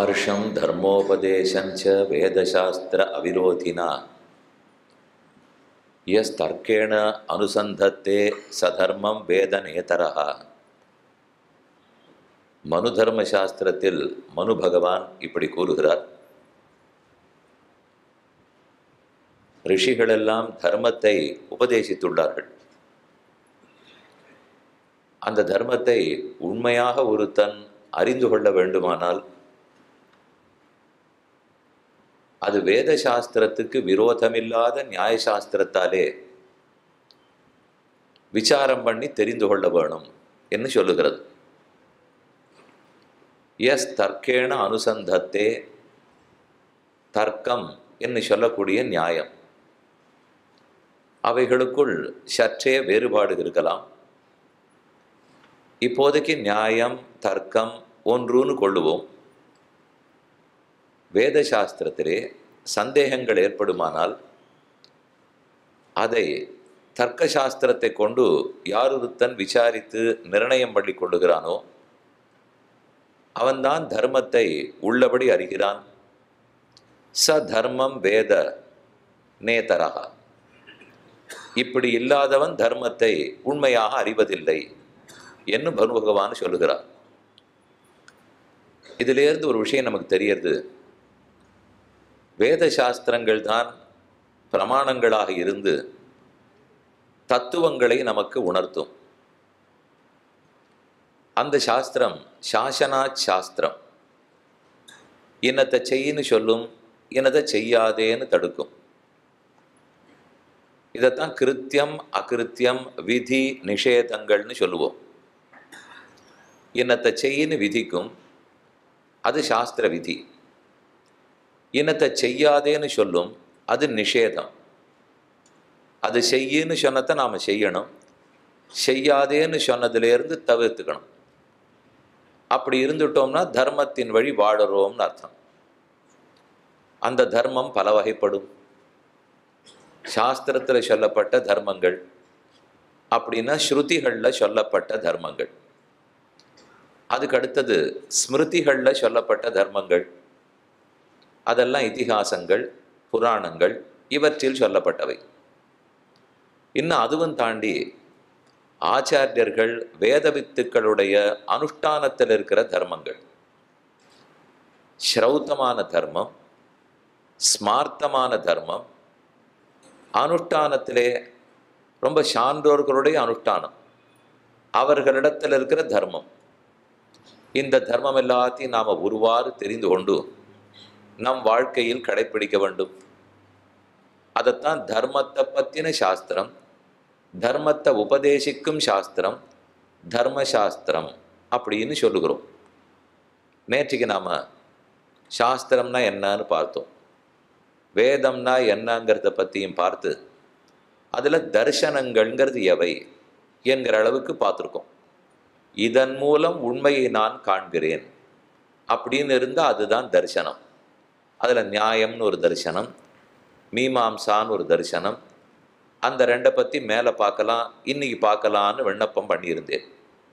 ஆர்ஷம் தர்மோபதேசஞ்ச வேதசாஸ்திர அவிரோதினா S தர்க்கேண அனுசந்தத்தே சதர்மம் வேதநேதரா மனு தர்ம சாஸ்திரத்தில் மனு பகவான் இப்படி கூறுகிறார் ரிஷிகளெல்லாம் தர்மத்தை உபதேசித்துள்ளார்கள் அந்த தர்மத்தை உண்மையாக ஒருத்தன் அறிந்து கொள்ள வேண்டுமானால் அது வேத சாஸ்திரத்துக்கு விரோதமில்லாத நியாயசாஸ்திரத்தாலே விசாரம் பண்ணி தெரிந்து கொள்ள வேணும் என்று சொல்லுகிறது எஸ் தர்க்கேண அனுசந்தத்தே தர்க்கம் என்று சொல்லக்கூடிய நியாயம் அவைகளுக்குள் சற்றே வேறுபாடு இருக்கலாம் இப்போதைக்கு நியாயம் தர்க்கம் ஒன்றுன்னு கொள்ளுவோம் வேத சாஸ்திரத்திலே சந்தேகங்கள் ஏற்படுமானால் அதை தர்க்க சாஸ்திரத்தை கொண்டு யாரொருத்தன் விசாரித்து நிர்ணயம் பண்ணி கொள்ளுகிறானோ அவன்தான் தர்மத்தை உள்ளபடி அறிகிறான் ச தர்மம் வேத நேதரா இப்படி இல்லாதவன் தர்மத்தை உண்மையாக அறிவதில்லை என்று பனு பகவான் சொல்லுகிறார் இதிலேருந்து ஒரு விஷயம் நமக்கு தெரியறது வேத சாஸ்திரங்கள் தான் பிரமாணங்களாக இருந்து தத்துவங்களை நமக்கு உணர்த்தும் அந்த சாஸ்திரம் சாசனா சாஸ்திரம் இன்னத்தை செய்யின்னு சொல்லும் இன்னதை செய்யாதேன்னு தடுக்கும் இதைத்தான் கிருத்தியம் அகிருத்தியம் விதி நிஷேதங்கள்னு சொல்லுவோம் இன்னத்தை செய்யின்னு விதிக்கும் அது சாஸ்திர விதி இன்னத்தை செய்யாதேன்னு சொல்லும் அது நிஷேதம் அது செய்யின்னு சொன்னதை நாம் செய்யணும் செய்யாதேன்னு சொன்னதுலேருந்து தவிர்த்துக்கணும் அப்படி இருந்துட்டோம்னா தர்மத்தின் வழி வாழறோம்னு அர்த்தம் அந்த தர்மம் பல வகைப்படும் சாஸ்திரத்தில் சொல்லப்பட்ட தர்மங்கள் அப்படின்னா ஸ்ருதிகளில் சொல்லப்பட்ட தர்மங்கள் அதுக்கு அடுத்தது ஸ்மிருதிகளில் சொல்லப்பட்ட தர்மங்கள் அதெல்லாம் இதிகாசங்கள் புராணங்கள் இவற்றில் சொல்லப்பட்டவை இன்னும் அதுவும் தாண்டி ஆச்சாரியர்கள் வேதவித்துக்களுடைய அனுஷ்டானத்தில் இருக்கிற தர்மங்கள் ஸ்ரௌத்தமான தர்மம் ஸ்மார்த்தமான தர்மம் அனுஷ்டானத்திலே ரொம்ப சான்றோர்களுடைய அனுஷ்டானம் அவர்களிடத்தில் இருக்கிற தர்மம் இந்த தர்மம் எல்லாத்தையும் நாம் ஒருவாறு தெரிந்து கொண்டு நம் வாழ்க்கையில் கடைப்பிடிக்க வேண்டும் அதைத்தான் தர்மத்தை பற்றின சாஸ்திரம் தர்மத்தை உபதேசிக்கும் சாஸ்திரம் தர்மசாஸ்திரம் அப்படின்னு சொல்லுகிறோம் நேற்றுக்கு நாம் சாஸ்திரம்னா என்னன்னு பார்த்தோம் வேதம்னா என்னங்கிறத பற்றியும் பார்த்து அதில் தர்சனங்கள்ங்கிறது எவை என்கிற அளவுக்கு பார்த்துருக்கோம் இதன் மூலம் உண்மையை நான் காண்கிறேன் அப்படின்னு இருந்தால் அதுதான் தரிசனம் அதில் நியாயம்னு ஒரு தரிசனம் மீமாம்சான்னு ஒரு தரிசனம் அந்த ரெண்டை பற்றி மேலே பார்க்கலாம் இன்னைக்கு பார்க்கலான்னு விண்ணப்பம் பண்ணியிருந்தேன்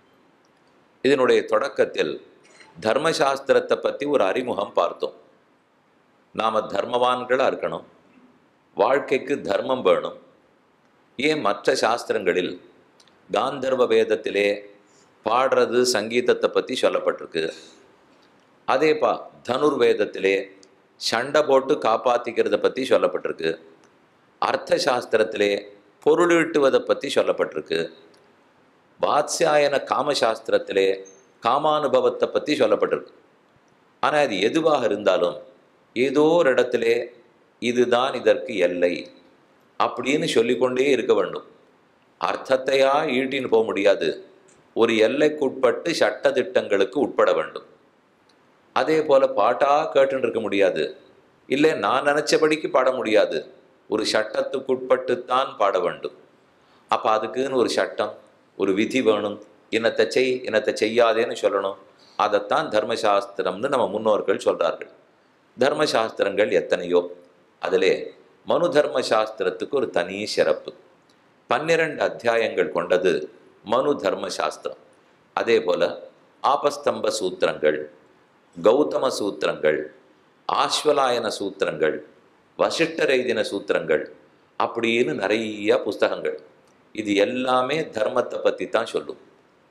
இதனுடைய தொடக்கத்தில் தர்மசாஸ்திரத்தை பற்றி ஒரு அறிமுகம் பார்த்தோம் நாம் தர்மவான்களாக இருக்கணும் வாழ்க்கைக்கு தர்மம் வேணும் ஏன் மற்ற சாஸ்திரங்களில் காந்தர்வ வேதத்திலே பாடுறது சங்கீதத்தை பற்றி சொல்லப்பட்டிருக்கு அதே பா தனுர் வேதத்திலே சண்டை போட்டு காப்பாற்றிக்கிறத பற்றி சொல்லப்பட்டிருக்கு அர்த்த சாஸ்திரத்திலே பொருளீட்டுவதை பற்றி சொல்லப்பட்டிருக்கு வாத்ஸ்யாயன காமசாஸ்திரத்திலே காமானுபவத்தை பற்றி சொல்லப்பட்டிருக்கு ஆனால் அது எதுவாக இருந்தாலும் ஏதோ ஒரு இடத்திலே இதுதான் இதற்கு எல்லை அப்படின்னு சொல்லிக்கொண்டே இருக்க வேண்டும் அர்த்தத்தையா ஈட்டின்னு போக முடியாது ஒரு எல்லைக்குட்பட்டு சட்ட திட்டங்களுக்கு உட்பட வேண்டும் அதே போல் பாட்டாக கேட்டுன்னு இருக்க முடியாது இல்லை நான் நினச்சபடிக்கு பாட முடியாது ஒரு சட்டத்துக்குட்பட்டுத்தான் பாட வேண்டும் அப்போ அதுக்குன்னு ஒரு சட்டம் ஒரு விதி வேணும் இனத்தை செய் இனத்தை செய்யாதேன்னு சொல்லணும் அதைத்தான் தர்மசாஸ்திரம்னு நம்ம முன்னோர்கள் சொல்கிறார்கள் தர்மசாஸ்திரங்கள் எத்தனையோ அதிலே மனு தர்ம சாஸ்திரத்துக்கு ஒரு தனி சிறப்பு பன்னிரண்டு அத்தியாயங்கள் கொண்டது மனு தர்ம சாஸ்திரம் அதே போல் ஆபஸ்தம்ப சூத்திரங்கள் கௌதம சூத்திரங்கள் ஆஸ்வலாயன சூத்திரங்கள் வசிஷ்டர் எழுதின சூத்திரங்கள் அப்படின்னு நிறைய புஸ்தகங்கள் இது எல்லாமே தர்மத்தை பற்றி தான் சொல்லும்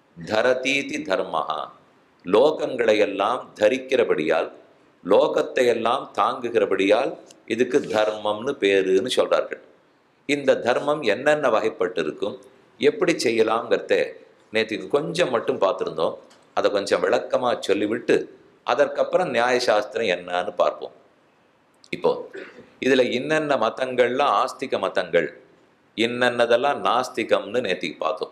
தரதீதி தர்மஹா லோகங்களை எல்லாம் தரிக்கிறபடியால் லோகத்தை எல்லாம் தாங்குகிறபடியால் இதுக்கு தர்மம்னு பேருன்னு சொல்றார்கள் இந்த தர்மம் என்னென்ன வகைப்பட்டு இருக்கும் எப்படி செய்யலாங்கிறத நேற்றுக்கு கொஞ்சம் மட்டும் பார்த்துருந்தோம் அதை கொஞ்சம் விளக்கமாக சொல்லிவிட்டு அதற்கப்புறம் நியாயசாஸ்திரம் என்னன்னு பார்ப்போம் இப்போ இதில் இன்னென்ன மதங்கள்லாம் ஆஸ்திக மதங்கள் இன்னென்னதெல்லாம் நாஸ்திகம்னு நேற்றுக்கு பார்த்தோம்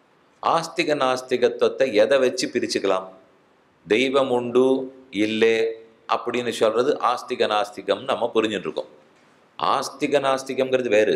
ஆஸ்திக நாஸ்திகத்துவத்தை எதை வச்சு பிரிச்சுக்கலாம் தெய்வம் உண்டு இல்லை அப்படின்னு சொல்றது ஆஸ்திக நாஸ்திகம் நம்ம புரிஞ்சுட்டு இருக்கோம் ஆஸ்திக நாஸ்திகம்ங்கிறது வேறு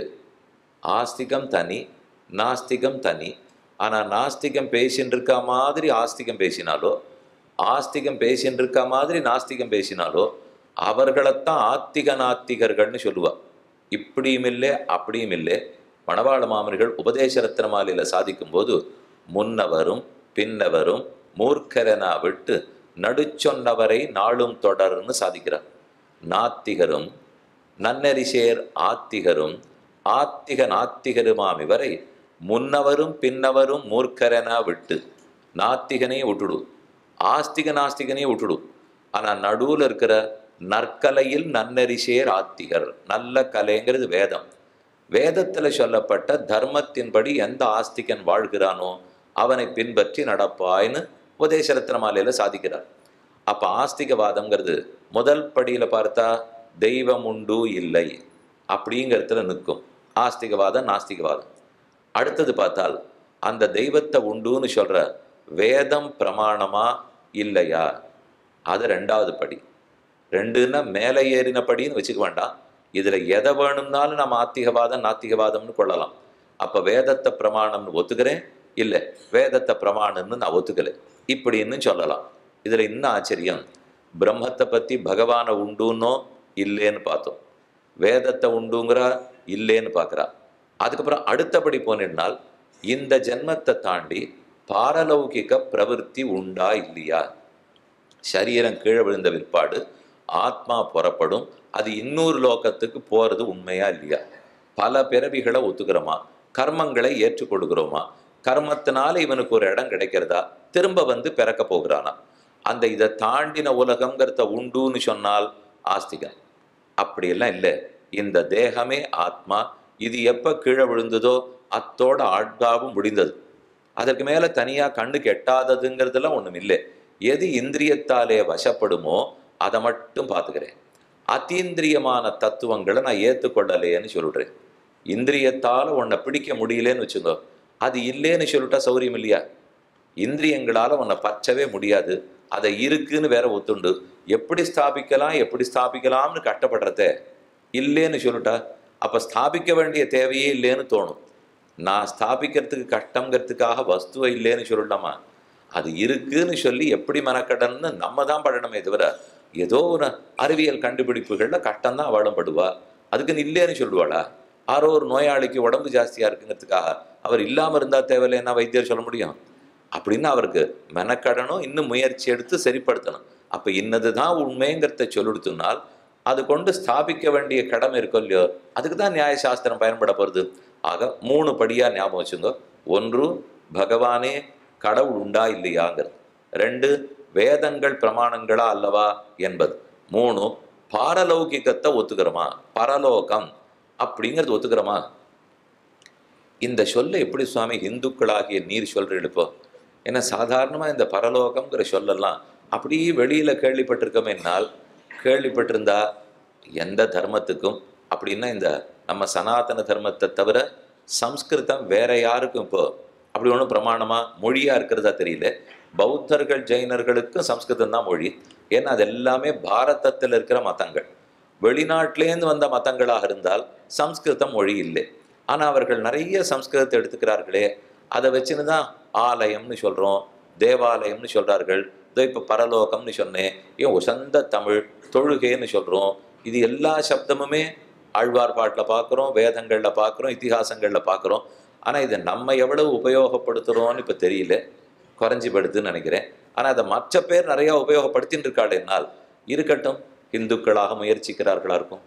ஆஸ்திகம் தனி நாஸ்திகம் தனி ஆனால் நாஸ்திகம் பேசின்னு இருக்க மாதிரி ஆஸ்திகம் பேசினாலோ ஆஸ்திகம் பேசின்னு இருக்க மாதிரி நாஸ்திகம் பேசினாலோ அவர்களைத்தான் ஆத்திக நாத்திகர்கள்னு சொல்லுவா இப்படியும் இல்லை அப்படியும் இல்லை மணவாள மாமனிகள் உபதேச ரத்னமாலையில் சாதிக்கும்போது முன்னவரும் பின்னவரும் மூர்க்கரனா விட்டு நடுச்சொன்னவரை நாளும் தொடர்னு சாதிக்கிறார் நாத்திகரும் நன்னரிசேர் ஆத்திகரும் ஆத்திக நாத்திகருமாம் இவரை முன்னவரும் பின்னவரும் மூர்க்கரனா விட்டு நாத்திகனையும் விட்டுடு ஆஸ்திக நாஸ்திகனையும் விட்டுடு ஆனால் நடுவில் இருக்கிற நற்கலையில் நன்னரிசேர் ஆத்திகர் நல்ல கலைங்கிறது வேதம் வேதத்தில் சொல்லப்பட்ட தர்மத்தின்படி எந்த ஆஸ்திகன் வாழ்கிறானோ அவனை பின்பற்றி நடப்பாய்னு உபதேசரத்னமாலையில் சாதிக்கிறார் அப்போ ஆஸ்திகவாதம்ங்கிறது முதல் படியில் பார்த்தா தெய்வம் உண்டு இல்லை அப்படிங்கிறதுல நிற்கும் ஆஸ்திகவாதம் நாஸ்திகவாதம் அடுத்தது பார்த்தால் அந்த தெய்வத்தை உண்டுன்னு சொல்ற வேதம் பிரமாணமா இல்லையா அது ரெண்டாவது படி ரெண்டுன்னா மேலே ஏறின படின்னு வச்சுக்க வேண்டாம் இதுல எதை வேணும்னாலும் நம்ம ஆத்திகவாதம் நாத்திகவாதம்னு கொள்ளலாம் அப்ப வேதத்தை பிரமாணம்னு ஒத்துக்கிறேன் இல்லை வேதத்தை பிரமாணம்னு நான் ஒத்துக்கல இப்படின்னு சொல்லலாம் இதுல இன்னும் ஆச்சரியம் பிரம்மத்தை பத்தி பகவானை உண்டுன்னோ இல்லைன்னு பார்த்தோம் வேதத்தை உண்டுங்கிறா இல்லைன்னு பார்க்குறா அதுக்கப்புறம் அடுத்தபடி போனினால் இந்த ஜென்மத்தை தாண்டி பாரலௌகிக பிரவருத்தி உண்டா இல்லையா சரீரம் கீழே விழுந்த விற்பாடு ஆத்மா புறப்படும் அது இன்னொரு லோகத்துக்கு போகிறது உண்மையா இல்லையா பல பிறவிகளை ஒத்துக்கிறோமா கர்மங்களை ஏற்றுக்கொள்கிறோமா கர்மத்தினால இவனுக்கு ஒரு இடம் கிடைக்கிறதா திரும்ப வந்து பிறக்க போகிறானா அந்த இதை தாண்டின உலகங்கிறத உண்டுன்னு சொன்னால் ஆஸ்திகன் அப்படியெல்லாம் இல்லை இந்த தேகமே ஆத்மா இது எப்போ கீழே விழுந்ததோ அத்தோட ஆட்காவும் முடிந்தது அதற்கு மேலே தனியாக கண்ணுக்கு எட்டாததுங்கிறதுலாம் ஒன்றும் இல்லை எது இந்திரியத்தாலே வசப்படுமோ அதை மட்டும் பார்த்துக்கிறேன் அத்தீந்திரியமான தத்துவங்களை நான் ஏற்றுக்கொள்ளலையேன்னு சொல்லிடுறேன் இந்திரியத்தால் உன்னை பிடிக்க முடியலன்னு வச்சுக்கோ அது இல்லைன்னு சொல்லிட்டா சௌரியம் இல்லையா இந்திரியங்களால் உன்னை பற்றவே முடியாது அதை இருக்குன்னு வேற ஒத்துண்டு எப்படி ஸ்தாபிக்கலாம் எப்படி ஸ்தாபிக்கலாம்னு கட்டப்படுறத இல்லைன்னு சொல்லிட்டா அப்போ ஸ்தாபிக்க வேண்டிய தேவையே இல்லைன்னு தோணும் நான் ஸ்தாபிக்கிறதுக்கு கஷ்டங்கிறதுக்காக வஸ்துவை இல்லைன்னு சொல்லலாமா அது இருக்குன்னு சொல்லி எப்படி மெனக்கடன்னு நம்ம தான் படணுமே தவிர ஏதோ ஒரு அறிவியல் கண்டுபிடிப்புகளில் கஷ்டம்தான் அவளும் படுவா அதுக்குன்னு இல்லைன்னு சொல்லுவாளா ஆரோ ஒரு நோயாளிக்கு உடம்பு ஜாஸ்தியாக இருக்குங்கிறதுக்காக அவர் இல்லாமல் இருந்தால் தேவையில்லைன்னா வைத்தியர் சொல்ல முடியும் அப்படின்னு அவருக்கு மெனக்கடணும் இன்னும் முயற்சி எடுத்து சரிப்படுத்தணும் அப்போ இன்னது தான் உண்மைங்கிறத சொல்லிடுத்துனால் அது கொண்டு ஸ்தாபிக்க வேண்டிய கடமை இருக்கும் இல்லையோ அதுக்கு தான் நியாயசாஸ்திரம் பயன்பட போகிறது ஆக மூணு படியாக ஞாபகம் வச்சுங்க ஒன்று பகவானே கடவுள் உண்டா இல்லையாங்கிறது ரெண்டு வேதங்கள் பிரமாணங்களா அல்லவா என்பது மூணு பாரலௌகிகத்தை ஒத்துக்கிறோமா பரலோகம் அப்படிங்கிறது ஒத்துக்கிறோமா இந்த சொல்லை எப்படி சுவாமி இந்துக்களாகிய நீர் சொல்றீங்க இப்போ ஏன்னா சாதாரணமாக இந்த பரலோகம்ங்கிற சொல்லலாம் அப்படியே வெளியில் கேள்விப்பட்டிருக்கோமேனால் கேள்விப்பட்டிருந்தா எந்த தர்மத்துக்கும் அப்படின்னா இந்த நம்ம சனாதன தர்மத்தை தவிர சம்ஸ்கிருதம் வேற யாருக்கும் இப்போ அப்படி ஒன்றும் பிரமாணமாக மொழியாக இருக்கிறதா தெரியல பௌத்தர்கள் ஜெயினர்களுக்கும் சம்ஸ்கிருதம் தான் மொழி ஏன்னா அது எல்லாமே பாரதத்தில் இருக்கிற மதங்கள் வெளிநாட்டிலேருந்து வந்த மதங்களாக இருந்தால் சம்ஸ்கிருதம் மொழி இல்லை ஆனால் அவர்கள் நிறைய சம்ஸ்கிருதத்தை எடுத்துக்கிறார்களே அதை வச்சுன்னு தான் ஆலயம்னு சொல்கிறோம் தேவாலயம்னு சொல்கிறார்கள் இதோ இப்போ பரலோகம்னு சொன்னேன் ஏன் உசந்த தமிழ் தொழுகைன்னு சொல்கிறோம் இது எல்லா சப்தமுமே ஆழ்வார் பாட்டில் பார்க்குறோம் வேதங்களில் பார்க்குறோம் இத்திஹாசங்களில் பார்க்குறோம் ஆனால் இதை நம்ம எவ்வளவு உபயோகப்படுத்துகிறோம்னு இப்போ தெரியல குறைஞ்சி படுதுன்னு நினைக்கிறேன் ஆனால் அதை மற்ற பேர் நிறையா உபயோகப்படுத்தின்னு இருக்காள் என்னால் இருக்கட்டும் இந்துக்களாக முயற்சிக்கிறார்களா இருக்கும்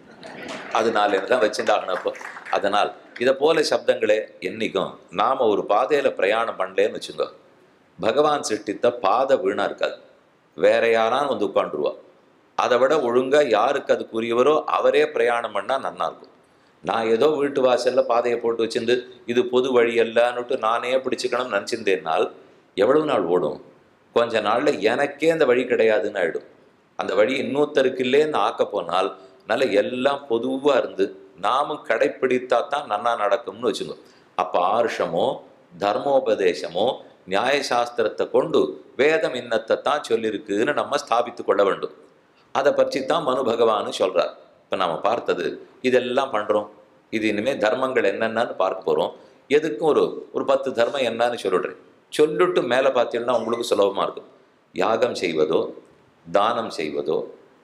அதனால தான் வச்சுட்டாகணும் அப்போ அதனால் இதை போல சப்தங்களே என்னைக்கும் நாம் ஒரு பாதையில் பிரயாணம் பண்ணலேன்னு வச்சுக்கோ பகவான் சிருஷ்டித்த பாதை வீணாக இருக்காது வேற யாராலும் வந்து உட்காந்துருவா அதை விட ஒழுங்காக யாருக்கு அதுக்குரியவரோ அவரே பிரயாணம் பண்ணால் நன்னா இருக்கும் நான் ஏதோ வீட்டு வாசலில் பாதையை போட்டு வச்சிருந்து இது பொது வழி அல்லன்னுட்டு நானே பிடிச்சிக்கணும்னு நினச்சிருந்தேன்னால் எவ்வளவு நாள் ஓடும் கொஞ்ச நாளில் எனக்கே அந்த வழி கிடையாதுன்னு ஆயிடும் அந்த வழி இன்னொருத்தருக்கு இல்லேன்னு ஆக்க போனால் நல்ல எல்லாம் பொதுவாக இருந்து நாமும் கடைப்பிடித்தா தான் நன்னா நடக்கும்னு வச்சுக்கோ அப்போ ஆருஷமோ தர்மோபதேசமோ நியாயசாஸ்திரத்தை கொண்டு வேதம் இன்னத்தை தான் சொல்லியிருக்குன்னு நம்ம ஸ்தாபித்து கொள்ள வேண்டும் அதை பற்றி தான் மனு பகவான்னு சொல்கிறார் இப்போ நாம் பார்த்தது இதெல்லாம் பண்ணுறோம் இது இனிமேல் தர்மங்கள் என்னென்னு பார்க்க போகிறோம் எதுக்கும் ஒரு ஒரு பத்து தர்மம் என்னன்னு சொல்லிடுறேன் சொல்லிட்டு மேலே பார்த்தீங்கன்னா உங்களுக்கு சுலபமாக இருக்கும் யாகம் செய்வதோ தானம் செய்வதோ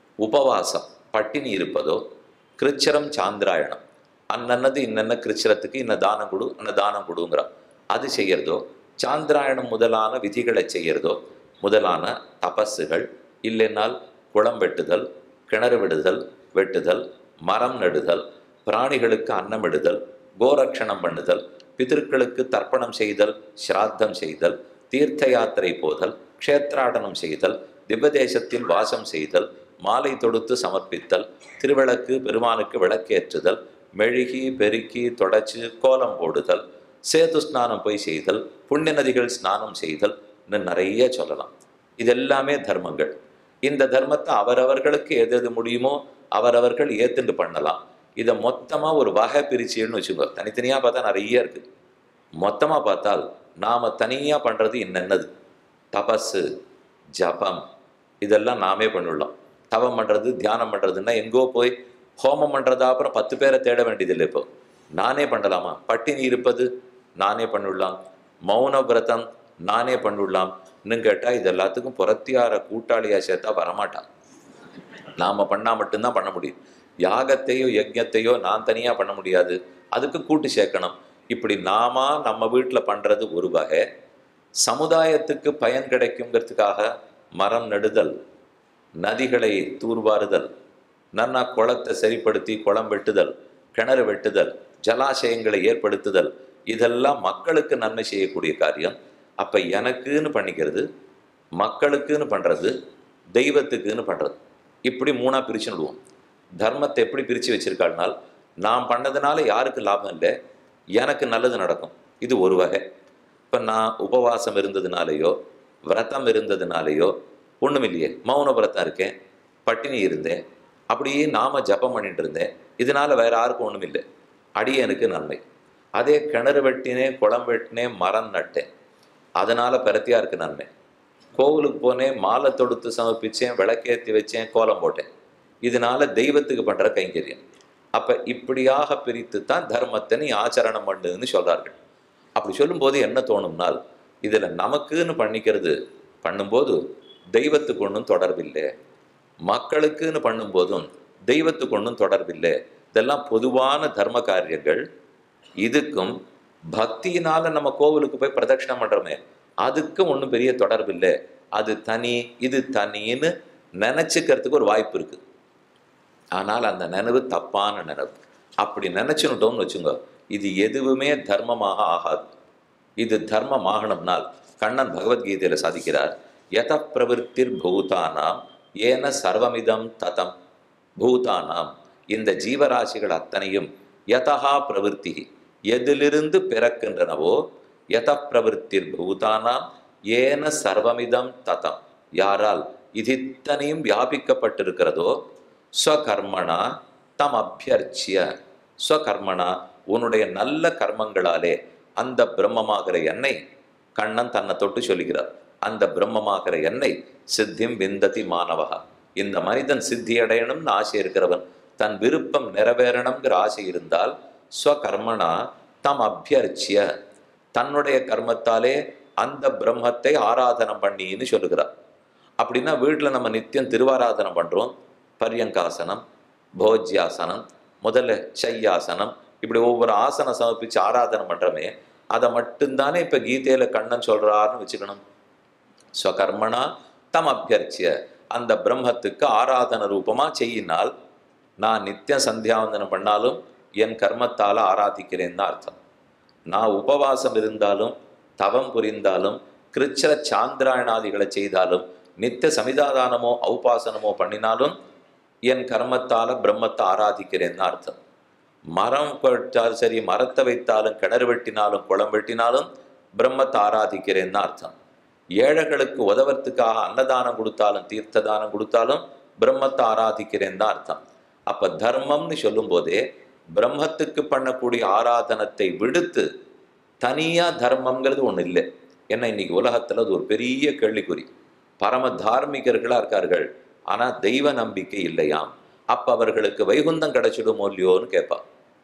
உபவாசம் பட்டினி இருப்பதோ கிருச்சரம் சாந்திராயணம் அன்னன்னது இன்னென்ன கிருச்சரத்துக்கு இன்ன தானம் கொடு அன்ன தானம் கொடுங்கிறான் அது செய்யறதோ சாந்திராயணம் முதலான விதிகளை செய்யறதோ முதலான தபஸுகள் இல்லைனால் குளம் வெட்டுதல் கிணறு விடுதல் வெட்டுதல் மரம் நடுதல் பிராணிகளுக்கு அன்னமிடுதல் கோரக்ஷணம் பண்ணுதல் பிதர்களுக்கு தர்ப்பணம் செய்தல் ஸ்ராத்தம் செய்தல் தீர்த்த யாத்திரை போதல் க்ஷேத்ராடனம் செய்தல் திவ்வதேசத்தில் வாசம் செய்தல் மாலை தொடுத்து சமர்ப்பித்தல் திருவிளக்கு பெருமானுக்கு விளக்கேற்றுதல் மெழுகி பெருக்கி தொடச்சு கோலம் போடுதல் சேது ஸ்நானம் போய் செய்தல் புண்ணிய நதிகள் ஸ்நானம் செய்தல் இன்னும் நிறைய சொல்லலாம் இதெல்லாமே தர்மங்கள் இந்த தர்மத்தை அவரவர்களுக்கு எது எது முடியுமோ அவரவர்கள் ஏத்துண்டு பண்ணலாம் இதை மொத்தமாக ஒரு வகை பிரிச்சுன்னு வச்சுக்கோ தனித்தனியாக பார்த்தா நிறைய இருக்குது மொத்தமாக பார்த்தால் நாம் தனியாக பண்ணுறது என்னென்னது தபஸு ஜபம் இதெல்லாம் நாமே பண்ணிடலாம் தவம் பண்ணுறது தியானம் பண்ணுறதுன்னா எங்கோ போய் ஹோமம் பண்ணுறதா அப்புறம் பத்து பேரை தேட வேண்டியதில்லை இப்போ நானே பண்ணலாமா பட்டினி இருப்பது நானே பண்ணிவிடலாம் மௌன விரதம் நானே பண்ணிவிடலாம் இன்னும் கேட்டால் இது எல்லாத்துக்கும் புறத்தியார கூட்டாளியாக சேர்த்தா வரமாட்டான் நாம் பண்ணால் மட்டும்தான் பண்ண முடியும் யாகத்தையோ யஜ்ஞத்தையோ நான் தனியாக பண்ண முடியாது அதுக்கு கூட்டு சேர்க்கணும் இப்படி நாம நம்ம வீட்டில் பண்ணுறது ஒரு வகை சமுதாயத்துக்கு பயன் கிடைக்குங்கிறதுக்காக மரம் நடுதல் நதிகளை தூர்வாறுதல் நன்னா குளத்தை சரிப்படுத்தி குளம் வெட்டுதல் கிணறு வெட்டுதல் ஜலாசயங்களை ஏற்படுத்துதல் இதெல்லாம் மக்களுக்கு நன்மை செய்யக்கூடிய காரியம் அப்போ எனக்குன்னு பண்ணிக்கிறது மக்களுக்குன்னு பண்ணுறது தெய்வத்துக்குன்னு பண்ணுறது இப்படி மூணாக பிரிச்சு விடுவோம் தர்மத்தை எப்படி பிரித்து வச்சிருக்காள்னால் நான் பண்ணதுனால யாருக்கு லாபம் இல்லை எனக்கு நல்லது நடக்கும் இது ஒரு வகை இப்போ நான் உபவாசம் இருந்ததுனாலேயோ விரதம் இருந்ததுனாலேயோ ஒன்றும் இல்லையே மௌன விரதம் இருக்கேன் பட்டினி இருந்தேன் அப்படியே நாம ஜபம் பண்ணிட்டு இருந்தேன் இதனால வேற யாருக்கும் ஒன்றும் இல்லை அடியனுக்கு நன்மை அதே கிணறு வெட்டினேன் குளம் வெட்டினேன் மரம் நட்டேன் அதனால பிரத்தியாருக்கு நன்மை கோவிலுக்கு போனேன் மாலை தொடுத்து சமர்ப்பிச்சேன் விளக்கேற்றி வச்சேன் கோலம் போட்டேன் இதனால தெய்வத்துக்கு பண்ற கைங்கரியம் அப்ப இப்படியாக பிரித்து தான் தர்மத்தை நீ ஆச்சரணம் பண்ணுன்னு சொல்றார்கள் அப்படி சொல்லும்போது என்ன தோணும்னால் இதுல நமக்குன்னு பண்ணிக்கிறது பண்ணும்போது தெய்வத்துக்கு ஒன்றும் தொடர்பில்லை மக்களுக்குன்னு பண்ணும்போதும் தெய்வத்துக்கு ஒன்றும் தொடர்பில்லை இதெல்லாம் பொதுவான தர்ம காரியங்கள் இதுக்கும் பக்தியினால நம்ம கோவிலுக்கு போய் பிரதட்சணம் பண்றோமே அதுக்கு ஒன்றும் பெரிய தொடர்பு இல்லை அது தனி இது தனின்னு நினச்சிக்கிறதுக்கு ஒரு வாய்ப்பு இருக்கு ஆனால் அந்த நினைவு தப்பான நினைவு அப்படி நினைச்சுட்டோம்னு வச்சுங்க இது எதுவுமே தர்மமாக ஆகாது இது தர்மம் ஆகணும்னால் கண்ணன் பகவத்கீதையில சாதிக்கிறார் யத பிரவருத்திர் பூதானாம் ஏன சர்வமிதம் ததம் பூதானாம் இந்த ஜீவராசிகள் அத்தனையும் யதா பிரவருத்தி எதிலிருந்து பிறக்கின்றனவோ யத பிரவருத்திர் பூதானாம் ஏன சர்வமிதம் ததம் யாரால் இது இத்தனையும் வியாபிக்கப்பட்டிருக்கிறதோ ஸ்வகர்மணா தம் அபியர்ச்சிய ஸ்வகர்மணா உன்னுடைய நல்ல கர்மங்களாலே அந்த பிரம்மமாகிற என்னை கண்ணன் தன்னை தொட்டு சொல்லுகிறார் அந்த பிரம்மமாகிற என்னை சித்திம் விந்ததி மாணவகா இந்த மனிதன் சித்தி அடையணும்னு ஆசை இருக்கிறவன் தன் விருப்பம் நிறைவேறணுங்கிற ஆசை இருந்தால் ஸ்வகர்மனா தம் அபியர்ச்சிய தன்னுடைய கர்மத்தாலே அந்த பிரம்மத்தை ஆராதனம் பண்ணின்னு சொல்லுகிறார் அப்படின்னா வீட்டில் நம்ம நித்தியம் திருவாராதனம் பண்ணுறோம் பரியங்காசனம் போஜ்யாசனம் முதல்ல சையாசனம் இப்படி ஒவ்வொரு ஆசனம் சமர்ப்பித்து ஆராதனை பண்ணுறோமே அதை மட்டும்தானே இப்போ கீதையில் கண்ணன் சொல்கிறாருன்னு வச்சுக்கணும் ஸ்வகர்மனா தம் அபியர்ச்சிய அந்த பிரம்மத்துக்கு ஆராதன ரூபமா செய்யினால் நான் நித்திய சந்தியாவந்தனம் பண்ணாலும் என் கர்மத்தால் ஆராதிக்கிறேன்னு தான் அர்த்தம் நான் உபவாசம் இருந்தாலும் தவம் புரிந்தாலும் கிருச்சர சாந்திராயணாதிகளை செய்தாலும் நித்திய சமிதாதானமோ ஔபாசனமோ பண்ணினாலும் என் கர்மத்தால பிரம்மத்தை ஆராதிக்கிறேன்னு தான் அர்த்தம் மரம் வெட்டாலும் சரி மரத்தை வைத்தாலும் கிணறு வெட்டினாலும் குளம் வெட்டினாலும் பிரம்மத்தை ஆராதிக்கிறேன்னு தான் அர்த்தம் ஏழைகளுக்கு உதவறதுக்காக அன்னதானம் கொடுத்தாலும் தீர்த்த தானம் கொடுத்தாலும் பிரம்மத்தை ஆராதிக்கிறேன்னு தான் அர்த்தம் அப்ப தர்மம்னு சொல்லும்போதே பிரம்மத்துக்கு பண்ணக்கூடிய ஆராதனத்தை விடுத்து தனியா தர்மம்ங்கிறது ஒண்ணு இல்லை ஏன்னா இன்னைக்கு உலகத்துல அது ஒரு பெரிய கேள்விக்குறி பரம தார்மிகர்களா இருக்கார்கள் ஆனா தெய்வ நம்பிக்கை இல்லையாம் அப்ப அவர்களுக்கு வைகுந்தம் கிடைச்சிடுமோ இல்லையோன்னு கேட்பா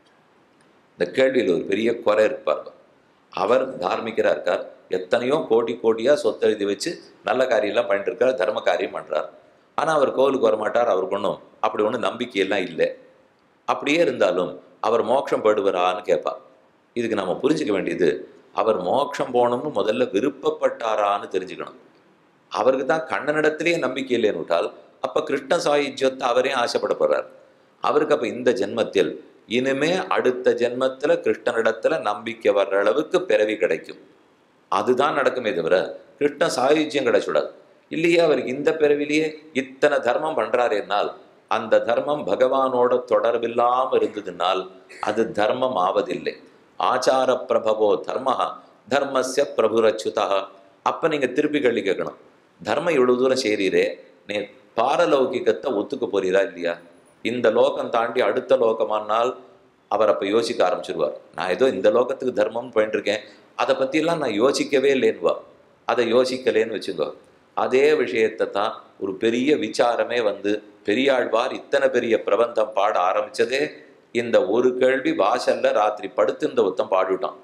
இந்த கேள்வியில் ஒரு பெரிய குறை இருப்பார் அவர் தார்மிகரா இருக்கார் எத்தனையோ கோடி கோடியா சொத்து எழுதி வச்சு நல்ல காரியம்லாம் பண்ணிட்டு இருக்கார் தர்ம காரியம் பண்றார் ஆனா அவர் கோவிலுக்கு வரமாட்டார் அவருக்கு ஒன்றும் அப்படி ஒன்றும் நம்பிக்கையெல்லாம் இல்லை அப்படியே இருந்தாலும் அவர் மோட்சம் போயிடுவாரான்னு கேட்பா இதுக்கு நம்ம புரிஞ்சுக்க வேண்டியது அவர் மோட்சம் போகணும்னு முதல்ல விருப்பப்பட்டாரான்னு தெரிஞ்சுக்கணும் அவருக்கு தான் கண்ணனிடத்திலேயே நம்பிக்கை இல்லைன்னு விட்டால் அப்ப கிருஷ்ண சாயுஜ்யத்தை அவரே ஆசைப்பட போறார் அவருக்கு அப்ப இந்த ஜென்மத்தில் இனிமே அடுத்த ஜென்மத்துல கிருஷ்ணனிடத்துல நம்பிக்கை வர்ற அளவுக்கு பிறவி கிடைக்கும் அதுதான் நடக்குமே தவிர கிருஷ்ண சாயுஜ்யம் கிடைச்சுடாது இல்லையே அவருக்கு இந்த பிறவிலேயே இத்தனை தர்மம் பண்றாருன்னால் அந்த தர்மம் பகவானோட தொடர்பில்லாம இருந்ததுனால் அது தர்மம் ஆவதில்லை ஆச்சார பிரபவோ தர்மஹா தர்மஸ்ய பிரபுரச்சுதா அப்ப நீங்க திருப்பி கேள்வி கேட்கணும் தர்மம் இவ்வளவு தூரம் செய்றீரே நீ பாரலௌகிகத்தை ஒத்துக்க போறீரா இல்லையா இந்த லோகம் தாண்டி அடுத்த லோகமானால் அவர் அப்ப யோசிக்க ஆரம்பிச்சிருவார் நான் ஏதோ இந்த லோகத்துக்கு தர்மம்னு போயிட்டு இருக்கேன் அதை பத்தியெல்லாம் நான் யோசிக்கவே இல்லைன்னுவா அதை யோசிக்கலேன்னு வச்சுக்கோ அதே விஷயத்தை தான் ஒரு பெரிய விசாரமே வந்து பெரியாழ்வார் இத்தனை பெரிய பிரபந்தம் பாட ஆரம்பிச்சதே இந்த ஒரு கேள்வி வாசல்ல ராத்திரி படுத்திருந்த ஒருத்தன் பாடிவிட்டான்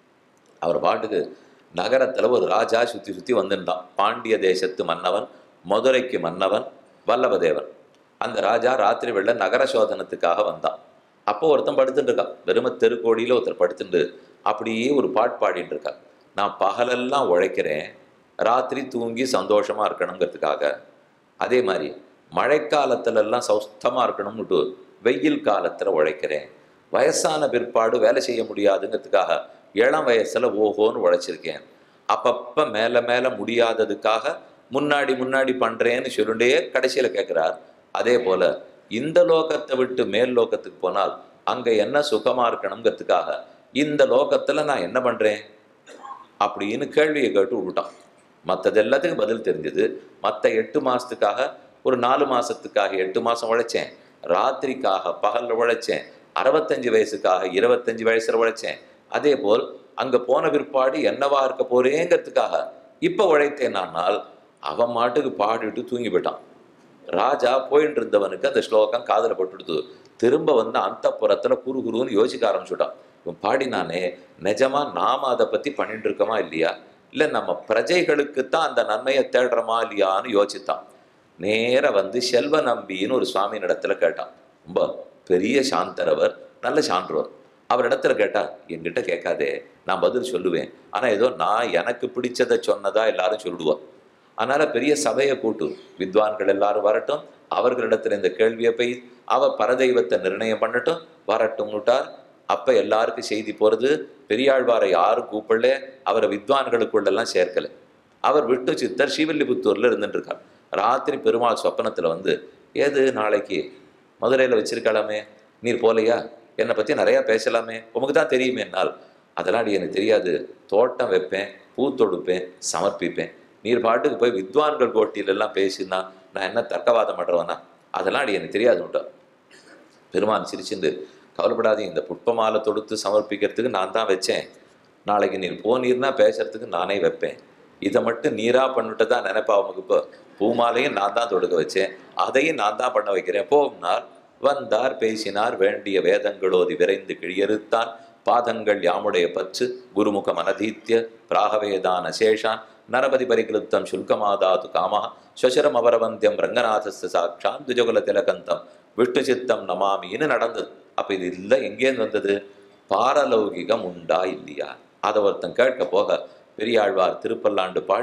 அவர் பாட்டுக்கு நகரத்துல ஒரு ராஜா சுத்தி சுத்தி வந்துட்டான் பாண்டிய தேசத்து மன்னவன் மதுரைக்கு மன்னவன் வல்லபதேவன் அந்த ராஜா ராத்திரி வெள்ள நகர சோதனத்துக்காக வந்தான் அப்போ ஒருத்தன் படுத்துட்டு இருக்கான் வெறும தெருக்கோடியில ஒருத்தர் படுத்துட்டு அப்படியே ஒரு பாட்டு பாடிட்டு இருக்கான் நான் பகலெல்லாம் உழைக்கிறேன் ராத்திரி தூங்கி சந்தோஷமா இருக்கணுங்கிறதுக்காக அதே மாதிரி மழைக்காலத்துல எல்லாம் சௌஸ்தமா இருக்கணும்னுட்டு வெயில் காலத்துல உழைக்கிறேன் வயசான பிற்பாடு வேலை செய்ய முடியாதுங்கிறதுக்காக இளம் வயசுல ஓஹோன்னு உழைச்சிருக்கேன் அப்பப்ப மேல மேல முடியாததுக்காக முன்னாடி முன்னாடி பண்றேன்னு சொல்லிட்டே கடைசியில கேட்கிறார் அதே போல இந்த லோகத்தை விட்டு மேல் லோகத்துக்கு போனால் அங்க என்ன சுகமா இருக்கணுங்கிறதுக்காக இந்த லோகத்துல நான் என்ன பண்றேன் அப்படின்னு கேள்வியை கேட்டு விட்டுட்டான் மற்றது எல்லாத்துக்கும் பதில் தெரிஞ்சது மற்ற எட்டு மாசத்துக்காக ஒரு நாலு மாசத்துக்காக எட்டு மாசம் உழைச்சேன் ராத்திரிக்காக பகல்ல உழைச்சேன் அறுபத்தஞ்சு வயசுக்காக இருபத்தஞ்சு வயசுல உழைச்சேன் அதே போல் அங்க போன பிற்பாடு என்னவா இருக்க போறேங்கிறதுக்காக இப்ப உழைத்தேனானால் அவன் மாட்டுக்கு பாடிட்டு தூங்கி போயிட்டான் ராஜா போயிட்டு இருந்தவனுக்கு அந்த ஸ்லோகம் காதுல பட்டுடுத்து திரும்ப வந்து அந்த புறத்துல குரு குருன்னு யோசிக்க ஆரம்பிச்சுட்டான் இவன் பாடினானே நிஜமா நாம அதை பத்தி பண்ணிட்டு இருக்கோமா இல்லையா இல்ல நம்ம பிரஜைகளுக்கு தான் அந்த நன்மையை தேடுறோமா இல்லையான்னு யோசித்தான் நேர வந்து செல்வ நம்பின்னு ஒரு சுவாமியின் இடத்துல கேட்டான் ரொம்ப பெரிய சாந்தரவர் நல்ல சான்றவர் அவர் இடத்துல கேட்டா என்கிட்ட கேட்காதே நான் பதில் சொல்லுவேன் ஆனா ஏதோ நான் எனக்கு பிடிச்சதை சொன்னதா எல்லாரும் சொல்லுவார் அதனால பெரிய சபையை கூட்டு வித்வான்கள் எல்லாரும் வரட்டும் அவர்களிடத்துல இந்த கேள்வியை போய் அவ பரதெய்வத்தை நிர்ணயம் பண்ணட்டும் வரட்டும் விட்டார் அப்ப எல்லாருக்கும் செய்தி போறது பெரியாழ்வாரை யாரும் கூப்பிடல அவரை வித்வான்களுக்குள்ளெல்லாம் சேர்க்கல அவர் விட்டு சித்தர் ஸ்ரீவில்லிபுத்தூர்ல இருந்துட்டு இருக்கார் ராத்திரி பெருமாள் சொப்பனத்துல வந்து ஏது நாளைக்கு மதுரையில வச்சிருக்கலாமே நீர் போலையா என்னை பத்தி நிறைய பேசலாமே உமக்கு தான் தெரியுமே என்னால் அதெல்லாம் அடி எனக்கு தெரியாது தோட்டம் வைப்பேன் பூ தொடுப்பேன் சமர்ப்பிப்பேன் நீர் பாட்டுக்கு போய் வித்வான்கள் கோட்டியில எல்லாம் பேசினா நான் என்ன தர்க்கவாதம் பண்றவனா அதெல்லாம் அடி எனக்கு தெரியாது விட்டார் பெருமான் சிரிச்சுண்டு கவலைப்படாதீங்க இந்த புஷ்பமாலை தொடுத்து சமர்ப்பிக்கிறதுக்கு நான் தான் வச்சேன் நாளைக்கு நீர் போனீர்னா பேசுறதுக்கு நானே வைப்பேன் இதை மட்டும் நீரா பண்ணிட்டு தான் நினைப்பா உமக்கு இப்போ பூமாலையும் நான் தான் தொடுக்க வச்சேன் அதையும் நான் தான் பண்ண வைக்கிறேன் போம்னார் வந்தார் பேசினார் வேண்டிய வேதங்களோதி விரைந்து கிழியறுத்தான் பாதங்கள் யாமுடைய பற்று குருமுகம் அனதீத்திய பிராகவேதான சேஷான் நரபதி பரிகிருத்தம் சுல்கமாதாது காமா ஸ்வசரம் அபரவந்தியம் ரங்கநாதஸ்த சாட்சான் துஜகுல திலகந்தம் விஷ்ணு சித்தம் நமாமின்னு நடந்தது அப்ப இது இல்லை எங்கேருந்து வந்தது பாரலௌகிகம் உண்டா இல்லையா அதை ஒருத்தன் கேட்க போக பெரியாழ்வார் திருப்பல்லாண்டு பாடி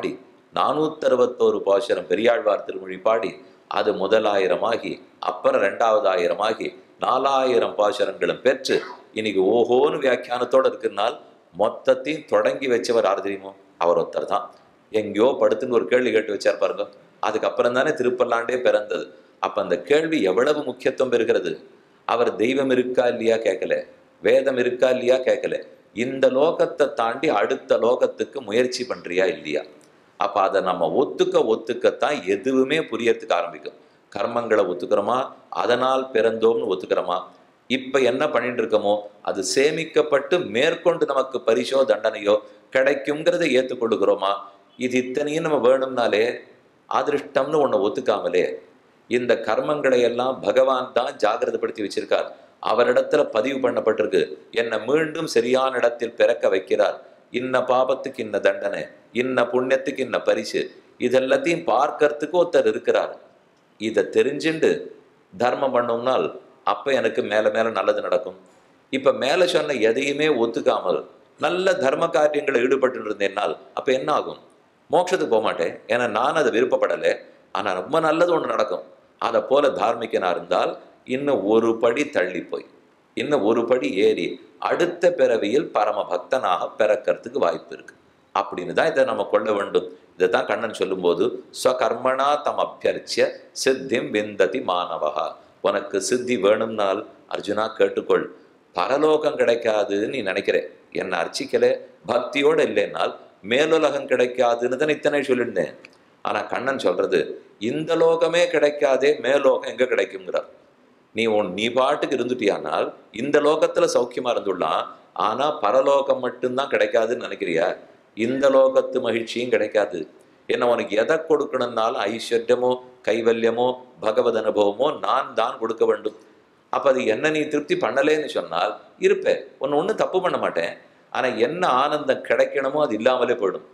நானூத்தறுபத்தோரு பாசுரம் பெரியாழ்வார் திருமொழி பாடி அது முதலாயிரமாகி அப்புறம் ரெண்டாவது ஆயிரமாகி நாலாயிரம் பாசுரங்களும் பெற்று இன்னைக்கு ஓஹோன்னு வியாக்கியானத்தோட இருக்குன்னால் மொத்தத்தையும் தொடங்கி வச்சவர் யார் தெரியுமோ அவர் ஒருத்தர் தான் எங்கேயோ படுத்துன்னு ஒரு கேள்வி கேட்டு வச்சார் பாருங்க அதுக்கப்புறம் தானே திருப்பல்லாண்டே பிறந்தது அப்ப அந்த கேள்வி எவ்வளவு முக்கியத்துவம் பெறுகிறது அவர் தெய்வம் இருக்கா இல்லையா கேட்கல வேதம் இருக்கா இல்லையா கேட்கல இந்த லோகத்தை தாண்டி அடுத்த லோகத்துக்கு முயற்சி பண்றியா இல்லையா அப்ப அதை நம்ம ஒத்துக்க ஒத்துக்கத்தான் எதுவுமே புரியறதுக்கு ஆரம்பிக்கும் கர்மங்களை ஒத்துக்கிறோமா அதனால் பிறந்தோம்னு ஒத்துக்கிறோமா இப்ப என்ன பண்ணிட்டு இருக்கோமோ அது சேமிக்கப்பட்டு மேற்கொண்டு நமக்கு பரிசோ தண்டனையோ கிடைக்குங்கிறத ஏற்றுக்கொள்ளுகிறோமா இது இத்தனையும் நம்ம வேணும்னாலே அதிருஷ்டம்னு ஒண்ணு ஒத்துக்காமலே இந்த கர்மங்களை எல்லாம் பகவான் தான் ஜாகிரதைப்படுத்தி வச்சிருக்கார் அவரிடத்துல பதிவு பண்ணப்பட்டிருக்கு என்னை மீண்டும் சரியான இடத்தில் பிறக்க வைக்கிறார் இன்ன பாபத்துக்கு இன்ன தண்டனை இன்ன புண்ணியத்துக்கு இன்ன பரிசு இதெல்லாத்தையும் பார்க்கறதுக்கு ஒருத்தர் இருக்கிறார் இதை தெரிஞ்சுண்டு தர்மம் பண்ணோம்னால் அப்ப எனக்கு மேல மேல நல்லது நடக்கும் இப்ப மேல சொன்ன எதையுமே ஒத்துக்காமல் நல்ல தர்ம காரியங்களை ஈடுபட்டு இருந்தேன்னால் அப்ப என்ன ஆகும் மோட்சத்துக்கு போக மாட்டேன் ஏன்னா நான் அதை விருப்பப்படலை ஆனா ரொம்ப நல்லது ஒன்று நடக்கும் அதை போல தார்மிகனா இருந்தால் இன்னும் ஒரு படி தள்ளி போய் இன்னும் ஒரு படி ஏறி அடுத்த பிறவியில் பரம பக்தனாக பிறக்கிறதுக்கு வாய்ப்பு இருக்கு அப்படின்னு தான் இதை நம்ம கொள்ள வேண்டும் இதை தான் கண்ணன் சொல்லும்போது ஸ்வகர்மணா தம் அபியர்ச்சிய சித்திம் விந்ததி மாணவகா உனக்கு சித்தி வேணும்னால் அர்ஜுனா கேட்டுக்கொள் பரலோகம் கிடைக்காதுன்னு நீ நினைக்கிற என்ன அர்ச்சிக்கல பக்தியோட இல்லைன்னால் மேலுலகம் கிடைக்காதுன்னு தான் இத்தனை சொல்லியிருந்தேன் ஆனா கண்ணன் சொல்றது இந்த லோகமே கிடைக்காதே மேலோகம் எங்க கிடைக்குங்கிறார் நீ உன் நீ பாட்டுக்கு இருந்துட்டியானால் இந்த லோகத்துல சௌக்கியமா இருந்துடலாம் ஆனா பரலோகம் மட்டும்தான் கிடைக்காதுன்னு நினைக்கிறியா இந்த லோகத்து மகிழ்ச்சியும் கிடைக்காது என்ன உனக்கு எதை கொடுக்கணும்னாலும் ஐஸ்வர்யமோ கைவல்யமோ பகவத் அனுபவமோ நான் தான் கொடுக்க வேண்டும் அப்ப அது என்ன நீ திருப்தி பண்ணலேன்னு சொன்னால் இருப்பேன் ஒன்னு ஒன்றும் தப்பு பண்ண மாட்டேன் ஆனா என்ன ஆனந்தம் கிடைக்கணுமோ அது இல்லாமலே போயிடும்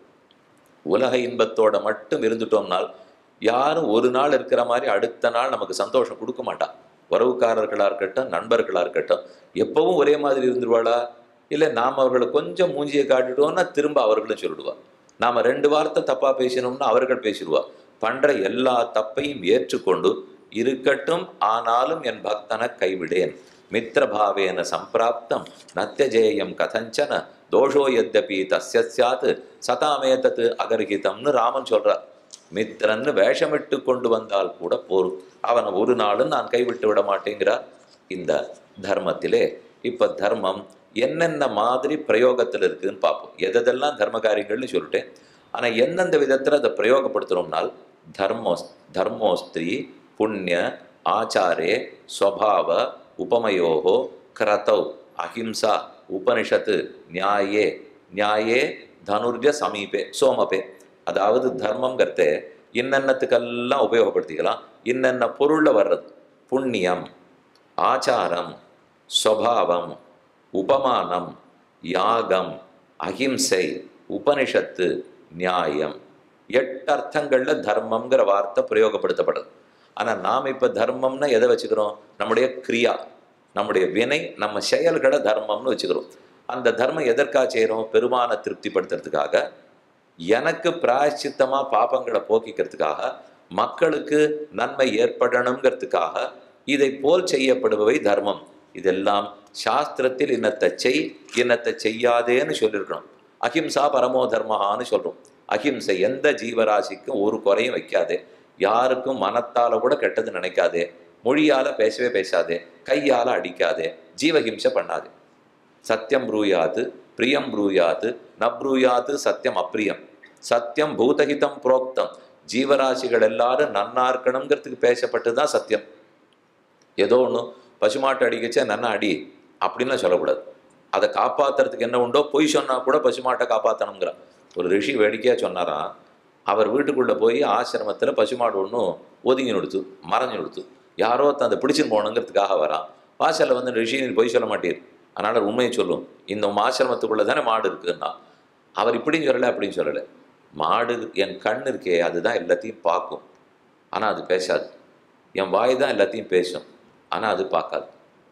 உலக இன்பத்தோட மட்டும் இருந்துட்டோம்னால் யாரும் ஒரு நாள் இருக்கிற மாதிரி அடுத்த நாள் நமக்கு சந்தோஷம் கொடுக்க மாட்டா உறவுக்காரர்களா இருக்கட்டும் நண்பர்களா இருக்கட்டும் எப்பவும் ஒரே மாதிரி இருந்துருவாளா இல்லை நாம் அவர்களை கொஞ்சம் மூஞ்சியை காட்டிட்டோம்னா திரும்ப அவர்களும் சொல்லிடுவா நாம ரெண்டு வார்த்தை தப்பா பேசினோம்னா அவர்கள் பேசிடுவா பண்ற எல்லா தப்பையும் ஏற்றுக்கொண்டு இருக்கட்டும் ஆனாலும் என் பக்தனை கைவிடேன் மித்திரபாவேன சம்பிராப்தம் நத்தியஜேயம் கதஞ்சன தோஷோ எத்தபி தஸ்ய சாத் சதாமேதத்து அகர்ஹிதம்னு ராமன் சொல்றார் மித்திரன்னு வேஷமிட்டு கொண்டு வந்தால் கூட போரும் அவனை ஒரு நாளும் நான் கைவிட்டு விட மாட்டேங்கிறார் இந்த தர்மத்திலே இப்ப தர்மம் என்னென்ன மாதிரி பிரயோகத்தில் இருக்குன்னு பார்ப்போம் எதெல்லாம் தர்ம காரியங்கள்னு சொல்லிட்டேன் ஆனா எந்தெந்த விதத்துல அதை பிரயோகப்படுத்துறோம்னால் தர்மோ தர்மோஸ்திரி புண்ணிய ஆச்சாரே ஸ்வபாவ உபமயோகோ கிரதௌ அஹிம்சா உபனிஷத்து நியாயே நியாயே தனுர்ய சமீபே சோமபே அதாவது தர்மங்கிறத இன்னென்னத்துக்கெல்லாம் உபயோகப்படுத்திக்கலாம் இன்னென்ன பொருளில் வர்றது புண்ணியம் ஆச்சாரம் ஸ்வபாவம் உபமானம் யாகம் அகிம்சை உபனிஷத்து நியாயம் எட்டு அர்த்தங்கள்ல தர்மம்ங்கிற வார்த்தை பிரயோகப்படுத்தப்படுது ஆனா நாம் இப்ப தர்மம்னா எதை வச்சுக்கிறோம் நம்முடைய கிரியா நம்முடைய வினை நம்ம செயல்களை தர்மம்னு வச்சுக்கிறோம் அந்த தர்மம் எதற்காக செய்கிறோம் பெருமானை திருப்திப்படுத்துறதுக்காக எனக்கு பிராயச்சித்தமா பாபங்களை போக்கிக்கிறதுக்காக மக்களுக்கு நன்மை ஏற்படணுங்கிறதுக்காக இதை போல் செய்யப்படுபவை தர்மம் இதெல்லாம் சாஸ்திரத்தில் இன்னத்தை செய் இன்னத்தை செய்யாதேன்னு சொல்லியிருக்கணும் அஹிம்சா பரமோ தர்மஹான்னு சொல்றோம் அஹிம்சை எந்த ஜீவராசிக்கும் ஒரு குறையும் வைக்காதே யாருக்கும் மனத்தால கூட கெட்டது நினைக்காதே மொழியால பேசவே பேசாதே கையால அடிக்காதே ஜீவஹிம்சை பண்ணாதே சத்தியம் ப்ரூயாது பிரியம் ப்ரூயாது ந ப்ரூயாது சத்தியம் அப்பிரியம் சத்தியம் பூதஹிதம் புரோக்தம் ஜீவராசிகள் எல்லாரும் நன்னா இருக்கணுங்கிறதுக்கு பேசப்பட்டு தான் சத்தியம் ஏதோ ஒன்று பசுமாட்டை அடிக்கச்சே நன்னா அடி அப்படின்லாம் சொல்லக்கூடாது அதை காப்பாத்துறதுக்கு என்ன உண்டோ பொய் சொன்னா கூட பசுமாட்டை காப்பாற்றணுங்கிறான் ஒரு ரிஷி வேடிக்கையாக சொன்னாராம் அவர் வீட்டுக்குள்ளே போய் ஆசிரமத்தில் பசுமாடு ஒன்றும் ஒதுங்கி நொடுத்து மறைஞ்சு நொடுத்து யாரோ அதை பிடிச்சின்னு போகணுங்கிறதுக்காக வரான் வாசலில் வந்து ரிஷி நீ பொய் சொல்ல மாட்டீர் அதனால் உண்மையை சொல்லும் இந்த உம் ஆசிரமத்துக்குள்ளே தானே மாடு இருக்குன்னா அவர் இப்படின்னு சொல்லலை அப்படின்னு சொல்லலை மாடு என் கண் இருக்கே அதுதான் எல்லாத்தையும் பார்க்கும் ஆனால் அது பேசாது என் வாய் தான் எல்லாத்தையும் பேசும் ஆனால் அது பார்க்காது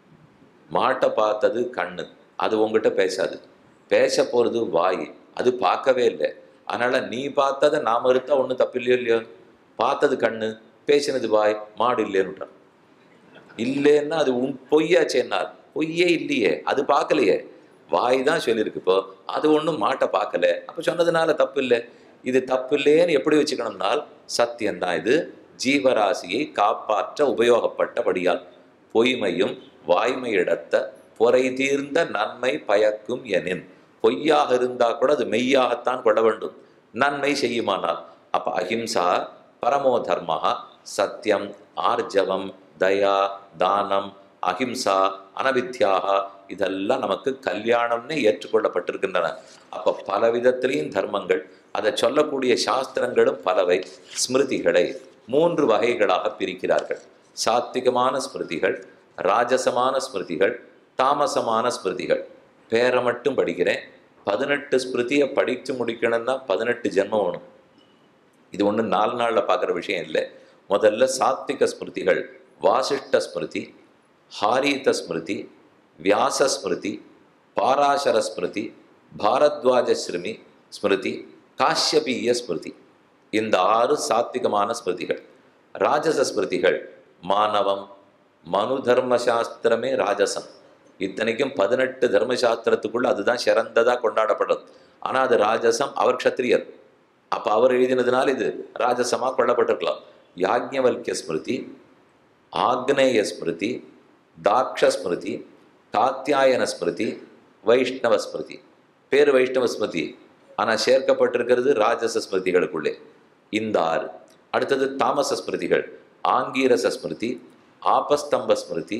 மாட்டை பார்த்தது கண்ணு அது உங்ககிட்ட பேசாது பேச போகிறது வாய் அது பார்க்கவே இல்லை அதனால நீ பார்த்ததை நான் மறுத்தா ஒன்றும் தப்பு இல்லையோ இல்லையோ பார்த்தது கண்ணு பேசினது வாய் மாடு இல்லைன்னு இல்லைன்னா அது உன் பொய்யாச்சேன்னார் பொய்யே இல்லையே அது பார்க்கலையே வாய் தான் சொல்லியிருக்கு இப்போ அது ஒன்றும் மாட்டை பார்க்கல அப்போ சொன்னதுனால தப்பு இல்லை இது தப்பு இல்லையேன்னு எப்படி வச்சுக்கணும்னால் சத்தியம்தான் இது ஜீவராசியை காப்பாற்ற உபயோகப்பட்டபடியால் பொய்மையும் வாய்மையிடத்த பொறை தீர்ந்த நன்மை பயக்கும் எனின் பொய்யாக இருந்தா கூட அது மெய்யாகத்தான் கொள்ள வேண்டும் நன்மை செய்யுமானால் அப்ப அஹிம்சா பரமோ தர்மஹா சத்தியம் ஆர்ஜவம் தயா தானம் அஹிம்சா அனவித்யாக இதெல்லாம் நமக்கு கல்யாணம்னு ஏற்றுக்கொள்ளப்பட்டிருக்கின்றன அப்ப பல விதத்திலையும் தர்மங்கள் அதை சொல்லக்கூடிய சாஸ்திரங்களும் பலவை ஸ்மிருதிகளை மூன்று வகைகளாக பிரிக்கிறார்கள் சாத்விகமான ஸ்மிருதிகள் ராஜசமான ஸ்மிருதிகள் தாமசமான ஸ்மிருதிகள் பேரை மட்டும் படிக்கிறேன் பதினெட்டு ஸ்மிருதியை படித்து முடிக்கணும்னா பதினெட்டு ஜென்மம் வேணும் இது ஒன்றும் நாலு நாளில் பார்க்குற விஷயம் இல்லை முதல்ல சாத்விக ஸ்மிருதிகள் வாசிஷ்ட ஸ்மிருதி ஹாரீத ஸ்மிருதி வியாச ஸ்மிருதி பாராசர ஸ்மிருதி பாரத்வாஜ ஸ்ருமி ஸ்மிருதி காஷ்யபீய ஸ்மிருதி இந்த ஆறு சாத்விகமான ஸ்மிருதிகள் ராஜச ஸ்மிருதிகள் மானவம் மனு தர்மசாஸ்திரமே ராஜசம் இத்தனைக்கும் பதினெட்டு தர்மசாஸ்திரத்துக்குள்ள அதுதான் சிறந்ததா கொண்டாடப்படுறது ஆனா அது ராஜசம் அவர் க்ஷத்திரியர் அப்ப அவர் எழுதினதுனால இது ராஜசமா கொள்ளப்பட்டிருக்கலாம் யாக்ஞவல்கிய ஸ்மிருதி ஆக்னேய ஸ்மிருதி தாக்ஷ ஸ்மிருதி காத்தியாயன ஸ்மிருதி வைஷ்ணவ ஸ்மிருதி பேர் வைஷ்ணவ ஸ்மிருதி ஆனா சேர்க்கப்பட்டிருக்கிறது ராஜச ஸ்மிருதிகளுக்குள்ளே இந்த ஆறு அடுத்தது தாமச ஸ்மிருதிகள் ஆங்கீரச ஸ்மிருதி ஆபஸ்தம்ப ஸ்மிருதி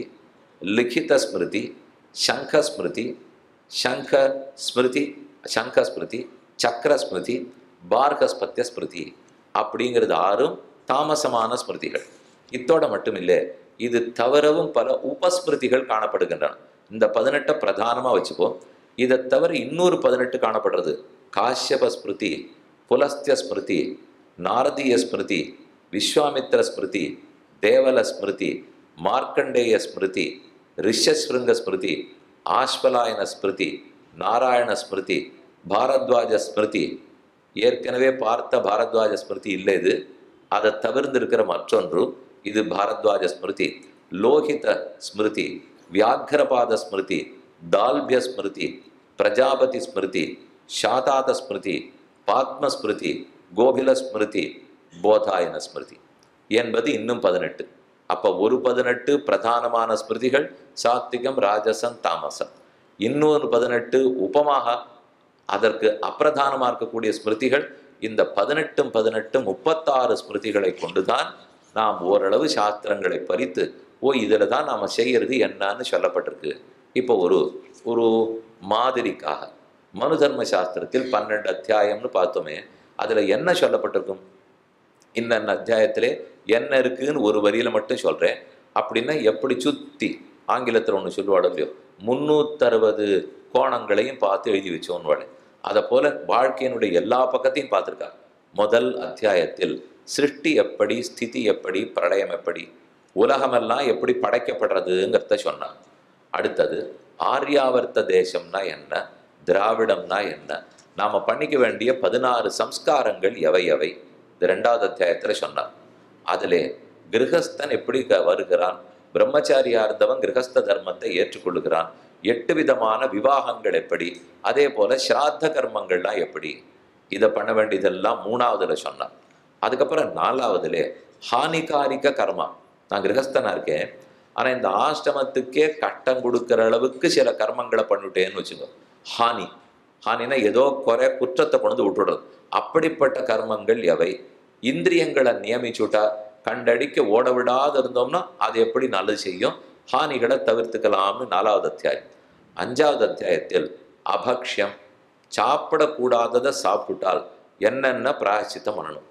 லிখিত ஸ்மிருதி சங்க ஸ்மிருதி சங்க ஸ்மிருதி சங்க ஸ்மிருதி சக்கர ஸ்மிருதி பார்கஸ்பத்திய ஸ்மிருதி அப்படிங்கிறது ஆறும் தாமசமான ஸ்மிருதிகள் இத்தோட மட்டும் இல்லை இது தவிரவும் பல உபஸ்மிருதிகள் காணப்படுகின்றன இந்த பதினெட்டை பிரதானமாக வச்சுப்போம் இதை தவிர இன்னொரு பதினெட்டு காணப்படுறது காஷ்யப ஸ்மிருதி புலஸ்திய ஸ்மிருதி நாரதீய ஸ்மிருதி விஸ்வாமித்திர ஸ்மிருதி தேவல ஸ்மிருதி மார்க்கண்டேய ஸ்மிருதி ரிஷஸ்ருங்க ஸ்மிருதி ஆஸ்வலாயன ஸ்மிருதி நாராயண ஸ்மிருதி பாரத்வாஜ ஸ்மிருதி ஏற்கனவே பார்த்த பாரத்வாஜ ஸ்மிருதி இல்லை இது அதை தவிர்ந்திருக்கிற மற்றொன்று இது பாரத்வாஜ ஸ்மிருதி லோகித ஸ்மிருதி வியாக்கிரபாத ஸ்மிருதி தால்பிய ஸ்மிருதி பிரஜாபதி ஸ்மிருதி சாதாத ஸ்மிருதி பாத்ம ஸ்மிருதி கோபில ஸ்மிருதி போதாயன ஸ்மிருதி என்பது இன்னும் பதினெட்டு அப்போ ஒரு பதினெட்டு பிரதானமான ஸ்மிருதிகள் சாத்விகம் ராஜசம் தாமசம் இன்னொரு பதினெட்டு உபமாக அதற்கு அப்பிரதானமாக இருக்கக்கூடிய ஸ்மிருதிகள் இந்த பதினெட்டும் பதினெட்டும் முப்பத்தாறு ஸ்மிருதிகளை கொண்டுதான் நாம் ஓரளவு சாஸ்திரங்களை பறித்து ஓ இதில் தான் நாம் செய்யறது என்னன்னு சொல்லப்பட்டிருக்கு இப்போ ஒரு ஒரு மாதிரிக்காக மனு தர்ம சாஸ்திரத்தில் பன்னெண்டு அத்தியாயம்னு பார்த்தோமே அதில் என்ன சொல்லப்பட்டிருக்கும் இன்னென்ன அத்தியாயத்திலே என்ன இருக்குன்னு ஒரு வரியில் மட்டும் சொல்கிறேன் அப்படின்னா எப்படி சுத்தி ஆங்கிலத்தில் ஒன்று சொல்லுவாடோ இல்லையோ முந்நூற்றறுபது கோணங்களையும் பார்த்து எழுதி வச்சோன்னு அதை போல வாழ்க்கையினுடைய எல்லா பக்கத்தையும் பார்த்துருக்கா முதல் அத்தியாயத்தில் சிருஷ்டி எப்படி ஸ்திதி எப்படி பிரளயம் எப்படி உலகமெல்லாம் எப்படி படைக்கப்படுறதுங்கிறத சொன்னான் அடுத்தது ஆர்யாவர்த்த தேசம்னா என்ன திராவிடம்னா என்ன நாம் பண்ணிக்க வேண்டிய பதினாறு சம்ஸ்காரங்கள் எவை எவை இது ரெண்டாவது அத்தியாயத்தில் சொன்னார் அதிலே கிரகஸ்தன் எப்படி க- வருகிறான் பிரம்மச்சாரியா இருந்தவன் கிரகஸ்த தர்மத்தை ஏற்றுக்கொள்ளுகிறான் எட்டு விதமான விவாகங்கள் எப்படி அதே போல ஸ்ராத்த கர்மங்கள்லாம் எப்படி இதை பண்ண வேண்டியதெல்லாம் மூணாவதுல சொன்னான் அதுக்கப்புறம் நாலாவதுலே ஹானிகாரிக கர்மா நான் கிரகஸ்தனா இருக்கேன் ஆனா இந்த ஆஷ்டமத்துக்கே கட்டம் கொடுக்கிற அளவுக்கு சில கர்மங்களை பண்ணிட்டேன்னு வச்சுக்கோ ஹானி ஹானினா ஏதோ குறை குற்றத்தை கொண்டு வந்து விட்டுடுறது அப்படிப்பட்ட கர்மங்கள் எவை இந்திரியங்களை நியமிச்சுட்டா கண்டடிக்க ஓட விடாது இருந்தோம்னா அது எப்படி நல்லது செய்யும் ஹானிகளை தவிர்த்துக்கலாம்னு நாலாவது அத்தியாயம் அஞ்சாவது அத்தியாயத்தில் அபக்ஷ்யம் சாப்பிடக்கூடாததை சாப்பிட்டால் என்னென்ன பிராயச்சித்தம் பண்ணணும்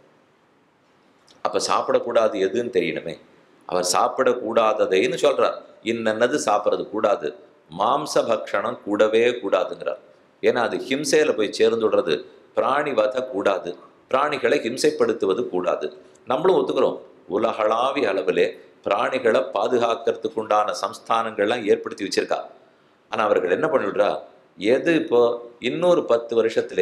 அப்ப சாப்பிடக்கூடாது எதுன்னு தெரியணுமே அவர் சாப்பிடக்கூடாததைன்னு சொல்றார் இன்னென்னது சாப்பிட்றது கூடாது மாம்ச பக்ஷணம் கூடவே கூடாதுங்கிறார் ஏன்னா அது ஹிம்சையில போய் சேர்ந்துடுறது பிராணி வத கூடாது பிராணிகளை ஹிம்சைப்படுத்துவது கூடாது நம்மளும் ஒத்துக்கிறோம் உலகளாவிய அளவிலே பிராணிகளை பாதுகாக்கிறதுக்கு உண்டான சம்ஸ்தானங்கள்லாம் ஏற்படுத்தி வச்சிருக்கா ஆனா அவர்கள் என்ன பண்ணிவிடுறா எது இப்போ இன்னொரு பத்து வருஷத்திலே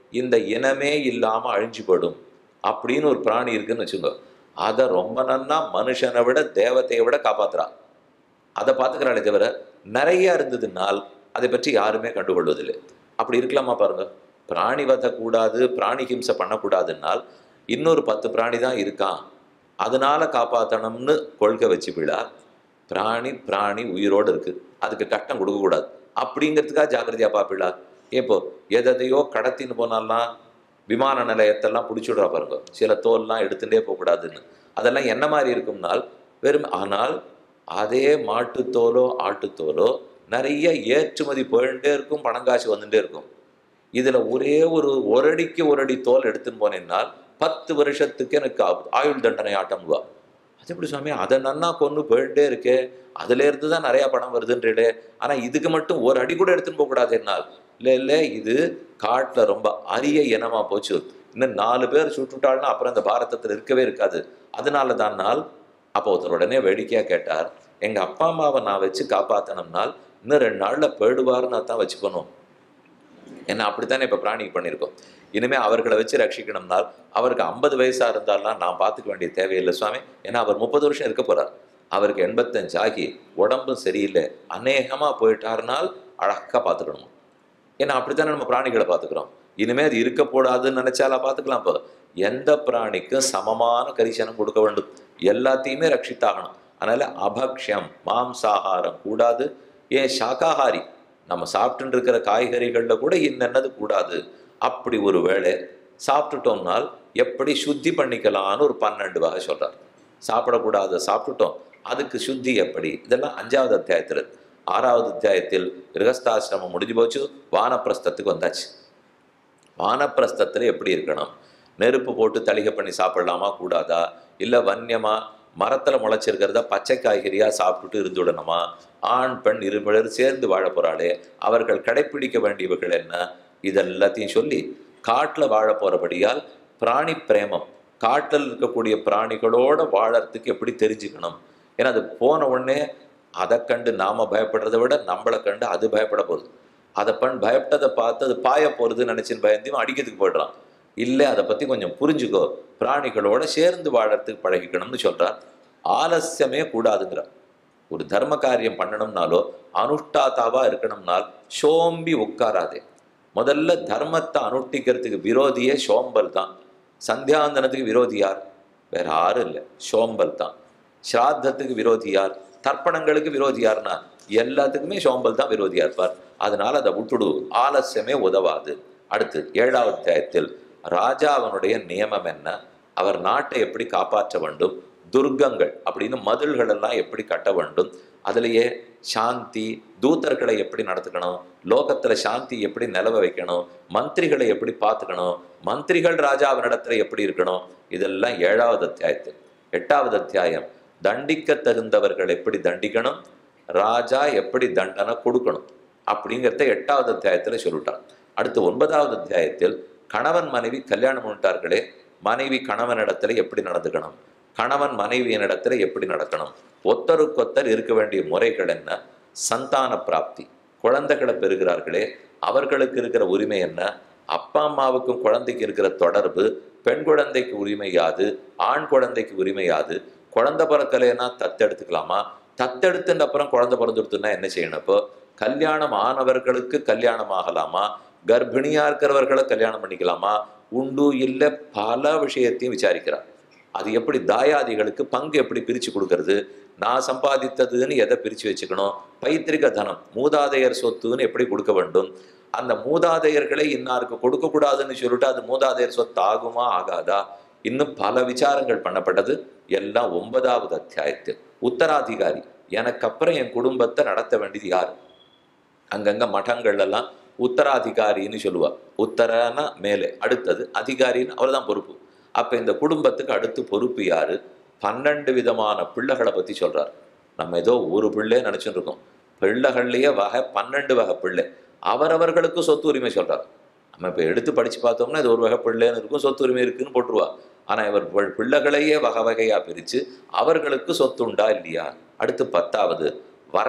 இந்த இனமே இல்லாம அழிஞ்சு போயிடும் அப்படின்னு ஒரு பிராணி இருக்குன்னு வச்சுக்கோ அதை ரொம்ப நன்னா மனுஷனை விட தேவத்தையை விட காப்பாத்துறா அதை பார்த்துக்கிறாளே தவிர நிறைய இருந்ததுனால் அதை பற்றி யாருமே கண்டுகொள்வதில்லை அப்படி இருக்கலாமா பாருங்க பிராணி வதை கூடாது பிராணி ஹிம்சை பண்ணக்கூடாதுன்னால் இன்னொரு பத்து பிராணி தான் இருக்கான் அதனால காப்பாற்றணும்னு கொள்கை வச்சு விழா பிராணி பிராணி உயிரோடு இருக்கு அதுக்கு கட்டம் கொடுக்கக்கூடாது அப்படிங்கிறதுக்காக ஜாக்கிரதையா பாப்பிடா இப்போ எதையோ கடத்தின்னு போனாலாம் விமான நிலையத்தெல்லாம் பிடிச்சி விடுறா பாருங்க சில தோல்லாம் எடுத்துட்டே போகக்கூடாதுன்னு அதெல்லாம் என்ன மாதிரி இருக்கும்னால் வெறும் ஆனால் அதே மாட்டுத்தோலோ ஆட்டுத்தோலோ நிறைய ஏற்றுமதி போயிட்டே இருக்கும் பணங்காசு வந்துட்டே இருக்கும் இதுல ஒரே ஒரு ஒரு அடிக்கு ஒரு அடி தோல் எடுத்துன்னு போனேன்னால் பத்து வருஷத்துக்கு எனக்கு ஆ- ஆயுள் தண்டனை ஆட்டம்வா அது எப்படி சுவாமி அதை நன்னா கொண்டு போயிட்டே இருக்கே அதுல இருந்து தான் நிறைய பணம் வருதுன்றே ஆனா இதுக்கு மட்டும் ஒரு அடி கூட எடுத்துன்னு போக கூடாது என்னால் இல்ல இல்ல இது காட்டுல ரொம்ப அரிய இனமா போச்சு இன்னும் நாலு பேர் சுட்டுட்டாள்னா அப்புறம் அந்த பாரதத்துல இருக்கவே இருக்காது அதனால தான் நாள் அப்போ ஒருத்தர் உடனே வேடிக்கையா கேட்டார் எங்க அப்பா அம்மாவை நான் வச்சு காப்பாத்தணும்னால் இன்னும் ரெண்டு நாள்ல போயிடுவாருன்னா தான் வச்சுக்கணும் ஏன்னா அப்படித்தானே இப்போ பிராணிக்கு பண்ணியிருக்கோம் இனிமே அவர்களை வச்சு ரட்சிக்கணும்னால் அவருக்கு ஐம்பது வயசா இருந்தாலாம் நான் பார்த்துக்க வேண்டிய தேவையில்லை சுவாமி ஏன்னா அவர் முப்பது வருஷம் இருக்க போறார் அவருக்கு எண்பத்தஞ்சு ஆகி உடம்பும் சரியில்லை அநேகமா போயிட்டாருனால் அழகா பார்த்துக்கணும் ஏன்னா அப்படித்தானே நம்ம பிராணிகளை பார்த்துக்கிறோம் இனிமே அது இருக்க போடாதுன்னு நினைச்சாலா பார்த்துக்கலாம் இப்போ எந்த பிராணிக்கும் சமமான கரிசனம் கொடுக்க வேண்டும் எல்லாத்தையுமே ரட்சித்தாகணும் அதனால அபக்ஷம் மாம்சாகாரம் கூடாது ஏன் சாகாகாரி நம்ம சாப்பிட்டுட்டு இருக்கிற காய்கறிகள்ல கூட இன்னென்னது கூடாது அப்படி ஒரு வேளை சாப்பிட்டுட்டோம்னால் எப்படி சுத்தி பண்ணிக்கலாம்னு ஒரு பன்னெண்டு வகை சொல்றார் சாப்பிடக்கூடாத சாப்பிட்டுட்டோம் அதுக்கு சுத்தி எப்படி இதெல்லாம் அஞ்சாவது அத்தியாயத்தில் இருக்கு. ஆறாவது அத்தியாயத்தில் கிரகஸ்தாசிரமம் முடிஞ்சு போச்சு வானப்பிரஸ்தத்துக்கு வந்தாச்சு வானப்பிரஸ்தத்தில் எப்படி இருக்கணும் நெருப்பு போட்டு தளிகை பண்ணி சாப்பிடலாமா கூடாதா இல்லை வன்யமா மரத்தில் முளைச்சிருக்கிறத பச்சை காய்கறியாக சாப்பிட்டுட்டு இருந்துவிடணுமா ஆண் பெண் இருமிழர் சேர்ந்து வாழ போகிறாளே அவர்கள் கடைப்பிடிக்க வேண்டியவர்கள் என்ன இதெல்லாத்தையும் சொல்லி காட்டில் வாழ போகிறபடியால் பிராணி பிரேமம் காட்டில் இருக்கக்கூடிய பிராணிகளோட வாழறதுக்கு எப்படி தெரிஞ்சுக்கணும் ஏன்னா அது போன உடனே அதை கண்டு நாம பயப்படுறதை விட நம்மளை கண்டு அது பயப்பட போகுது அதை பண் பயப்பட்டதை பார்த்து அது பாய போகிறதுன்னு நினச்சின்னு பயந்தையும் அடிக்கிறதுக்கு போயிடுறான் இல்லை அதை பற்றி கொஞ்சம் புரிஞ்சுக்கோ பிராணிகளோட சேர்ந்து வாழறதுக்கு பழகிக்கணும்னு சொல்றார் ஆலசியமே கூடாதுங்கிறார் ஒரு தர்ம காரியம் பண்ணணும்னாலோ அனுஷ்டாதாவா இருக்கணும்னால் சோம்பி உட்காராதே முதல்ல தர்மத்தை அனுஷ்டிக்கிறதுக்கு விரோதியே சோம்பல் தான் சந்தியாந்தனத்துக்கு விரோதி யார் வேற யாரும் இல்லை சோம்பல் தான் ஸ்ராத்தத்துக்கு விரோதி யார் தர்ப்பணங்களுக்கு விரோதி யார்னா எல்லாத்துக்குமே சோம்பல் தான் விரோதியா இருப்பார் அதனால அதை விட்டுடு ஆலசியமே உதவாது அடுத்து ஏழாவது அத்தியாயத்தில் ராஜாவனுடைய நியமம் என்ன அவர் நாட்டை எப்படி காப்பாற்ற வேண்டும் துர்க்கங்கள் அப்படின்னு மதில்கள் எல்லாம் எப்படி கட்ட வேண்டும் அதுலேயே சாந்தி தூதர்களை எப்படி நடத்துக்கணும் லோகத்துல சாந்தி எப்படி நிலவ வைக்கணும் மந்திரிகளை எப்படி பார்த்துக்கணும் மந்திரிகள் ராஜாவினிடத்துல எப்படி இருக்கணும் இதெல்லாம் ஏழாவது அத்தியாயத்தில் எட்டாவது அத்தியாயம் தண்டிக்க தகுந்தவர்கள் எப்படி தண்டிக்கணும் ராஜா எப்படி தண்டனை கொடுக்கணும் அப்படிங்கிறத எட்டாவது அத்தியாயத்துல சொல்லிட்டார் அடுத்து ஒன்பதாவது அத்தியாயத்தில் கணவன் மனைவி கல்யாணம் பண்ணிட்டார்களே மனைவி கணவனிடத்துல எப்படி நடந்துக்கணும் கணவன் மனைவியினிடத்துல எப்படி நடக்கணும் ஒத்தருக்கொத்தர் இருக்க வேண்டிய முறைகள் என்ன சந்தான பிராப்தி குழந்தைகளை பெறுகிறார்களே அவர்களுக்கு இருக்கிற உரிமை என்ன அப்பா அம்மாவுக்கும் குழந்தைக்கு இருக்கிற தொடர்பு பெண் குழந்தைக்கு உரிமை யாது ஆண் குழந்தைக்கு உரிமை யாது குழந்தை பிறக்கலைன்னா தத்தெடுத்துக்கலாமா தத்தெடுத்துன்ற அப்புறம் குழந்தை பிறந்துடுத்துன்னா என்ன செய்யணும் இப்போ கல்யாணம் ஆனவர்களுக்கு கல்யாணம் ஆகலாமா கர்ப்பிணியா இருக்கிறவர்களை கல்யாணம் பண்ணிக்கலாமா உண்டு இல்லை பல விஷயத்தையும் விசாரிக்கிறார் அது எப்படி தாயாதிகளுக்கு பங்கு எப்படி பிரித்து கொடுக்கறது நான் சம்பாதித்ததுன்னு எதை பிரித்து வச்சுக்கணும் பைத்திரிக தனம் மூதாதையர் சொத்துன்னு எப்படி கொடுக்க வேண்டும் அந்த மூதாதையர்களை இன்னாருக்கு கொடுக்கக்கூடாதுன்னு சொல்லிட்டு அது மூதாதையர் சொத்து ஆகுமா ஆகாதா இன்னும் பல விசாரங்கள் பண்ணப்பட்டது எல்லாம் ஒன்பதாவது அத்தியாயத்தில் உத்தராதிகாரி எனக்கு அப்புறம் என் குடும்பத்தை நடத்த வேண்டியது யார் அங்கங்க மடங்கள் எல்லாம் உத்தராதிகாரின்னு சொல்லுவா உத்தரனா மேலே அடுத்தது அதிகாரின்னு அவர் தான் பொறுப்பு அப்ப இந்த குடும்பத்துக்கு அடுத்து பொறுப்பு யாரு பன்னெண்டு விதமான பிள்ளைகளை பத்தி சொல்றார் நம்ம ஏதோ ஒரு பிள்ளை நினைச்சுட்டு இருக்கோம் பிள்ளைகள்லயே வகை பன்னெண்டு வகை பிள்ளை அவரவர்களுக்கு சொத்து உரிமை சொல்றார் நம்ம இப்போ எடுத்து படிச்சு பார்த்தோம்னா இது ஒரு வகை பிள்ளைன்னு இருக்கும் சொத்து உரிமை இருக்குன்னு போட்டுருவா ஆனா இவர் பிள்- பிள்ளைகளையே வகை வகையா பிரிச்சு அவர்களுக்கு சொத்து உண்டா இல்லையா அடுத்து பத்தாவது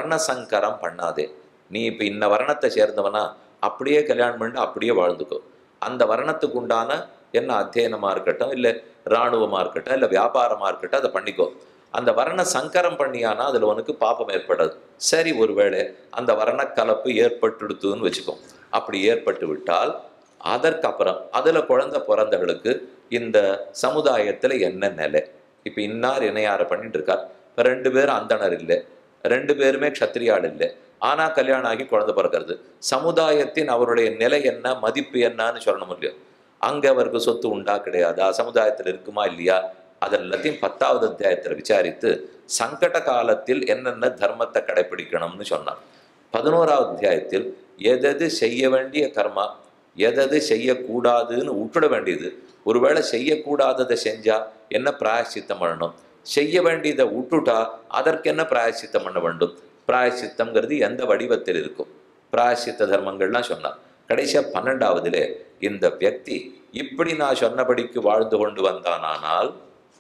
வர்ணசங்கரம் பண்ணாதே நீ இப்போ இன்ன வர்ணத்தை சேர்ந்தவனா அப்படியே கல்யாணம் பண்ணிட்டு அப்படியே வாழ்ந்துக்கோ அந்த வர்ணத்துக்கு உண்டான என்ன அத்தியனமா இருக்கட்டும் இல்லை இராணுவமா இருக்கட்டும் இல்லை வியாபாரமா இருக்கட்டும் அதை பண்ணிக்கோ அந்த வர்ண சங்கரம் பண்ணியானா அதுல உனக்கு பாப்பம் ஏற்படாது சரி ஒருவேளை அந்த வர்ண கலப்பு ஏற்பட்டுடுத்துன்னு வச்சுக்கோ அப்படி ஏற்பட்டு விட்டால் அதற்கப்புறம் அதுல குழந்தை பிறந்தவர்களுக்கு இந்த சமுதாயத்துல என்ன நிலை இப்ப இன்னார் இணையார பண்ணிட்டு இருக்கார் இப்ப ரெண்டு பேரும் அந்தணர் இல்லை ரெண்டு பேருமே க்ஷத்திரியாள் இல்லை ஆனா கல்யாணம் ஆகி குழந்தை பிறக்கிறது சமுதாயத்தின் அவருடைய நிலை என்ன மதிப்பு என்னன்னு சொல்லணும் இல்லையோ அங்க அவருக்கு சொத்து உண்டா கிடையாதா சமுதாயத்தில் இருக்குமா இல்லையா அதெல்லாத்தையும் பத்தாவது அத்தியாயத்தில் விசாரித்து சங்கட காலத்தில் என்னென்ன தர்மத்தை கடைபிடிக்கணும்னு சொன்னார் பதினோராவது அத்தியாயத்தில் எதது செய்ய வேண்டிய கர்மா எதது செய்யக்கூடாதுன்னு விட்டுட வேண்டியது ஒருவேளை செய்யக்கூடாததை செஞ்சா என்ன பிராயச்சித்தம் பண்ணணும் செய்ய வேண்டியதை விட்டுட்டா அதற்கு என்ன பிராயச்சித்தம் பண்ண வேண்டும் பிராயச்சித்தம்ங்கிறது எந்த வடிவத்தில் இருக்கும் பிராயச்சித்த தர்மங்கள்லாம் சொன்னார் கடைசியா பன்னெண்டாவதுல இந்த வியக்தி இப்படி நான் சொன்னபடிக்கு வாழ்ந்து கொண்டு வந்தானானால்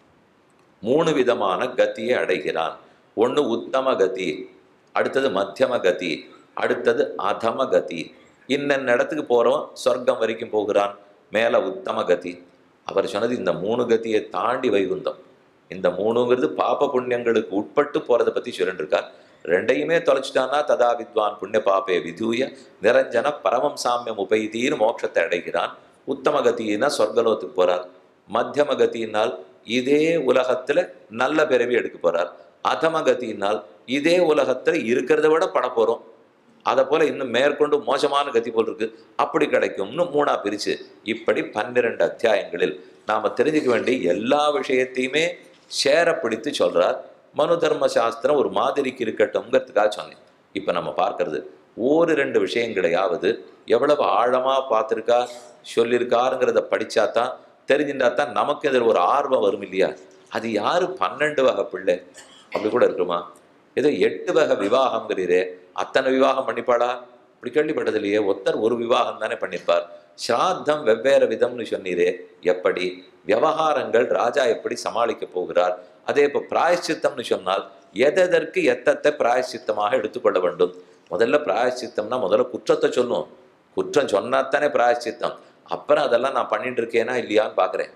மூணு விதமான கதியை அடைகிறான் ஒன்று உத்தம கதி அடுத்தது மத்தியம கதி அடுத்தது அதம கதி இன்னென்ன இடத்துக்கு போகிறோம் சொர்க்கம் வரைக்கும் போகிறான் மேலே உத்தம கதி அவர் சொன்னது இந்த மூணு கதியை தாண்டி வைகுந்தம் இந்த மூணுங்கிறது பாப புண்ணியங்களுக்கு உட்பட்டு போகிறத பற்றி சொல்லிட்டு இருக்கார் ரெண்டையுமே தொலைச்சிட்டான்னா ததா வித்வான் புண்ணிய பாப்பே விதூய நிரஞ்சன பரமம் சாமியம் உபைதீன்னு மோட்சத்தை அடைகிறான் உத்தம கதினா சொர்க்கலோகத்துக்கு போறார் மத்தியம கதியினால் இதே உலகத்துல நல்ல பிறவி எடுக்க போறார் அதம கதியினால் இதே உலகத்துல இருக்கிறத விட பட போறோம் அதை போல இன்னும் மேற்கொண்டு மோசமான கதி போல் இருக்கு அப்படி கிடைக்கும்னு மூணா பிரிச்சு இப்படி பன்னிரண்டு அத்தியாயங்களில் நாம தெரிஞ்சுக்க வேண்டிய எல்லா விஷயத்தையுமே சேர பிடித்து சொல்றார் மனு தர்ம சாஸ்திரம் ஒரு மாதிரிக்கு இருக்கட்டும்ங்கிறதுக்காக சொன்னேன் இப்ப நம்ம பார்க்கறது ஒரு ரெண்டு விஷயங்களையாவது எவ்வளவு ஆழமா பார்த்துருக்கா சொல்லியிருக்காருங்கிறத படிச்சா தான் தெரிஞ்சுட்டா தான் நமக்கு இதில் ஒரு ஆர்வம் வரும் இல்லையா அது யாரு பன்னெண்டு வகை பிள்ளை அப்படி கூட இருக்குமா ஏதோ எட்டு வகை விவாகம்ங்கிறீரே அத்தனை விவாகம் பண்ணிப்பாளா இப்படி கேள்விப்பட்டது இல்லையே ஒருத்தர் ஒரு விவாகம் தானே பண்ணியிருப்பார் ஸ்ராத்தம் வெவ்வேறு விதம்னு சொன்னீரே எப்படி விவகாரங்கள் ராஜா எப்படி சமாளிக்க போகிறார் அதே இப்போ பிராயச்சித்தம்னு சொன்னால் எதற்கு எத்தத்தை பிராயச்சித்தமாக எடுத்துக்கொள்ள வேண்டும் முதல்ல பிராயச்சித்தம்னா முதல்ல குற்றத்தை சொல்லும் குற்றம் சொன்னாத்தானே பிராயச்சித்தம் அப்புறம் அதெல்லாம் நான் பண்ணிட்டு இருக்கேனா இல்லையான்னு பார்க்குறேன்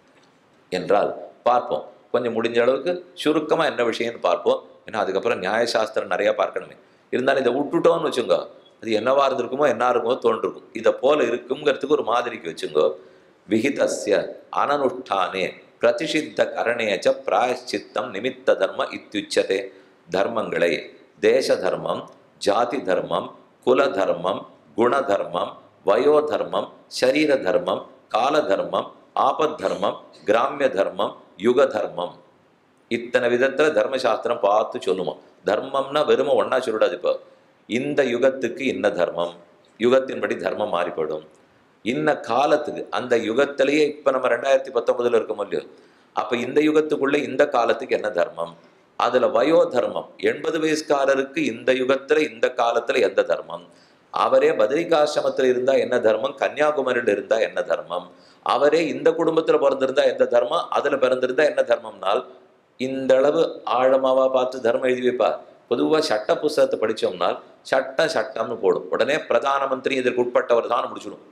என்றால் பார்ப்போம் கொஞ்சம் முடிஞ்ச அளவுக்கு சுருக்கமாக என்ன விஷயம்னு பார்ப்போம் ஏன்னா அதுக்கப்புறம் நியாயசாஸ்திரம் நிறையா பார்க்கணுமே இருந்தாலும் இதை விட்டுட்டோம்னு வச்சுங்க அது என்னவா இருந்திருக்குமோ என்ன இருக்குமோ தோன்றிருக்கும் இதை போல இருக்குங்கிறதுக்கு ஒரு மாதிரிக்கு வச்சுங்கோ விகிதஸ்ய அனனுஷ்டானே பிரதிஷித்த கரணேச்ச பிராயச்சித்தம் நிமித்த தர்ம இத்தியுச்சதே தர்மங்களை தேச தர்மம் ஜாதி தர்மம் குல தர்மம் குண தர்மம் வயோ தர்மம் சரீர தர்மம் கால தர்மம் ஆபத் தர்மம் கிராமிய தர்மம் யுக தர்மம் இத்தனை விதத்துல தர்மசாஸ்திரம் பார்த்து சொல்லுவோம் தர்மம்னா வெறும ஒன்னா சொல்லிடாது இப்போ இந்த யுகத்துக்கு இன்ன தர்மம் யுகத்தின்படி தர்மம் மாறிப்படும் இன்ன காலத்துக்கு அந்த யுகத்திலேயே இப்ப நம்ம ரெண்டாயிரத்தி பத்தொன்பதுல இருக்கோம் இல்லையோ அப்ப இந்த யுகத்துக்குள்ள இந்த காலத்துக்கு என்ன தர்மம் அதுல வயோ தர்மம் எண்பது வயசுக்காரருக்கு இந்த யுகத்துல இந்த காலத்துல எந்த தர்மம் அவரே பத்ரிகாசிரமத்துல இருந்தா என்ன தர்மம் கன்னியாகுமரியில் இருந்தா என்ன தர்மம் அவரே இந்த குடும்பத்துல பிறந்திருந்தா எந்த தர்மம் அதுல பிறந்திருந்தா என்ன தர்மம்னால் இந்த அளவு ஆழமாவா பார்த்து தர்மம் எழுதி வைப்பார் பொதுவா சட்ட புஸ்தகத்தை படிச்சோம்னால் சட்டம் சட்டம்னு போடும் உடனே பிரதான மந்திரி இதற்கு உட்பட்டவர் தான் முடிச்சிடும்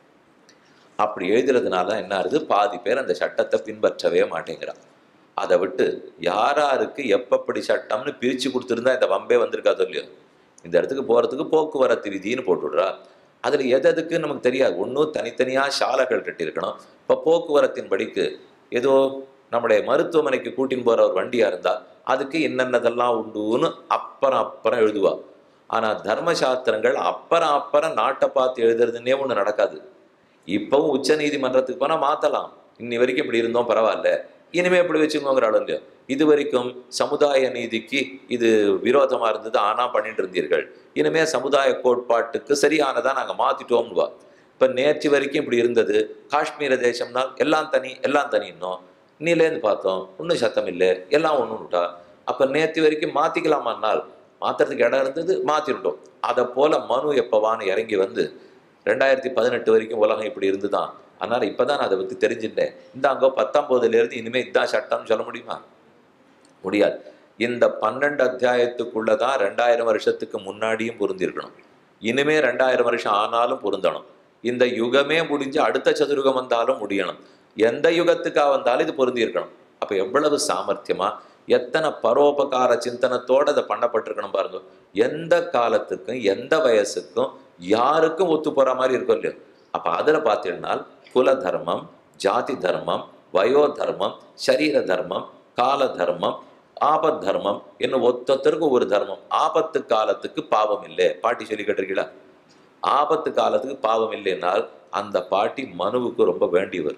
அப்படி எழுதுறதுனால என்ன ஆகுது பாதி பேர் அந்த சட்டத்தை பின்பற்றவே மாட்டேங்கிறான் அதை விட்டு யாராருக்கு எப்பப்படி சட்டம்னு பிரிச்சு கொடுத்துருந்தா இந்த வம்பே வந்திருக்காதோ இல்லையோ இந்த இடத்துக்கு போறதுக்கு போக்குவரத்து விதின்னு போட்டுடுறா அதுல எது எதுக்கு நமக்கு தெரியாது ஒன்றும் தனித்தனியா சாலைகள் கட்டியிருக்கணும் இப்போ போக்குவரத்தின் படிக்கு ஏதோ நம்முடைய மருத்துவமனைக்கு கூட்டின்னு போற ஒரு வண்டியா இருந்தா அதுக்கு என்னென்னதெல்லாம் உண்டுன்னு அப்புறம் அப்புறம் எழுதுவா ஆனா தர்மசாஸ்திரங்கள் அப்புறம் அப்புறம் நாட்டை பார்த்து எழுதுறதுன்னே ஒண்ணு நடக்காது இப்பவும் உச்ச நீதிமன்றத்துக்கு போனா மாத்தலாம் இன்னி வரைக்கும் இப்படி இருந்தோம் பரவாயில்ல இனிமே இப்படி வச்சுக்கோங்கிற அளவு இல்லையோ இது வரைக்கும் சமுதாய நீதிக்கு இது விரோதமா இருந்தது ஆனா பண்ணிட்டு இருந்தீர்கள் இனிமே சமுதாய கோட்பாட்டுக்கு சரியானதா நாங்க மாத்திட்டோம்னுவா இப்ப நேற்று வரைக்கும் இப்படி இருந்தது காஷ்மீர தேசம்னால் எல்லாம் தனி எல்லாம் தனி இன்னும் நீலேருந்து பார்த்தோம் ஒன்றும் சத்தம் இல்லை எல்லாம் ஒன்றும் விட்டா அப்ப நேற்று வரைக்கும் மாத்திக்கலாமான்னால் மாத்துறதுக்கு இடம் இருந்தது மாத்திருட்டோம் அதை போல மனு எப்பவான்னு இறங்கி வந்து ரெண்டாயிரத்தி பதினெட்டு வரைக்கும் உலகம் இப்படி இருந்துதான் அதனால இப்பதான் நான் அதை பத்தி தெரிஞ்சுட்டேன் இந்தாங்க பத்தொன்பதுல இருந்து இனிமே இதான் சட்டம்னு சொல்ல முடியுமா முடியாது இந்த பன்னெண்டு அத்தியாயத்துக்குள்ளதான் ரெண்டாயிரம் வருஷத்துக்கு முன்னாடியும் பொருந்திருக்கணும் இனிமே ரெண்டாயிரம் வருஷம் ஆனாலும் பொருந்தணும் இந்த யுகமே முடிஞ்சு அடுத்த சதுர்யுகம் வந்தாலும் முடியணும் எந்த யுகத்துக்கா வந்தாலும் இது பொருந்தி இருக்கணும் அப்ப எவ்வளவு சாமர்த்தியமா எத்தனை பரோபகார சிந்தனத்தோட அதை பண்ணப்பட்டிருக்கணும் பாருங்க எந்த காலத்துக்கும் எந்த வயசுக்கும் யாருக்கும் ஒத்து போற மாதிரி இருக்கும் இல்லையோ அப்ப அதுல பார்த்தீங்கன்னா குல தர்மம் ஜாதி தர்மம் வயோ தர்மம் சரீர தர்மம் கால தர்மம் ஆபத் தர்மம் இன்னும் ஒத்தொத்தருக்கும் ஒரு தர்மம் ஆபத்து காலத்துக்கு பாவம் இல்லை பாட்டி சொல்லி கேட்டிருக்கீங்களா ஆபத்து காலத்துக்கு பாவம் இல்லைன்னால் அந்த பாட்டி மனுவுக்கு ரொம்ப வேண்டியவர்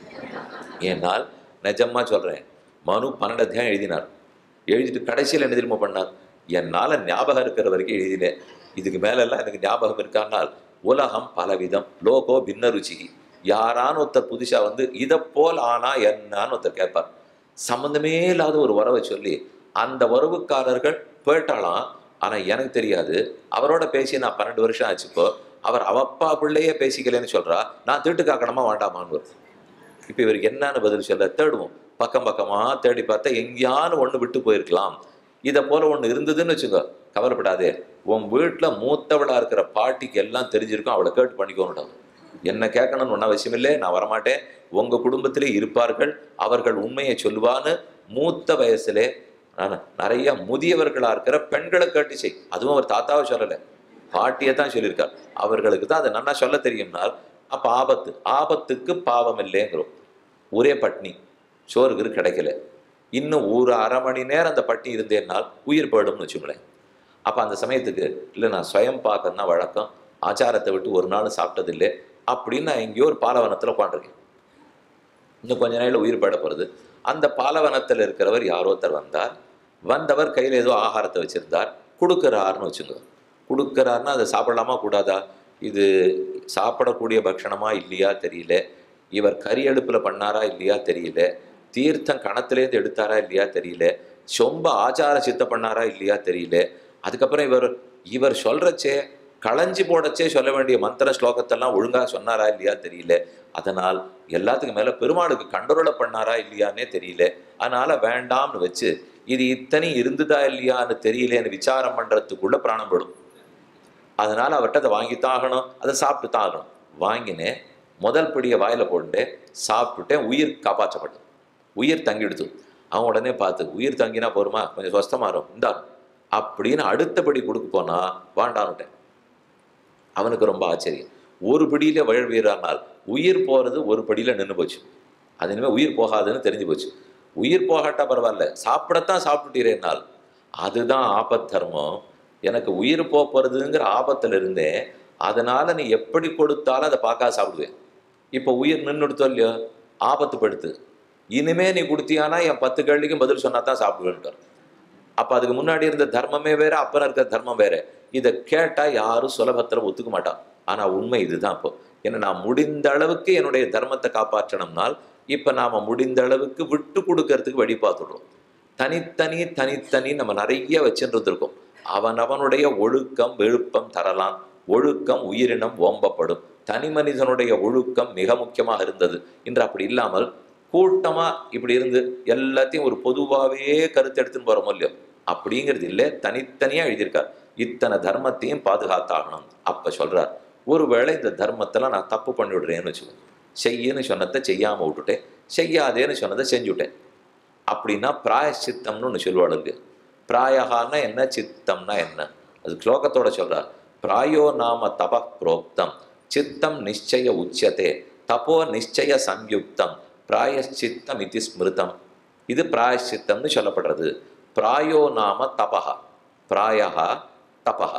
ஏன்னால் நிஜமா சொல்றேன் மனு பன்னெண்டு அத்தியாயம் எழுதினார் எழுதிட்டு கடைசியில் என்ன திரும்ப பண்ணார் என்னால் ஞாபகம் இருக்கிற வரைக்கும் எழுதினேன் இதுக்கு மேலெல்லாம் எனக்கு ஞாபகம் இருக்கானால் உலகம் பலவிதம் லோகோ பின்ன ருச்சி யாரான்னு ஒருத்தர் புதுசா வந்து இதை போல் ஆனா என்னன்னு ஒருத்தர் கேட்பார் சம்மந்தமே இல்லாத ஒரு உறவை சொல்லி அந்த உறவுக்காரர்கள் போயிட்டாலாம் ஆனா எனக்கு தெரியாது அவரோட பேசி நான் பன்னெண்டு வருஷம் ஆச்சு இப்போ அவர் அவப்பா பிள்ளையே பேசிக்கலன்னு சொல்றா நான் தீட்டு காக்கணுமா வேண்டாமான்னு இப்போ இவருக்கு என்னன்னு பதில் சொல்ல தேடுவோம் பக்கம் பக்கமா தேடி பார்த்தா எங்கேயானு ஒன்று விட்டு போயிருக்கலாம் இதை போல ஒன்று இருந்ததுன்னு வச்சுக்கோ கவலைப்படாதே உன் வீட்டில் மூத்தவளா இருக்கிற பாட்டிக்கு எல்லாம் தெரிஞ்சிருக்கும் அவளை கேட்டு பண்ணிக்கோன்னு என்ன கேட்கணும்னு ஒன்றும் அவசியம் இல்லை நான் வரமாட்டேன் உங்க குடும்பத்திலே இருப்பார்கள் அவர்கள் உண்மையை சொல்லுவான்னு மூத்த வயசுலே நான் நிறைய முதியவர்களா இருக்கிற பெண்களை கேட்டு செய் அதுவும் அவர் தாத்தாவை சொல்லலை பாட்டியை தான் சொல்லியிருக்கார் அவர்களுக்கு தான் அதை நன்னா சொல்ல தெரியும்னால் அப்ப ஆபத்து ஆபத்துக்கு பாவம் இல்லைங்கிறோம் ஒரே பட்னி சோறு கீறு கிடைக்கல இன்னும் ஒரு அரை மணி நேரம் அந்த பட்னி இருந்தேன்னால் உயிர் போயிடும்னு வச்சுங்களேன் அப்போ அந்த சமயத்துக்கு இல்லை நான் சுயம் பார்க்கறது தான் வழக்கம் ஆச்சாரத்தை விட்டு ஒரு நாள் சாப்பிட்டதில்லை அப்படின்னு நான் எங்கேயோ ஒரு பாலவனத்தில் உட்காந்துருக்கேன் இன்னும் கொஞ்ச நாளில் உயிர் போயிட போகிறது அந்த பாலவனத்தில் இருக்கிறவர் யாரோ ஒருத்தர் வந்தார் வந்தவர் கையில் ஏதோ ஆகாரத்தை வச்சிருந்தார் கொடுக்குறாருன்னு வச்சுங்க கொடுக்குறாருன்னா அதை சாப்பிடலாமா கூடாதா இது சாப்பிடக்கூடிய பக்ஷணமா இல்லையா தெரியல இவர் கறி அடுப்பில் பண்ணாரா இல்லையா தெரியல தீர்த்தம் கணத்துலேருந்து எடுத்தாரா இல்லையா தெரியல சொம்ப ஆச்சார சித்த பண்ணாரா இல்லையா தெரியல அதுக்கப்புறம் இவர் இவர் சொல்றச்சே களஞ்சி போடச்சே சொல்ல வேண்டிய மந்திர ஸ்லோகத்தெல்லாம் ஒழுங்கா சொன்னாரா இல்லையா தெரியல அதனால் எல்லாத்துக்கும் மேல பெருமாளுக்கு கண்டரோலை பண்ணாரா இல்லையான்னே தெரியல அதனால வேண்டாம்னு வச்சு இது இத்தனை இருந்ததா இல்லையான்னு தெரியலேன்னு விசாரம் பண்றதுக்குள்ள பிராணம் படும் அதனால அவர்கிட்ட அதை வாங்கித்தான் ஆகணும் அதை சாப்பிட்டு தான் ஆகணும் வாங்கினேன் முதல் பிடியை வாயில போட்டு சாப்பிட்டுட்டேன் உயிர் காப்பாற்றப்பட்டது உயிர் தங்கிடுது அவன் உடனே பார்த்து உயிர் தங்கினா போருமா கொஞ்சம் சொஸ்தமாறும் இந்தா அப்படின்னு அடுத்தபடி கொடுக்க போனா வாண்டான்னுட்டேன் அவனுக்கு ரொம்ப ஆச்சரியம் ஒரு பிடியில வழவீரானால் உயிர் போறது ஒரு படியில நின்று போச்சு அது இனிமேல் உயிர் போகாதுன்னு தெரிஞ்சு போச்சு உயிர் போகாட்டா பரவாயில்ல சாப்பிடத்தான் சாப்பிட்டுட்டீரேனால் அதுதான் ஆபத் தர்மம் எனக்கு உயிர் போக போறதுங்கிற ஆபத்துல இருந்தேன் அதனால நீ எப்படி கொடுத்தாலும் அதை பார்க்காத சாப்பிடுவேன் இப்போ உயிர் நின்றுடுத்தோ இல்லையோ ஆபத்து படுத்து இனிமே நீ கொடுத்தியானா என் பத்து கேள்விக்கும் பதில் சொன்னா தான் சாப்பிடுவேன்ட்டார் அப்ப அதுக்கு முன்னாடி இருந்த தர்மமே வேற அப்புறம் இருக்கிற தர்மம் வேற இதை கேட்டா யாரும் சுலபத்துல ஒத்துக்க மாட்டான் ஆனா உண்மை இதுதான் இப்போ ஏன்னா நான் முடிந்த அளவுக்கு என்னுடைய தர்மத்தை காப்பாற்றணும்னால் இப்ப நாம முடிந்த அளவுக்கு விட்டு கொடுக்கறதுக்கு வழி பார்த்துடுறோம் தனித்தனி தனித்தனி நம்ம நிறைய வச்சுட்டு இருக்கோம் அவன் அவனுடைய ஒழுக்கம் விழுப்பம் தரலாம் ஒழுக்கம் உயிரினம் ஓம்பப்படும் தனி மனிதனுடைய ஒழுக்கம் மிக முக்கியமாக இருந்தது இன்று அப்படி இல்லாமல் கூட்டமா இப்படி இருந்து எல்லாத்தையும் ஒரு பொதுவாகவே கருத்து எடுத்துன்னு போறோமோ இல்லையோ அப்படிங்கிறது இல்லை தனித்தனியா எழுதியிருக்கார் இத்தனை தர்மத்தையும் பாதுகாத்தாகணும் அப்ப சொல்றார் ஒருவேளை இந்த தர்மத்துல நான் தப்பு பண்ணி விடுறேன்னு வச்சுக்கோ செய்யுன்னு சொன்னதை செய்யாம விட்டுட்டேன் செய்யாதேன்னு சொன்னதை செஞ்சுட்டேன் அப்படின்னா பிராயச்சித்தம்னு ஒன்று சொல்லுவாள் இல்லையா பிராயகான்னா என்ன சித்தம்னா என்ன அது ஸ்லோகத்தோட சொல்றார் பிராயோ நாம தப புரோக்தம் சித்தம் நிச்சய உச்சதே தபோ நிச்சய சம்யுக்தம் பிராயச்சித்தம் இது ஸ்மிருதம் இது பிராயச்சித்தம்னு சொல்லப்படுறது பிராயோ நாம தபஹ பிராயஹா தபஹ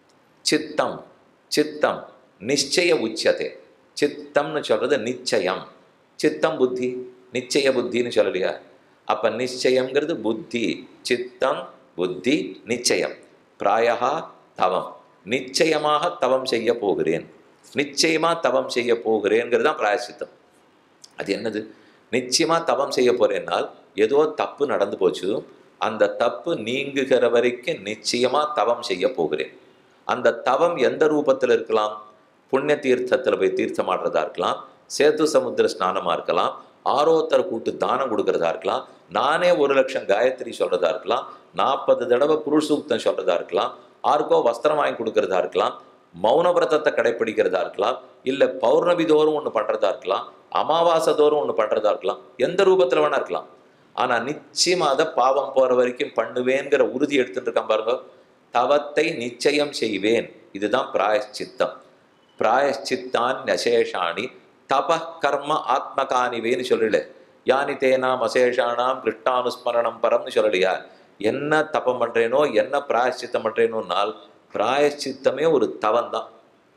சித்தம் சித்தம் நிச்சய உச்சதே சித்தம்னு சொல்றது நிச்சயம் சித்தம் புத்தி நிச்சய புத்தின்னு சொல்லலையா அப்ப நிச்சயம்ங்கிறது புத்தி சித்தம் புத்தி நிச்சயம் பிராயகா தவம் நிச்சயமாக தவம் செய்ய போகிறேன் நிச்சயமா தவம் செய்ய போகிறேங்கிறது தான் பிராயசித்தம் அது என்னது நிச்சயமா தவம் செய்ய போறேன்னால் ஏதோ தப்பு நடந்து போச்சு அந்த தப்பு நீங்குகிற வரைக்கும் நிச்சயமா தவம் செய்ய போகிறேன் அந்த தவம் எந்த ரூபத்தில் இருக்கலாம் புண்ணிய தீர்த்தத்தில் போய் தீர்த்தமாடுறதா இருக்கலாம் சேத்து சமுத்திர ஸ்நானமா இருக்கலாம் ஆரோத்தர் கூட்டு தானம் கொடுக்கறதா இருக்கலாம் நானே ஒரு லட்சம் காயத்ரி சொல்றதா இருக்கலாம் நாற்பது தடவை புருஷூக்தம் சொல்றதா இருக்கலாம் ஆருக்கோ வஸ்திரம் வாங்கி கொடுக்கறதா இருக்கலாம் மௌன விரதத்தை கடைப்பிடிக்கிறதா இருக்கலாம் இல்லை பௌர்ணமி தோறும் ஒன்று பண்ணுறதா இருக்கலாம் அமாவாசை தோறும் ஒன்று பண்ணுறதா இருக்கலாம் எந்த ரூபத்தில் வேணா இருக்கலாம் ஆனால் நிச்சயமாக அதை பாவம் போகிற வரைக்கும் பண்ணுவேங்கிற உறுதி எடுத்துட்டு இருக்கான் பாருங்க தவத்தை நிச்சயம் செய்வேன் இதுதான் பிராயஷ்சித்தம் பிராயஷ்சித்தான் நசேஷாணி தப கர்ம ஆத்மகானிவேன்னு சொல்லல யானி தேனாம் அசேஷானாம் கிருஷ்ணானுஸ்மரணம் பரம்னு சொல்லலையா என்ன தபம் பண்றேனோ என்ன பிராயஷ்சித்தம் பண்றேனோனால் பிராயஷ்சித்தமே ஒரு தவம் தான்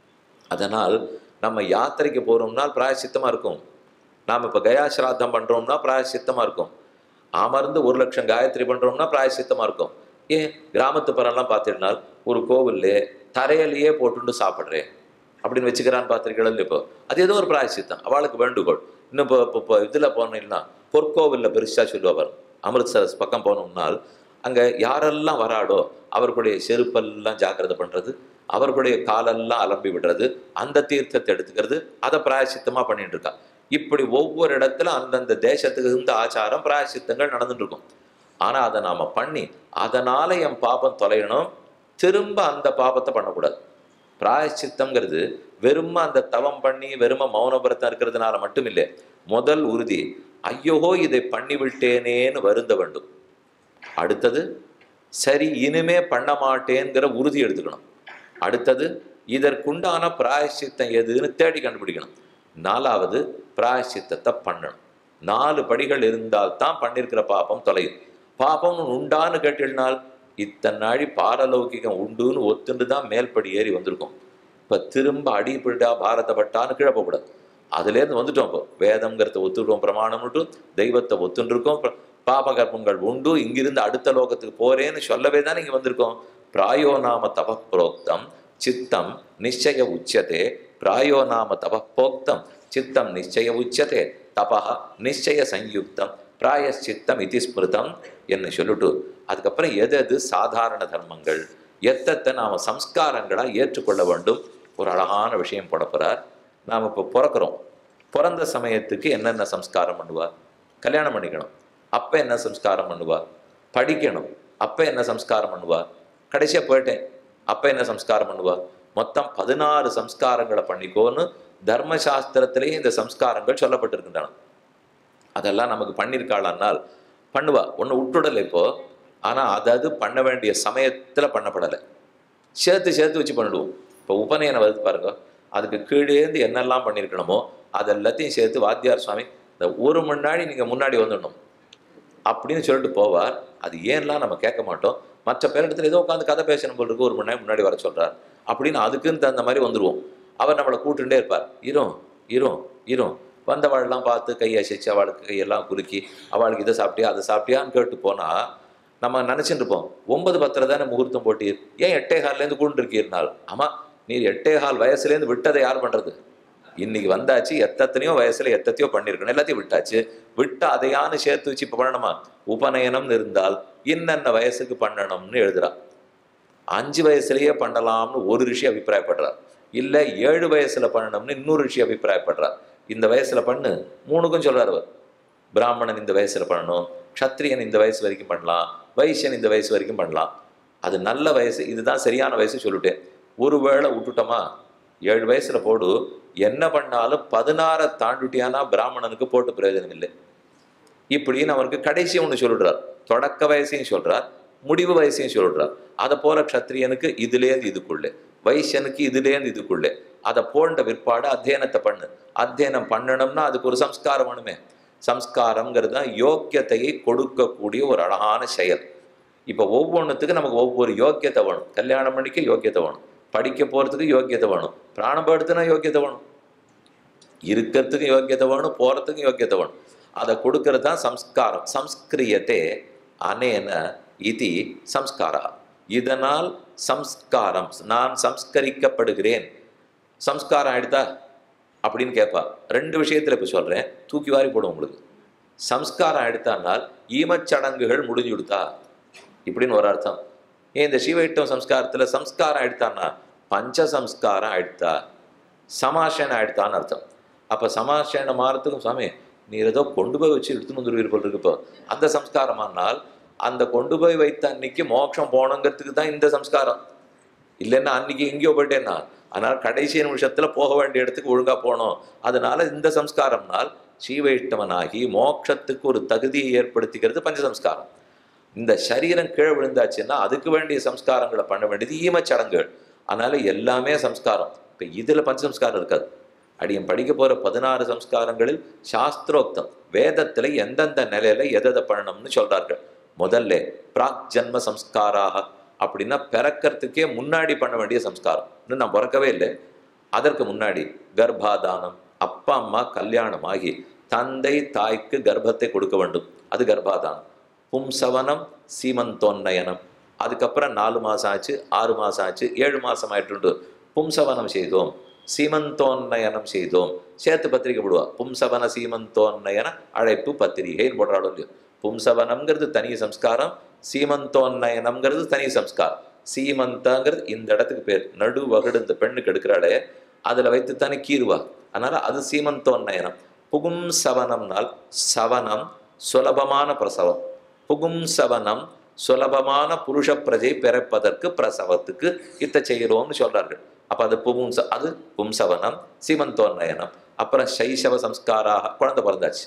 அதனால் நம்ம யாத்திரைக்கு போகிறோம்னால் பிராயசித்தமாக இருக்கும் நாம் இப்போ கயா சிராத்தம் பண்ணுறோம்னா பிராயசித்தமாக இருக்கும் அமர்ந்து ஒரு லட்சம் காயத்ரி பண்ணுறோம்னா பிராயசித்தமாக இருக்கும் ஏன் கிராமத்து பரம்லாம் பார்த்துட்டுனால் ஒரு கோவில்லே தரையிலேயே போட்டுண்டு சாப்பிட்றேன் அப்படின்னு வச்சுக்கிறான்னு பார்த்துருக்கீங்களா இப்போ அது ஏதோ ஒரு பிராயசித்தம் அவளுக்கு வேண்டுகோள் இன்னும் இப்போ இப்போ இப்போ இதில் போனீங்கன்னா பொற்கோவிலில் பெருசாக சொல்லுவார் அமிர்த்சரஸ் பக்கம் போனோம்னால் அங்கே யாரெல்லாம் வராடோ அவர்களுடைய செருப்பெல்லாம் ஜாக்கிரதை பண்ணுறது அவர்களுடைய காலெல்லாம் அலம்பி விடுறது அந்த தீர்த்தத்தை எடுத்துக்கிறது அதை பிராயசித்தமாக பண்ணிட்டு இருக்கா இப்படி ஒவ்வொரு இடத்துல அந்தந்த தேசத்துக்கு இருந்த ஆச்சாரம் பிராயசித்தங்கள் நடந்துட்டு இருக்கும் ஆனால் அதை நாம் பண்ணி அதனால் என் பாபம் தொலையணும் திரும்ப அந்த பாபத்தை பண்ணக்கூடாது பிராயச்சித்தம்ங்கிறது வெறும அந்த தவம் பண்ணி வெறும மௌனபுரத்தம் இருக்கிறதுனால மட்டும் இல்லை முதல் உறுதி ஐயோ இதை பண்ணிவிட்டேனேன்னு வருந்த வேண்டும் அடுத்தது சரி இனிமே பண்ண மாட்டேங்கிற உறுதி எடுத்துக்கணும் அடுத்தது இதற்குண்டான பிராயச்சித்தம் எதுன்னு தேடி கண்டுபிடிக்கணும் நாலாவது பிராயச்சித்தத்தை பண்ணணும் நாலு படிகள் இருந்தால் தான் பண்ணியிருக்கிற பாப்பம் தொலையும் பாப்பம் உண்டான்னு கேட்டினால் இத்தனை நாழி பாரலௌகிகம் உண்டுன்னு ஒத்துண்டு தான் மேல்படி ஏறி வந்திருக்கோம் இப்போ திரும்ப அடிப்பட்டா பாரதப்பட்டான்னு கீழே போகக்கூடாது அதுலேருந்து வந்துட்டோம் இப்போ வேதம்ங்கிறத ஒத்துருக்கோம் பிரமாணம்ட்டு தெய்வத்தை ஒத்துருக்கோம் பாப கர்ப்பங்கள் உண்டு இங்கிருந்து அடுத்த லோகத்துக்கு போறேன்னு சொல்லவே தான் இங்கே வந்திருக்கோம் பிராயோ நாம தப புரோக்தம் சித்தம் நிச்சய உச்சதே பிராயோ நாம தப போக்தம் சித்தம் நிச்சய உச்சதே தபா நிச்சய சயுக்தம் பிராயச்சித்தம் இது ஸ்மிருதம் என்று சொல்லிட்டு அதுக்கப்புறம் எது எது சாதாரண தர்மங்கள் எத்தத்தை நாம் சம்ஸ்காரங்களாக ஏற்றுக்கொள்ள வேண்டும் ஒரு அழகான விஷயம் போட போகிறார் நாம் இப்போ பிறக்கிறோம் பிறந்த சமயத்துக்கு என்னென்ன சம்ஸ்காரம் பண்ணுவா கல்யாணம் பண்ணிக்கணும் அப்போ என்ன சம்ஸ்காரம் பண்ணுவா படிக்கணும் அப்போ என்ன சம்ஸ்காரம் பண்ணுவா கடைசியாக போயிட்டேன் அப்போ என்ன சம்ஸ்காரம் பண்ணுவா மொத்தம் பதினாறு சம்ஸ்காரங்களை பண்ணிக்கோன்னு தர்மசாஸ்திரத்திலேயே இந்த சம்ஸ்காரங்கள் சொல்லப்பட்டிருக்கின்றன அதெல்லாம் நமக்கு பண்ணியிருக்காளானால் பண்ணுவா ஒன்று விட்டுடலை இப்போ ஆனால் அதாவது பண்ண வேண்டிய சமயத்தில் பண்ணப்படலை சேர்த்து சேர்த்து வச்சு பண்ணிடுவோம் இப்போ உபநயனம் வருது பாருங்க அதுக்கு கீழேந்து என்னெல்லாம் பண்ணியிருக்கணுமோ அது எல்லாத்தையும் சேர்த்து வாத்தியார் சுவாமி இந்த ஒரு முன்னாடி நீங்கள் முன்னாடி வந்துடணும் அப்படின்னு சொல்லிட்டு போவார் அது ஏன்லாம் நம்ம கேட்க மாட்டோம் மற்ற பேரிடத்துல ஏதோ உட்காந்து கதை பேசணும் போல் இருக்கு ஒரு மணி நேரம் முன்னாடி வர சொல்கிறார் அப்படின்னு அதுக்குன்னு தகுந்த மாதிரி வந்துடுவோம் அவர் நம்மளை கூட்டுண்டே இருப்பார் இரும் இரும் இரும் வந்தவாளெல்லாம் பார்த்து கையை அசைச்சு அவளுக்கு கையெல்லாம் குலுக்கி அவளுக்கு இதை சாப்பிட்டியா அதை சாப்பிட்டியான்னு கேட்டு போனால் நம்ம நினச்சிட்டு இருப்போம் ஒன்பது பத்திர தானே முகூர்த்தம் போட்டீர் ஏன் எட்டே ஹால்லேருந்து கூண்டு இருக்கீர்னால் ஆமாம் நீர் எட்டே ஹால் வயசுலேருந்து விட்டதை யார் பண்ணுறது இன்னைக்கு வந்தாச்சு எத்தனையோ வயசுல எத்தத்தையோ பண்ணியிருக்கணும் எல்லாத்தையும் விட்டாச்சு விட்டு அதையானு சேர்த்து வச்சு இப்போ பண்ணணுமா உபநயனம்னு இருந்தால் இன்னென்ன வயசுக்கு பண்ணணும்னு எழுதுறா அஞ்சு வயசுலயே பண்ணலாம்னு ஒரு ரிஷி அபிப்பிராயப்படுறார் இல்லை ஏழு வயசுல பண்ணணும்னு இன்னொரு ரிஷி அபிப்பிராயப்படுறார் இந்த வயசுல பண்ணு மூணுக்கும் சொல்றார் அவர் பிராமணன் இந்த வயசுல பண்ணணும் க்ஷத்ரியன் இந்த வயசு வரைக்கும் பண்ணலாம் வைசியன் இந்த வயசு வரைக்கும் பண்ணலாம் அது நல்ல வயசு இதுதான் சரியான வயசு சொல்லிட்டேன் ஒருவேளை விட்டுட்டோமா ஏழு வயசுல போடு என்ன பண்ணாலும் பதினாறை தாண்டிட்டியானா பிராமணனுக்கு போட்டு பிரயோஜனம் இல்லை இப்படின்னு அவருக்கு கடைசி ஒன்று சொல்லிடுறார் தொடக்க வயசையும் சொல்றார் முடிவு வயசையும் சொல்றார் அதை போல க்ஷத்ரியனுக்கு இதுலேருந்து இதுக்குள்ளே வைசியனுக்கு இதுலேருந்து இதுக்குள்ளே அதை போன்ற பிற்பாடு அத்தியனத்தை பண்ணு அத்தியனம் பண்ணணும்னா அதுக்கு ஒரு சம்ஸ்காரம் வேணுமே சம்ஸ்காரம்ங்கிறது தான் யோக்கியத்தையை கொடுக்கக்கூடிய ஒரு அழகான செயல் இப்போ ஒவ்வொன்றுத்துக்கும் நமக்கு ஒவ்வொரு யோக்கியத்தை வேணும் கல்யாணம் பண்ணிக்க யோக்கியத்தை வேணும் படிக்க போகிறதுக்கு யோக்கியத்தை வேணும் பிராணம் படுத்துனா யோக்கியத்தை வேணும் இருக்கிறதுக்கு யோக்கியத்தை வேணும் போகிறதுக்கும் யோக்கியத்தை வேணும் அதை கொடுக்கறது தான் சம்ஸ்காரம் சம்ஸ்கிரியத்தே அனேன இது சம்ஸ்காரா இதனால் சம்ஸ்காரம் நான் சம்ஸ்கரிக்கப்படுகிறேன் சம்ஸ்காரம் ஆயிடுதா அப்படின்னு கேட்பா ரெண்டு விஷயத்தில் இப்போ சொல்கிறேன் தூக்கி வாரி போடும் உங்களுக்கு சம்ஸ்காரம் ஆயிடுத்தானால் ஈமச்சடங்குகள் முடிஞ்சு கொடுத்தா இப்படின்னு ஒரு அர்த்தம் ஏன் இந்த சிவயிட்டம் சம்ஸ்காரத்தில் சம்ஸ்காரம் ஆயிடுத்தான்னா பஞ்ச சம்ஸ்காரம் ஆயிடுத்தா சமாசனம் ஆயிடுத்தான்னு அர்த்தம் அப்போ சமாசனம் மாறத்துக்கும் சாமி நீர் ஏதோ கொண்டு போய் வச்சு எடுத்துன்னு வந்துருவீர் போல் இருக்கு இப்போ அந்த சம்ஸ்காரமானால் அந்த கொண்டு போய் வைத்த அன்னைக்கு மோட்சம் போகணுங்கிறதுக்கு தான் இந்த சம்ஸ்காரம் இல்லைன்னா அன்னைக்கு எங்கேயோ போயிட்டேன்னா அதனால் கடைசி நிமிஷத்துல போக வேண்டிய இடத்துக்கு ஒழுங்கா போகணும் அதனால இந்த சம்ஸ்காரம்னால் சீவைஷ்டவனாகி மோட்சத்துக்கு ஒரு தகுதியை ஏற்படுத்திக்கிறது பஞ்சசம்ஸ்காரம் இந்த சரீரம் கீழே விழுந்தாச்சுன்னா அதுக்கு வேண்டிய சம்ஸ்காரங்களை பண்ண வேண்டியது ஈமச்சடங்குகள் அதனால எல்லாமே சம்ஸ்காரம் இப்போ இதில் பஞ்சசம்ஸ்காரம் இருக்காது அடியன் படிக்க போற பதினாறு சம்ஸ்காரங்களில் சாஸ்திரோக்தம் வேதத்துல எந்தெந்த நிலையில எதை பண்ணணும்னு சொல்றார்கள் முதல்ல பிராக் ஜன்ம சம்ஸ்காராக அப்படின்னா பிறக்கிறதுக்கே முன்னாடி பண்ண வேண்டிய சம்ஸ்காரம் இன்னும் நான் பிறக்கவே இல்லை அதற்கு முன்னாடி கர்ப்பாதானம் அப்பா அம்மா கல்யாணம் ஆகி தந்தை தாய்க்கு கர்ப்பத்தை கொடுக்க வேண்டும் அது கர்ப்பாதானம் பும்சவனம் சீமந்தோன்னயனம் அதுக்கப்புறம் நாலு மாசம் ஆச்சு ஆறு மாசம் ஆச்சு ஏழு மாசம் ஆயிட்டு பும்சவனம் செய்தோம் சீமந்தோன்னயனம் செய்தோம் சேர்த்து பத்திரிக்கை போடுவா பும்சவன சீமந்தோன்னயன அழைப்பு பத்திரிகைன்னு போடுறாளோ இல்லையோ பும்சவனம்ங்கிறது தனி சம்ஸ்காரம் சீமந்தோன்னயனம்ங்கிறது தனி சம்ஸ்காரம் சீமந்தங்கிறது இந்த இடத்துக்கு பேர் நடு வகுடு இந்த பெண்ணுக்கு எடுக்கிறாளே அதுல வைத்து தானே கீறுவா அதனால அது சீமந்தோன்னயனம் புகும் சவனம்னால் சவனம் சுலபமான பிரசவம் புகும் சவனம் சுலபமான புருஷ பிரஜை பிறப்பதற்கு பிரசவத்துக்கு இத்த செய்கிறோம்னு சொல்றார்கள் அப்ப அது புகும்ச அது பும்சவனம் சீமந்தோன்னயனம் அப்புறம் சைசவ சம்ஸ்காராக குழந்தை பிறந்தாச்சு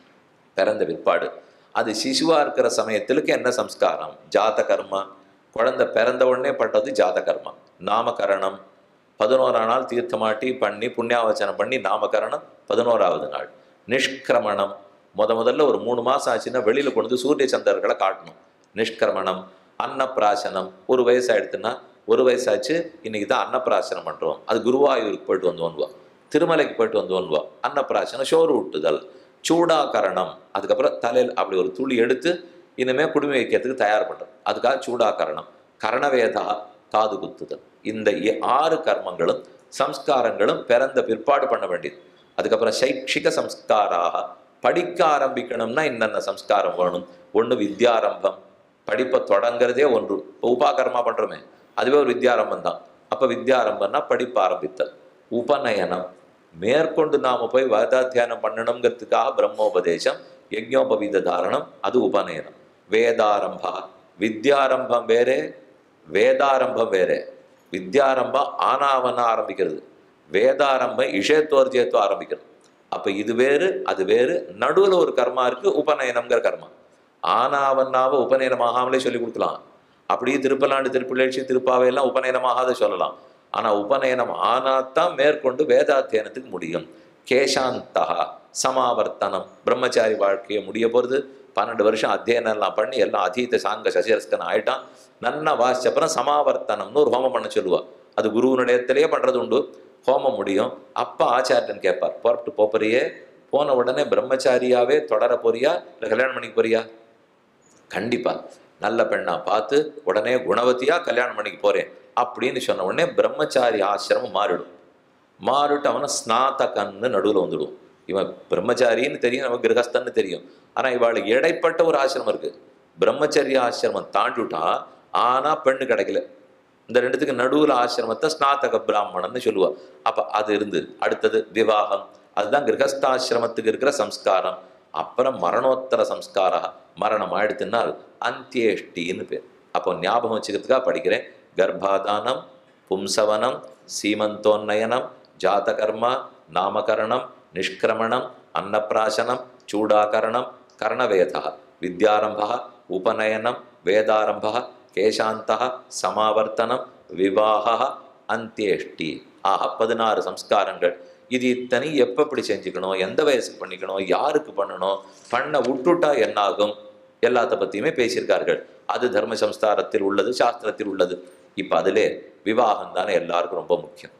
பிறந்த பிற்பாடு அது சிசுவா இருக்கிற சமயத்திலுக்கு என்ன சம்ஸ்காரம் ஜாத கர்மா குழந்தை பிறந்த உடனே பட்டது ஜாத கர்மா நாமகரணம் பதினோரா நாள் தீர்த்தமாட்டி பண்ணி புண்ணியாவச்சனம் பண்ணி நாமகரணம் பதினோராவது நாள் நிஷ்கிரமணம் முத முதல்ல ஒரு மூணு மாசம் ஆச்சுன்னா வெளியில கொண்டு வந்து சூரிய சந்திரர்களை காட்டணும் நிஷ்கிரமணம் அன்னப்பிராசனம் ஒரு வயசாயிடுத்துன்னா ஒரு வயசாச்சு இன்னைக்கு தான் அன்னப்பிராசனம் பண்றோம் அது குருவாயூருக்கு போயிட்டு வந்து வந்துவா திருமலைக்கு போயிட்டு வந்து வந்துவா அன்னப்பிராசனம் சோறு ஊட்டுதல் சூடாகரணம் அதுக்கப்புறம் தலையில் அப்படி ஒரு துளி எடுத்து இனிமே குடுமி வைக்கிறதுக்கு தயார் பண்றது அதுக்காக சூடாகரணம் கரணவேதா காது குத்துதல் இந்த இ- ஆறு கர்மங்களும் சம்ஸ்காரங்களும் பிறந்த பிற்பாடு பண்ண வேண்டியது அதுக்கப்புறம் சைக்ஷிக சம்ஸ்காராக படிக்க ஆரம்பிக்கணும்னா இன்னென்ன சம்ஸ்காரம் வேணும் ஒன்று வித்யாரம்பம் படிப்பை தொடங்குறதே ஒன்று இப்போ உபாகர்மா பண்றோமே அதுவே ஒரு வித்யாரம்பம் தான் அப்போ வித்யாரம்பம்னா படிப்பு ஆரம்பித்தல் உபநயனம் மேற்கொண்டு நாம போய் வேதாத்தியானம் பண்ணணுங்கிறதுக்காக பிரம்மோபதேசம் யஜ்ஞோபவீத தாரணம் அது உபநயனம் வேதாரம்பா வித்யாரம்பம் வேறே வேதாரம்பம் வேறே வித்யாரம்பம் ஆனாவன ஆரம்பிக்கிறது வேதாரம்பம் இஷேத்வர்ஜேத்துவ ஆரம்பிக்கிறது அப்ப இது வேறு அது வேறு நடுவுல ஒரு கர்மா இருக்கு உபநயனம்ங்கிற கர்மா ஆனாவன்னாவ உபநயனம் ஆகாமலே சொல்லி கொடுக்கலாம் அப்படியே திருப்பலாண்டு திருப்பிள்ளேட்சி திருப்பாவையெல்லாம் உபநயனமாகாத சொல்லலாம் ஆனா உபநயனம் ஆனாத்தான் மேற்கொண்டு வேதாத்தியனத்துக்கு முடியும் கேசாந்தா சமாவர்த்தனம் பிரம்மச்சாரி வாழ்க்கையை முடிய போறது பன்னெண்டு வருஷம் அத்தியனம் எல்லாம் பண்ணி எல்லாம் அதீத சாங்க சசிரஸ்கன் ஆயிட்டான் நன்னா வாசிச்சப்புறம் சமாவர்த்தனம்னு ஒரு ஹோமம் பண்ண சொல்லுவா அது குருவினுடையத்திலேயே பண்றது உண்டு ஹோமம் முடியும் அப்ப ஆச்சாரியன் கேட்பார் புறப்பட்டு போப்பறியே போன உடனே பிரம்மச்சாரியாவே தொடர போறியா இல்லை கல்யாணம் பண்ணிக்க போறியா கண்டிப்பா நல்ல பெண்ணா பார்த்து உடனே குணவதியா கல்யாணம் பண்ணிக்க போறேன் அப்படின்னு சொன்ன உடனே பிரம்மச்சாரி ஆசிரமம் மாறிடும் மாறிட்டு அவனை ஸ்நாதகன்னு நடுவில் வந்துடும் இவன் பிரம்மச்சாரின்னு தெரியும் நமக்கு கிரகஸ்தன்னு தெரியும் ஆனா இவாளுக்கு இடைப்பட்ட ஒரு ஆசிரமம் இருக்கு பிரம்மச்சரிய ஆசிரமம் தாண்டிவிட்டா ஆனா பெண்ணு கிடைக்கல இந்த ரெண்டுத்துக்கு நடுவுல ஆசிரமத்தை ஸ்நாதக பிராமணன்னு சொல்லுவா அப்ப அது இருந்து அடுத்தது விவாகம் அதுதான் கிரகஸ்தாசிரமத்துக்கு இருக்கிற சம்ஸ்காரம் அப்புறம் மரணோத்தர சம்ஸ்காரா மரணம் ஆயிடுத்துனால் அந்தியேஷ்டின்னு பேர் அப்போ ஞாபகம் வச்சுக்கிறதுக்காக படிக்கிறேன் கர்ப்பாதானம் பும்சவனம் சீமந்தோன்னயனம் ஜாதகர்மா நாமகரணம் நிஷ்கிரமணம் அன்னப்பிராசனம் சூடாகரணம் கர்ணவேதா வித்யாரம்ப உபநயனம் வேதாரம்ப கேசாந்த சமாவர்த்தனம் விவாக அந்தியேஷ்டி ஆக பதினாறு சம்ஸ்காரங்கள் இது இத்தனை எப்போ இப்படி செஞ்சுக்கணும் எந்த வயசுக்கு பண்ணிக்கணும் யாருக்கு பண்ணணும் பண்ண விட்டுட்டா என்னாகும் எல்லாத்த பற்றியுமே பேசியிருக்கார்கள் அது தர்ம சம்ஸ்காரத்தில் உள்ளது சாஸ்திரத்தில் உள்ளது இப்போ அதிலே விவாகம் தானே எல்லாருக்கும் ரொம்ப முக்கியம்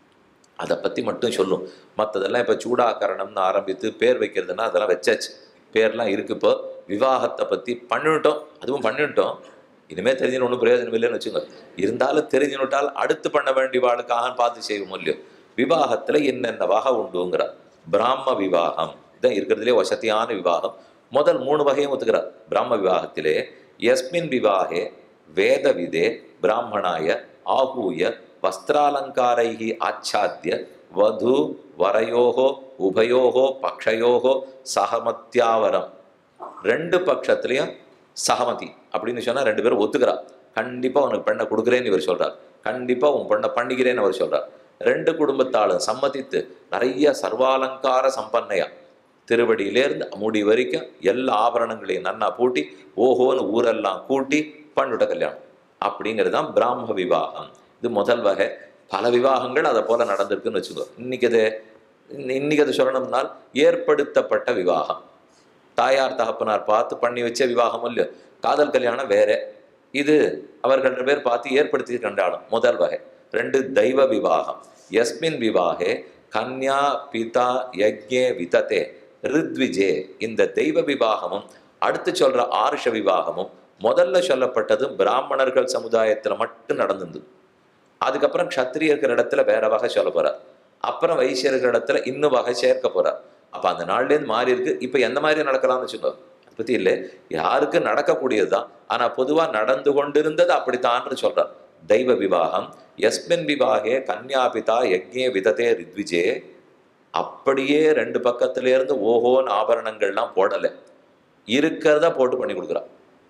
அதை பற்றி மட்டும் சொல்லும் மற்றதெல்லாம் இப்போ சூடாகரணம்னு ஆரம்பித்து பேர் வைக்கிறதுனா அதெல்லாம் வச்சாச்சு பேர்லாம் இருக்கு இப்போ விவாகத்தை பற்றி பண்ணிவிட்டோம் அதுவும் பண்ணிவிட்டோம் இனிமேல் தெரிஞ்சுன்னு ஒன்றும் பிரயோஜனம் இல்லைன்னு வச்சுங்க இருந்தாலும் தெரிஞ்சுனுட்டால் அடுத்து பண்ண வேண்டிய வாழ்க்காக பார்த்து செய்வோம் இல்லையோ விவாகத்தில் என்னென்ன வகை உண்டுங்கிறார் பிராம விவாகம் இதான் இருக்கிறதுலே வசதியான விவாகம் முதல் மூணு வகையும் ஒத்துக்கிறார் பிராம விவாகத்திலே யஸ்மின் விவாகே வேதவிதே பிராமணாய ஆகூய வஸ்திராலங்காரைஹி ஆச்சாத்திய வது வரயோகோ உபயோகோ பக்ஷயோகோ சகமத்தியாவரம் ரெண்டு பட்சத்துலையும் சகமதி அப்படின்னு சொன்னா ரெண்டு பேரும் ஒத்துக்கிறா கண்டிப்பா உனக்கு பெண்ணை கொடுக்குறேன்னு இவர் சொல்றார் கண்டிப்பா உன் பொண்ணை பண்ணிக்கிறேன்னு அவர் சொல்றார் ரெண்டு குடும்பத்தாலும் சம்மதித்து நிறைய சர்வாலங்கார சம்பன்னையா திருவடியிலேருந்து முடி வரைக்கும் எல்லா ஆபரணங்களையும் நன்னா பூட்டி ஓஹோன்னு ஊரெல்லாம் கூட்டி பண்ணிவிட்ட கல்யாணம் அப்படிங்கிறது தான் பிராம விவாகம் இது முதல் வகை பல விவாகங்கள் அதை போல நடந்திருக்குன்னு வச்சுக்கோ இன்னைக்கு அது இன்னைக்கு அது சொல்லணும்னால் ஏற்படுத்தப்பட்ட விவாகம் தாயார் தகப்பனார் பார்த்து பண்ணி வச்ச விவாகம் இல்லையோ காதல் கல்யாணம் வேற இது அவர்கள் ரெண்டு பேர் பார்த்து ஏற்படுத்தி கண்டாடும் முதல் வகை ரெண்டு தெய்வ விவாகம் எஸ்மின் விவாகே கன்யா பிதா யக்ஞே விததே ரித்விஜே இந்த தெய்வ விவாகமும் அடுத்து சொல்ற ஆருஷ விவாகமும் முதல்ல சொல்லப்பட்டது பிராமணர்கள் சமுதாயத்துல மட்டும் நடந்தது அதுக்கப்புறம் க்ஷத்திரியர்கள் இடத்துல வேற வகை சொல்ல போறார் அப்புறம் வைசியர்கள் இடத்துல இன்னும் வகை சேர்க்க போறார் அப்ப அந்த நாள்லேருந்து மாறி இருக்கு இப்ப எந்த மாதிரி நடக்கலாம்னு வச்சுக்கோ அதை பத்தி இல்லை யாருக்கு நடக்கக்கூடியதுதான் ஆனா பொதுவா நடந்து கொண்டிருந்தது அப்படித்தான்னு சொல்றார் தெய்வ விவாகம் எஸ்மின் விவாகே கன்யாபிதா யக்ஞே விததே ரித்விஜே அப்படியே ரெண்டு பக்கத்துல இருந்து ஓஹோன்னு ஆபரணங்கள்லாம் போடலை இருக்கிறத போட்டு பண்ணி கொடுக்குறா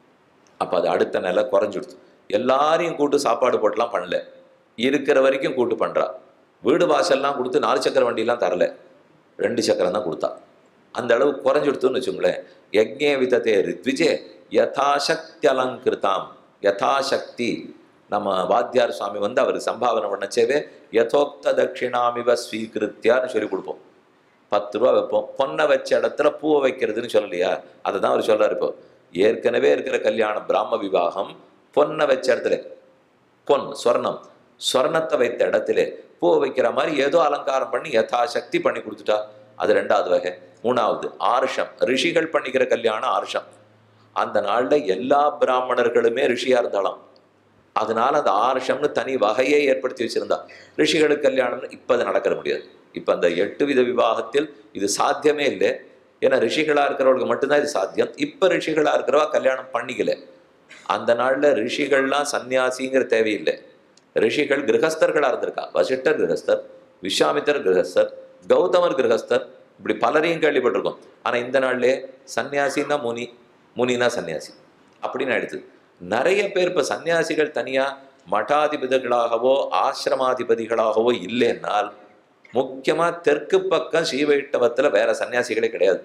அப்போ அது அடுத்த நிலை குறைஞ்சிடுது எல்லாரையும் கூட்டு சாப்பாடு போட்டுலாம் பண்ணல இருக்கிற வரைக்கும் கூட்டு பண்றா வீடு வாசல்லாம் கொடுத்து நாலு சக்கர வண்டிலாம் தரல ரெண்டு சக்கரம் தான் கொடுத்தா அந்த அளவு குறைஞ்சிடுத்துன்னு வச்சுங்களேன் யக்ஞே விதத்தே ரித்விஜே யதாசக்தி அலங்கிருதாம் யதாசக்தி நம்ம வாத்தியார் சுவாமி வந்து அவருக்கு சம்பாவனை பண்ணச்சேவே யதோக்த தட்சிணாமிவ ஸ்வீகிருத்தியான்னு சொல்லி கொடுப்போம் பத்து ரூபா வைப்போம் பொண்ணை வச்ச இடத்துல பூவை வைக்கிறதுன்னு சொல்லலையா அதை தான் அவர் சொல்றாரு இப்போ ஏற்கனவே இருக்கிற கல்யாணம் பிராம விவாகம் பொண்ணை வச்ச இடத்துல பொன் ஸ்வர்ணம் ஸ்வர்ணத்தை வைத்த இடத்துல பூவை வைக்கிற மாதிரி ஏதோ அலங்காரம் பண்ணி யதாசக்தி பண்ணி கொடுத்துட்டா அது ரெண்டாவது வகை மூணாவது ஆருஷம் ரிஷிகள் பண்ணிக்கிற கல்யாணம் ஆருஷம் அந்த நாள்ல எல்லா பிராமணர்களுமே ரிஷியா இருந்தாலும் அதனால அந்த ஆருஷம்னு தனி வகையை ஏற்படுத்தி வச்சிருந்தா ரிஷிகளுக்கு கல்யாணம் இப்ப அது நடக்கிற முடியாது இப்ப அந்த எட்டு வித விவாகத்தில் இது சாத்தியமே இல்லை ஏன்னா ரிஷிகளா இருக்கிறவங்களுக்கு மட்டும்தான் இது சாத்தியம் இப்ப ரிஷிகளா இருக்கிறவா கல்யாணம் பண்ணிக்கல அந்த நாள்ல ரிஷிகள்லாம் சன்னியாசிங்கிற தேவையில்லை ரிஷிகள் கிரகஸ்தர்களா இருந்திருக்கா வசிஷ்டர் கிரகஸ்தர் விஸ்வாமித்தர் கிரகஸ்தர் கௌதமர் கிரகஸ்தர் இப்படி பலரையும் கேள்விப்பட்டிருக்கோம் ஆனா இந்த நாள்லே சன்னியாசின்னா முனி முனினா சன்னியாசி அப்படின்னு ஆயிடுது நிறைய பேர் இப்ப சன்னியாசிகள் தனியா மடாதிபதிகளாகவோ ஆசிரமாதிபதிகளாகவோ இல்லைன்னால் முக்கியமா தெற்கு பக்கம் ஸ்ரீவைஷ்ணவத்துல வேற சன்னியாசிகளே கிடையாது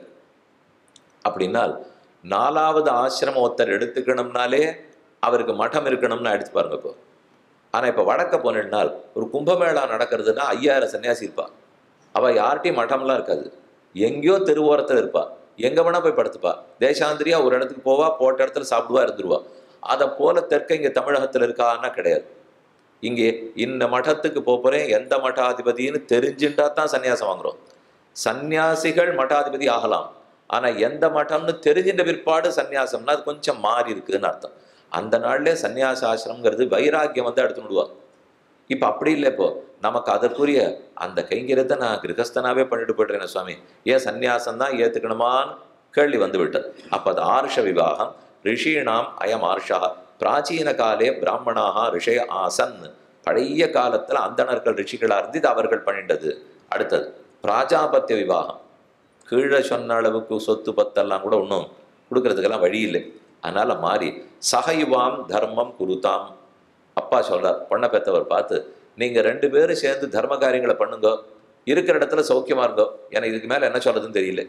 அப்படின்னால் நாலாவது ஆசிரமம் ஒருத்தர் எடுத்துக்கணும்னாலே அவருக்கு மடம் இருக்கணும்னு எடுத்து பாருங்க இப்போ ஆனா இப்ப வடக்க போனால் ஒரு கும்பமேளா நடக்கிறதுனா ஐயாயிரம் சன்னியாசி இருப்பா அவ யார்கிட்டையும் மட்டம்லாம் இருக்காது எங்கேயோ தெருவோரத்துல இருப்பா எங்க வேணா போய் படுத்துப்பா தேசாந்திரியா ஒரு இடத்துக்கு போவா போட்ட இடத்துல சாப்பிடுவா இருந்துருவா அதை போல தெற்க இங்க தமிழகத்துல இருக்கான்னா கிடையாது இங்கே இந்த மഠத்துக்கு போப் போறேன் எந்த மடாதிபதின்னு தெரிஞ்சுட்டா தான் சன்னியாசம் வாங்குறோம் சன்னியாசிகள் மடாதிபதி ஆகலாம் ஆனா எந்த மட்டம்னு தெரிஞ்சின்ற பிற்பாடு சன்னியாசம்னா அது கொஞ்சம் மாறி இருக்குன்னு அர்த்தம் அந்த நாள்ல சன்னியாச ஆசிரமங்கிறது வைராக்கியம் வந்து எடுத்து விடுவா இப்ப அப்படி இல்லை இப்போ நமக்கு அதற்குரிய அந்த கைங்கரியத்தை நான் கிரகஸ்தனாவே பண்ணிட்டு போயிடுறேன் சுவாமி ஏன் சந்நியாசம் தான் ஏத்துக்கணுமான்னு கேள்வி வந்து விட்டது அப்ப அது ஆர்ஷ விவாகம் ரிஷீணாம் அயம் ஆர்ஷா பிராச்சீன காலே பிராமணாக ரிஷய ஆசன் பழைய காலத்துல அந்தணர்கள் ரிஷிகளா இருந்து இது அவர்கள் பண்ணிட்டது அடுத்தது பிராஜாபத்திய விவாகம் கீழே சொன்ன அளவுக்கு சொத்து பத்தெல்லாம் கூட ஒன்றும் கொடுக்கறதுக்கெல்லாம் வழி இல்லை அதனால மாறி சகைவாம் தர்மம் குருதாம் அப்பா சொல்றார் பொண்ணை பெத்தவர் பார்த்து நீங்க ரெண்டு பேரும் சேர்ந்து தர்ம காரியங்களை பண்ணுங்க இருக்கிற இடத்துல சௌக்கியமா இருங்கோ எனக்கு இதுக்கு மேல என்ன சொல்றதுன்னு தெரியல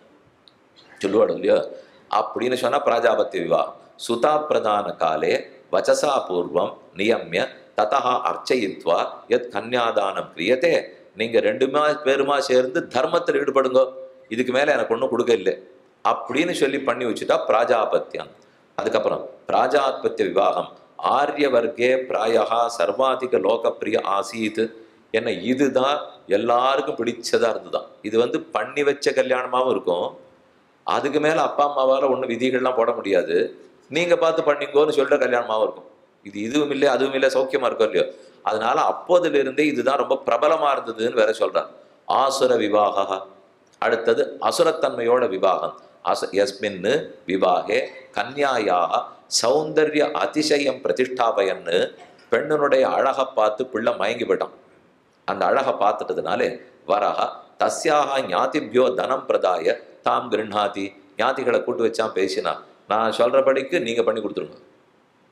சொல்லுவாடு இல்லையோ அப்படின்னு சொன்னா பிராஜாபத்திய விவாகம் சுதா பிரதான காலே வச்சசா பூர்வம் நியமிய ததா அர்ச்சயித்வா எத் கன்யாதானம் கிரியத்தே நீங்க ரெண்டுமா பேருமா சேர்ந்து தர்மத்தில் ஈடுபடுங்க இதுக்கு மேல எனக்கு ஒன்றும் கொடுக்க இல்லை அப்படின்னு சொல்லி பண்ணி வச்சுட்டா பிராஜாபத்தியம் அதுக்கப்புறம் பிராஜாபத்திய விவாகம் ஆரிய வர்க்கே பிராயா சர்வாதிக லோகப்பிரிய ஆசீத் என்ன இதுதான் எல்லாருக்கும் பிடிச்சதா இருந்துதான் இது வந்து பண்ணி வச்ச கல்யாணமாவும் இருக்கும் அதுக்கு மேல அப்பா அம்மாவால ஒன்றும் விதிகள்லாம் போட முடியாது நீங்க பார்த்து பண்ணிங்கோன்னு சொல்ற கல்யாணமாவும் இருக்கும் இது இதுவும் இல்லை அதுவும் இல்லை சௌக்கியமா இருக்கும் இல்லையோ அதனால அப்போதுல இருந்தே இதுதான் ரொம்ப பிரபலமா இருந்ததுன்னு வேற சொல்றான் ஆசுர விவாகா அடுத்தது அசுரத்தன்மையோட விவாகம் அச எஸ்மின்னு விவாகே கன்யாயாக சௌந்தர்ய அதிசயம் பிரதிஷ்டாபயன்னு பெண்ணனுடைய அழகை பார்த்து பிள்ளை மயங்கி போயிட்டான் அந்த அழகை பார்த்துட்டதுனாலே வரஹா தஸ்யாக ஞாதிபியோ தனம் பிரதாய தாம் கிருண்ணாதி ஞாதிகளை கூட்டு வச்சான் பேசினா நான் சொல்றபடிக்கு நீங்க பண்ணி கொடுத்துருங்க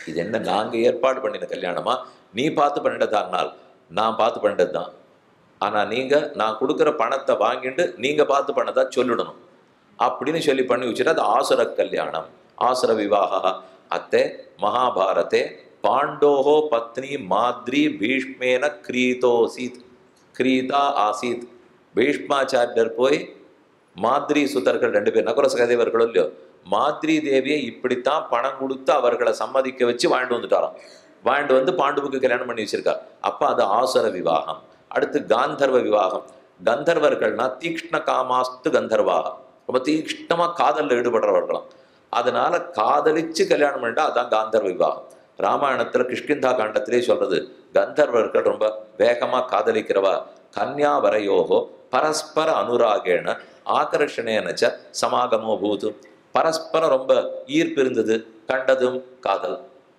இது என்ன நாங்க ஏற்பாடு பண்ணின கல்யாணமா நீ பார்த்து பண்ணிட்டதானால் நான் பார்த்து பண்ணிட்டது தான் ஆனா நீங்க நான் கொடுக்குற பணத்தை வாங்கிட்டு நீங்க பார்த்து பண்ணதா சொல்லிடணும் அப்படின்னு சொல்லி பண்ணி வச்சுட்டு அது ஆசுர கல்யாணம் ஆசுர விவாகா அத்தே மகாபாரதே பாண்டோஹோ பத்னி மாத்ரி பீஷ்மேன கிரீதோசீத் கிரீதா ஆசீத் பீஷ்மாச்சாரியர் போய் மாத்ரி சுதர்கள் ரெண்டு பேர் நகுர சகதேவர்களும் இல்லையோ மாத்ரி தேவியை இப்படித்தான் பணம் கொடுத்து அவர்களை சம்மதிக்க வச்சு வாழ்ந்து வந்துட்டாராம் வாழ்ந்து வந்து பாண்டுவுக்கு கல்யாணம் பண்ணி வச்சிருக்கார் அப்ப அது ஆசுர விவாகம் அடுத்து காந்தர்வ விவாகம் கந்தர்வர்கள்னா தீக்ஷ்ண காமாஸ்து கந்தர்வாகம் ரொம்ப தீக்ஷ்ணமா காதல்ல ஈடுபடுறவர்களாம் அதனால காதலிச்சு கல்யாணம் பண்ணிட்டா அதான் காந்தர்வ விவாகம் ராமாயணத்துல கிஷ்கிந்தா காண்டத்திலே சொல்றது கந்தர்வர்கள் ரொம்ப வேகமா காதலிக்கிறவா கன்யா வரையோகோ பரஸ்பர அனுராகேன ஆகர்ஷணேனச்ச சமாகமோ பூது பரஸ்பரம் ரொம்ப ஈர்ப்பு இருந்தது கண்டதும் காதல்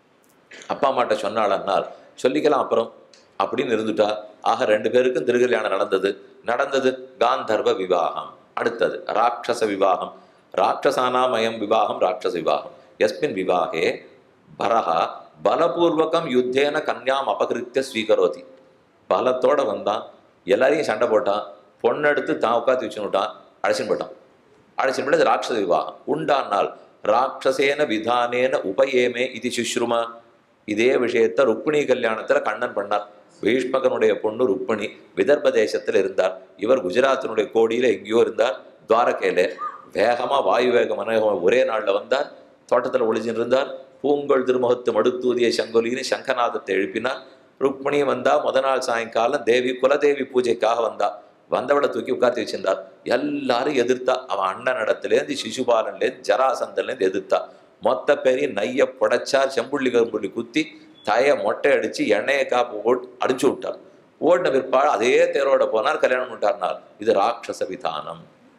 அப்பா அம்மாட்ட சொன்னாளன்னால் சொல்லிக்கலாம் அப்புறம் அப்படின்னு இருந்துட்டா ஆக ரெண்டு பேருக்கும் திருக்கல்யாணம் நடந்தது நடந்தது காந்தர்வ விவாகம் அடுத்தது ராட்சச விவாகம் ராட்சசானாமயம் விவாகம் ராட்சச விவாகம் எஸ்மின் விவாகே பரஹா பலபூர்வகம் யுத்தேன கன்யாம் அபகிருத்திய ஸ்வீகரோதி பலத்தோட வந்தான் எல்லாரையும் சண்டை போட்டான் பொண்ணெடுத்து தான் உட்காந்து வச்சுனுட்டான் அழைச்சின்னு போட்டான் அழைச்சின்னு போய் ராட்சச விவாகம் உண்டானால் ராட்சசேன விதானேன உபயேமே இது சுஷ்ருமா இதே விஷயத்த ருக்மிணி கல்யாணத்துல கண்ணன் பண்ணார் பீஷ்மகனுடைய பொண்ணு ருக்மிணி விதர்ப தேசத்துல இருந்தார் இவர் குஜராத்தினுடைய கோடியில எங்கேயோ இருந்தார் துவாரகையில வேகமா வாயு வேகம் அநேகம் ஒரே நாள்ல வந்தார் தோட்டத்துல ஒளிஞ்சின்னு இருந்தார் பூங்கொள் திருமுகத்து மடுத்தூதிய சங்கொலின்னு சங்கநாதத்தை எழுப்பினார் ருக்மிணி வந்தா முத நாள் சாயங்காலம் தேவி குலதேவி பூஜைக்காக வந்தா வந்தவளை தூக்கி உட்காந்து வச்சிருந்தார் எல்லாரும் எதிர்த்தா அவன் அண்ணன் இடத்துலேருந்து சிசுபாலன்லேருந்து ஜராசந்தன்லேருந்து எதிர்த்தா மொத்த பேரையும் நைய புடைச்சார் செம்புள்ளி கரும்புள்ளி குத்தி தய மொட்டை அடிச்சு எண்ணெயை காப்பு ஓட் அடிச்சு விட்டார் ஓடின பிற்பாடு அதே தேரோட போனார் கல்யாணம் பண்ணிட்டார்னார் இது ராட்சச விதானம்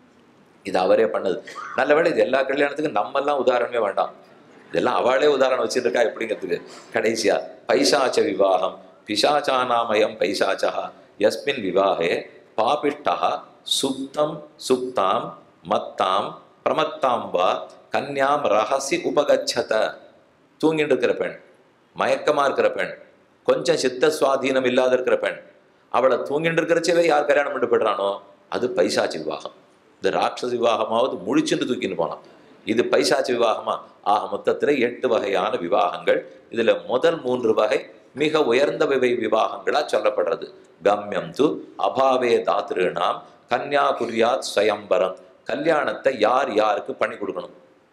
இது அவரே பண்ணது நல்ல வேளை இது எல்லா கல்யாணத்துக்கும் நம்மெல்லாம் உதாரணமே வேண்டாம் இதெல்லாம் அவளே உதாரணம் வச்சிருக்கா எப்படிங்கிறதுக்கு கடைசியா பைசாச்ச விவாகம் பிசாச்சானாமயம் பைசாச்சா யஸ்மின் விவாகே பாபிஷ்டா சுப்தம் சுப்தாம் மத்தாம் பிரமத்தாம் வா கன்யாம் ரகசி உபகச்சத தூங்கிட்டு இருக்கிற பெண் மயக்கமா இருக்கிற பெண் கொஞ்சம் சித்த சுவாதீனம் இல்லாத இருக்கிற பெண் அவளை தூங்கிட்டு இருக்கிறச்சவே யார் கல்யாணம் பண்ணிட்டு போயிடுறானோ அது பைசாச்சி விவாகம் இது ராட்சச விவாகமாவது முழிச்சுட்டு தூக்கின்னு போனான் இது பைசாச்சி விவாகமா ஆக மொத்தத்தில் எட்டு வகையான விவாகங்கள் இதுல முதல் மூன்று வகை மிக உயர்ந்த விவை விவாகங்களா சொல்லப்படுறது கம்யம் து அபாவே தாத்ருணாம் கன்யா குர்யாத் ஸ்வயம்பரம் கல்யாணத்தை யார் யாருக்கு பண்ணி கொடுக்கணும்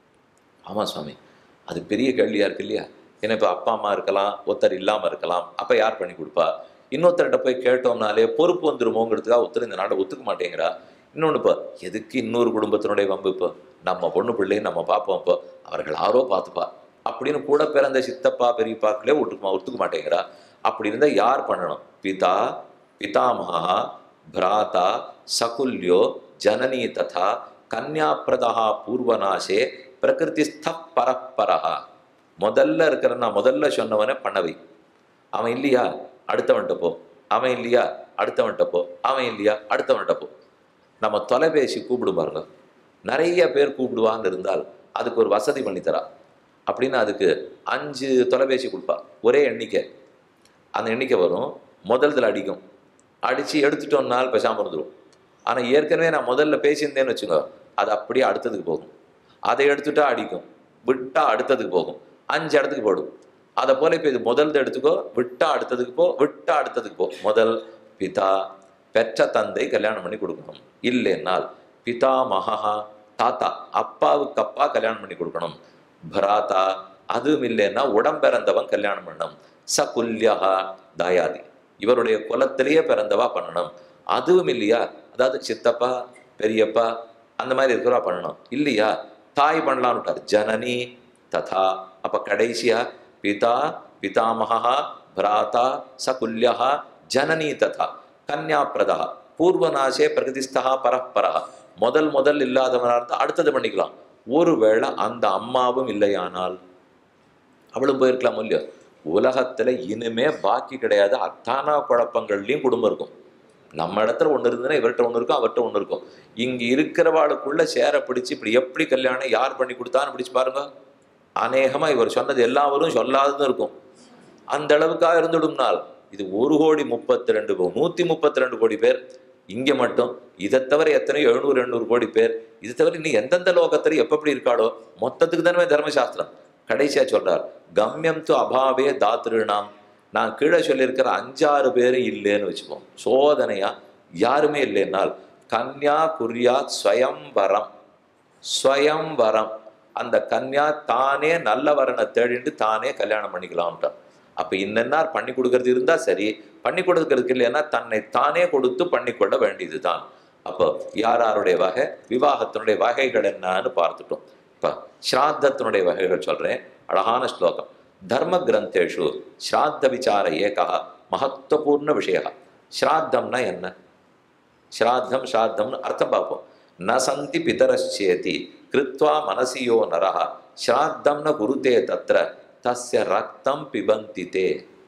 ஆமா சுவாமி அது பெரிய கேள்வியா இருக்கு இல்லையா ஏன்னா இப்போ அப்பா அம்மா இருக்கலாம் ஒருத்தர் இல்லாம இருக்கலாம் அப்ப யார் பண்ணி கொடுப்பா இன்னொருத்தர்கிட்ட போய் கேட்டோம்னாலே பொறுப்பு வந்துருமோங்கிறதுக்காக ஒருத்தர் இந்த நாட்டை ஒத்துக்க மாட்டேங்கிறா இன்னொன்று இப்போ எதுக்கு இன்னொரு குடும்பத்தினுடைய வம்பு இப்போ நம்ம பொண்ணு பிள்ளையும் நம்ம பார்ப்போம் இப்போ அவர்கள் யாரோ பார்த்துப்பா அப்படின்னு கூட பிறந்த சித்தப்பா பெரியப்பாக்களே ஒட்டுக்குமா ஒத்துக்க மாட்டேங்கிறா அப்படி இருந்தால் யார் பண்ணணும் பிதா பிதாமகா பிராதா சகுல்யோ ஜனனி ததா கன்யாப்பிரதா பூர்வநாசே பிரகிருதிஸ்த பரப்பரஹா முதல்ல இருக்கிறன்னா முதல்ல சொன்னவனை பண்ணவை அவன் இல்லையா அடுத்தவன்கிட்ட போ அவன் இல்லையா அடுத்தவன்கிட்ட போ அவன் இல்லையா அடுத்தவன்கிட்ட போ நம்ம தொலைபேசி கூப்பிடு பாருங்க நிறைய பேர் கூப்பிடுவான்னு இருந்தால் அதுக்கு ஒரு வசதி பண்ணித்தரா அப்படின்னு அதுக்கு அஞ்சு தொலைபேசி கொடுப்பா ஒரே எண்ணிக்கை அந்த எண்ணிக்கை வரும் முதல்ல அடிக்கும் அடித்து எடுத்துட்டோம்னால் பேசாமல் இருந்துடும் ஆனால் ஏற்கனவே நான் முதல்ல பேசியிருந்தேன்னு வச்சுக்கோ அது அப்படியே அடுத்ததுக்கு போகும் அதை எடுத்துட்டா அடிக்கும் விட்டா அடுத்ததுக்கு போகும் அஞ்சு இடத்துக்கு போடும் அதை போல இப்போ இது முதல்து எடுத்துக்கோ விட்டா அடுத்ததுக்கு போ விட்டா அடுத்ததுக்கு போ முதல் பிதா பெற்ற தந்தை கல்யாணம் பண்ணி கொடுக்கணும் இல்லைன்னால் பிதா மகா தாத்தா அப்பாவுக்கு அப்பா கல்யாணம் பண்ணி கொடுக்கணும் பராத்தா அதுவும் இல்லைன்னா உடம்பிறந்தவன் கல்யாணம் பண்ணணும் சகுல்யஹா தாயாதி இவருடைய குலத்திலேயே பிறந்தவா பண்ணணும் அதுவும் இல்லையா அதாவது சித்தப்பா பெரியப்பா அந்த மாதிரி இருக்கிறவா பண்ணணும் இல்லையா தாய் பண்ணலான்னு விட்டார் ஜனனி ததா அப்ப கடைசியா பிதா பிதாமகா பிராதா சகுல்யா ஜனனி ததா கன்யாப்பிரதா பூர்வநாசே பிரகதிஸ்தா பரப்பரா முதல் முதல் இல்லாதவனா இருந்தா அடுத்தது பண்ணிக்கலாம் ஒருவேளை அந்த அம்மாவும் இல்லையானால் அவளும் போயிருக்கலாம் இல்லையோ உலகத்துல இனிமே பாக்கி கிடையாது அத்தானா குழப்பங்கள்லயும் குடும்பம் இருக்கும் நம்ம இடத்துல ஒன்று இருந்ததுன்னா இவர்கிட்ட ஒன்று இருக்கும் அவர்கிட்ட ஒன்று இருக்கும் இங்க இருக்கிறவாளுக்குள்ள சேர பிடிச்சு இப்படி எப்படி கல்யாணம் யார் பண்ணி கொடுத்தான்னு பிடிச்சு பாருங்க அநேகமா இவர் சொன்னது எல்லாவரும் சொல்லாததும் இருக்கும் அந்த அளவுக்காக இருந்துடும்னால் இது ஒரு கோடி முப்பத்தி ரெண்டு நூத்தி முப்பத்தி ரெண்டு கோடி பேர் இங்க மட்டும் இதை தவிர எத்தனையோ எழுநூறு எண்ணூறு கோடி பேர் இது தவிர நீ எந்தெந்த லோகத்துல எப்ப எப்படி இருக்காளோ மொத்தத்துக்கு தானே தர்மசாஸ்திரம் கடைசியா சொல்றார் கம்யம் து அபாவே தாத்ருணாம் நான் கீழே சொல்லியிருக்கிற அஞ்சாறு பேரும் இல்லைன்னு வச்சுப்போம் சோதனையா யாருமே இல்லைன்னால் கன்யா குர்யா ஸ்வயம்வரம் ஸ்வயம்வரம் அந்த கன்யா தானே நல்ல வரனை தேடிட்டு தானே கல்யாணம் பண்ணிக்கலாம்ட்டான் அப்ப இன்னென்னார் பண்ணி கொடுக்கறது இருந்தா சரி பண்ணி கொடுக்கறதுக்கு இல்லைன்னா தன்னை தானே கொடுத்து பண்ணிக்கொள்ள வேண்டியதுதான் அப்போ யார் யாருடைய வகை விவாகத்தினுடைய வகைகள் என்னன்னு பார்த்துட்டோம் இப்ப ஸ்ராத்தத்தினுடைய வகைகள் சொல்றேன் அழகான ஸ்லோகம் தர்ம கிரந்தேஷு ஸ்ராத்த விசார ஏகா மகத்துவபூர்ண விஷய ஸ்ராத்தம்னா என்ன ஸ்ராத்தம் ஸ்ராத்தம்னு அர்த்தம் பார்ப்போம் ந சந்தி பிதரச்சேதி கிருத்வா மனசியோ நரஹ ஸ்ராத்தம் ந குருதே தத்ர தஸ்ய ரத்தம் பிபந்தி தே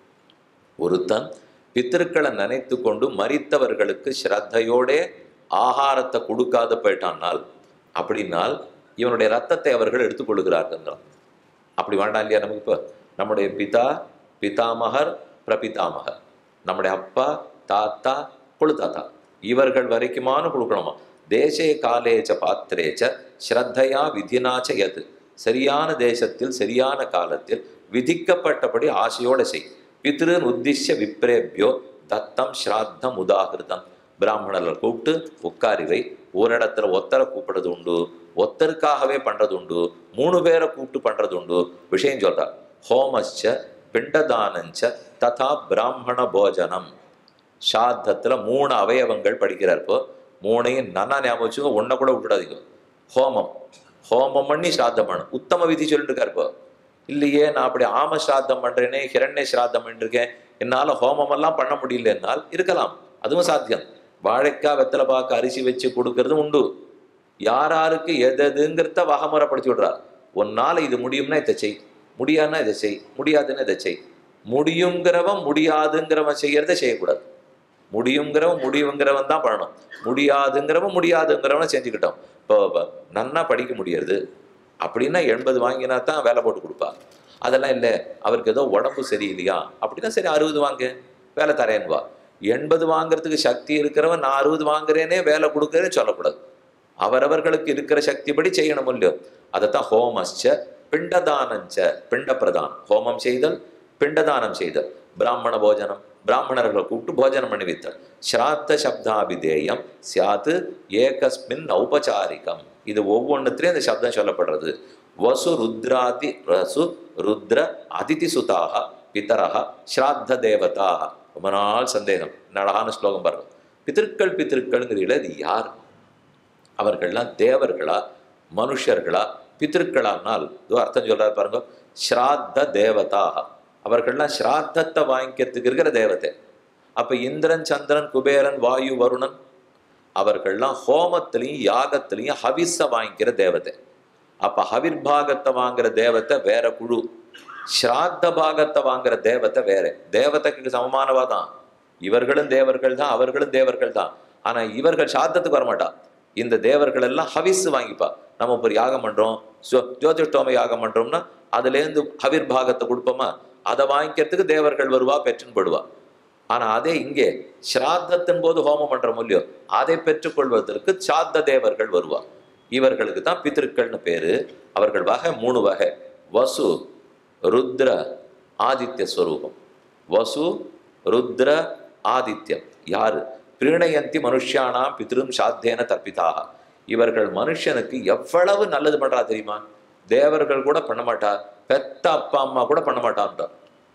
ஒருத்தன் பித்திருக்களை நினைத்து கொண்டு மரித்தவர்களுக்கு ஸ்ரத்தையோடே ஆகாரத்தை கொடுக்காத போயிட்டானால் அப்படின்னால் இவனுடைய ரத்தத்தை அவர்கள் எடுத்துக்கொள்கிறார்கள் அப்படி வேண்டாம் இல்லையா நமக்கு இப்போ நம்முடைய பிதா பிதாமகர் பிரபிதாமகர் நம்முடைய அப்பா தாத்தா கொழுத்தாத்தா இவர்கள் வரைக்குமான கொடுக்கணுமா தேசே காலேச்ச பாத்திரேச்ச ஸ்ரத்தையா விதினாச்ச எது சரியான தேசத்தில் சரியான காலத்தில் விதிக்கப்பட்டபடி ஆசையோட செய் பித்ருன் உத்திஷ்ய விப்ரேபியோ தத்தம் ஸ்ராத்தம் உதாகிருதம் பிராமணர்கள் கூப்பிட்டு உட்காரிவை ஒரு இடத்துல ஒத்தரை கூப்பிடுறது உண்டு ஒத்தருக்காகவே பண்றது உண்டு மூணு பேரை கூப்பிட்டு பண்றது உண்டு விஷயம் சொல்றார் ஹோமச்ச பிண்டதானஞ்ச ததா பிராமண போஜனம் சாத்தத்துல மூணு அவயவங்கள் படிக்கிறார் இப்போ மூணையும் நன்னா ஞாபகம் வச்சுக்கோ ஒன்றை கூட விட்டுடாதீங்க ஹோமம் ஹோமம் பண்ணி ஸ்ராத்தம் பண்ணு உத்தம விதி சொல்லிட்டு இருக்கார் இப்போ இல்லையே நான் அப்படி ஆம ஸ்ராத்தம் பண்றேனே ஹிரண்ய ஸ்ராத்தம் பண்ணிருக்கேன் என்னால ஹோமம் எல்லாம் பண்ண முடியல என்னால் இருக்கலாம் அதுவும் சாத்தியம் வாழைக்காய் வெத்தலை பாக்கு அரிசி வச்சு கொடுக்கறது உண்டு யார் யாருக்கு எது எதுங்கிறத வகமுறைப்படுத்தி விடுறார் உன்னால இது முடியும்னா இதை செய் முடியாதுன்னா இதை செய் முடியாதுன்னா இதை செய் முடியுங்கிறவன் முடியாதுங்கிறவன் செய்யறத செய்யக்கூடாது முடியுங்கிறவன் முடியுங்கிறவன் தான் பண்ணணும் முடியாதுங்கிறவன் முடியாதுங்கிறவனை செஞ்சுக்கிட்டோம் இப்போ இப்போ நன்னா படிக்க முடியாது அப்படின்னா எண்பது வாங்கினா தான் வேலை போட்டு கொடுப்பா அதெல்லாம் இல்லை அவருக்கு ஏதோ உடம்பு சரியில்லையா அப்படின்னா சரி அறுபது வாங்க வேலை தரேன்வா எண்பது வாங்குறதுக்கு சக்தி இருக்கிறவன் நான் அறுபது வாங்குறேனே வேலை கொடுக்குறேன்னு சொல்லக்கூடாது அவரவர்களுக்கு இருக்கிற சக்திப்படி செய்யணும் இல்லையோ அதைத்தான் ஹோமஸ்ச பிண்டதானஞ்ச பிண்ட பிரதானம் ஹோமம் செய்தல் பிண்டதானம் செய்தல் பிராமண போஜனம் பிராமணர்களை கூப்பிட்டு போஜனம் பண்ணி வைத்தல் ஸ்ராத்த சப்தாபிதேயம் சியாத்து ஏகஸ்மின் ஔபச்சாரிகம் இது ஒவ்வொன்றுத்திலையும் இந்த சப்தம் சொல்லப்படுறது வசு ருத்ராதி வசு ருத்ர அதிதி சுதாக பிதரக ஸ்ராத்த தேவதாக ரொம்ப நாள் சந்தேகம் அழகான ஸ்லோகம் பாருங்க பித்திருக்கள் பித்திருக்கள்ங்கிறீங்கள இது யார் அவர்கள்லாம் தேவர்களா மனுஷர்களா பித்திருக்களானால் இதோ அர்த்தம் சொல்றாரு பாருங்க ஸ்ராத்த தேவதாக அவர்கள்லாம் ஸ்ராத்தத்தை வாங்கிக்கிறதுக்கு இருக்கிற தேவதை அப்ப இந்திரன் சந்திரன் குபேரன் வாயு வருணன் அவர்கள்லாம் ஹோமத்திலையும் யாகத்திலையும் ஹவிஸ வாங்கிக்கிற தேவதை அப்ப ஹவிர்பாகத்தை வாங்குற தேவத்தை வேற குழு ஸ்ராத்த பாகத்தை வாங்குற தேவத்தை வேற தேவதைக்கு சமமானவா தான் இவர்களும் தேவர்கள் தான் அவர்களும் தேவர்கள் தான் ஆனா இவர்கள் சாத்தத்துக்கு வரமாட்டா இந்த தேவர்கள் எல்லாம் ஹவிஸ் வாங்கிப்பா நம்ம ஒரு யாகம் பண்றோம் ஜோ- ஜோதிஷ்டோம யாகம் பண்றோம்னா அதுலேருந்து ஹவிர் பாகத்தை கொடுப்போமா அதை வாங்கிக்கிறதுக்கு தேவர்கள் வருவா பெற்றுன்னு படுவா ஆனா அதே இங்கே ஸ்ராத்தத்தின் போது ஹோமம் பண்றோம் இல்லையோ அதை பெற்றுக்கொள்வதற்கு சாத்த தேவர்கள் வருவா இவர்களுக்கு தான் பித்திருக்கள்னு பேரு அவர்கள் வகை மூணு வகை வசு ருத்ர ஆதித்ய ஸ்வரூபம் வசு ருத்ர ஆதித்யம் யாரு பிரணயந்தி மனுஷியானாம் பித்ரும் சாத்தேன தற்பிதாக இவர்கள் மனுஷனுக்கு எவ்வளவு நல்லது பண்றா தெரியுமா தேவர்கள் கூட பண்ண மாட்டா பெத்த அப்பா அம்மா கூட பண்ண மாட்டான்ட்டா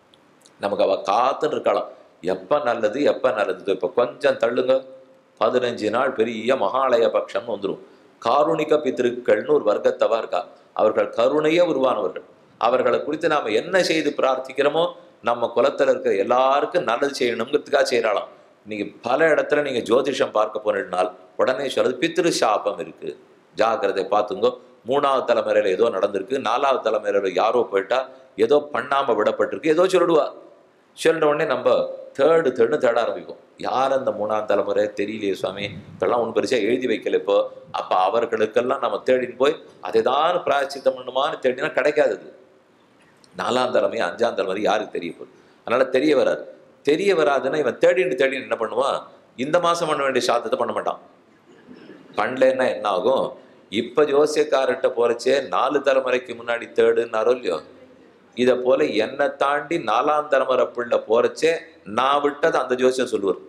நமக்கு அவ காத்துன்னு இருக்கலாம் எப்ப நல்லது எப்ப நல்லது இப்ப கொஞ்சம் தள்ளுங்க பதினஞ்சு நாள் பெரிய மகாலய பட்சம் வந்துரும் காருணிக பித்திருக்கள்னு ஒரு வர்க்கத்தவா இருக்கா அவர்கள் கருணையே உருவானவர்கள் அவர்களை குறித்து நாம என்ன செய்து பிரார்த்திக்கிறோமோ நம்ம குலத்துல இருக்கிற எல்லாருக்கும் நல்லது செய்யணுங்கிறதுக்காக செய்யறாளாம் நீங்க பல இடத்துல நீங்க ஜோதிஷம் பார்க்க போனால் உடனே சொல்றது பித்திரு சாபம் இருக்கு ஜாக்கிரதை பார்த்துங்கோ மூணாவது தலைமுறையில ஏதோ நடந்திருக்கு நாலாவது தலைமுறையில யாரோ போயிட்டா ஏதோ பண்ணாம விடப்பட்டிருக்கு ஏதோ சொல்லிடுவா சொல்லிட்ட உடனே நம்ம தேர்டு தேர்டு தேட ஆரம்பிக்கும் யார் அந்த மூணாம் தலைமுறை தெரியலையே சுவாமி இப்பெல்லாம் ஒன்று பெருசாக எழுதி வைக்கல இப்போ அப்போ அவர்களுக்கெல்லாம் நம்ம தேடின்னு போய் அதை தான் பிராயச்சித்தம் பண்ணுமான்னு தேடினா கிடைக்காது அது. நாலாம் தலைமை அஞ்சாம் தலைமுறை யாருக்கு தெரிய போகுது அதனால தெரிய வராது தெரிய வராதுன்னா இவன் தேடின்னு தேடின்னு என்ன பண்ணுவான் இந்த மாசம் பண்ண வேண்டிய சாதத்தை பண்ண மாட்டான் பண்ணலன்னா என்ன ஆகும் இப்ப ஜோசியக்காரர்கிட்ட போறச்சே நாலு தலைமுறைக்கு முன்னாடி தேடுன்னாரோ இல்லையோ இதை போல என்னை தாண்டி நாலாம் தலைமுறை பிள்ளை போறச்சே நான் விட்டது அந்த ஜோசியம் சொல்லுவார்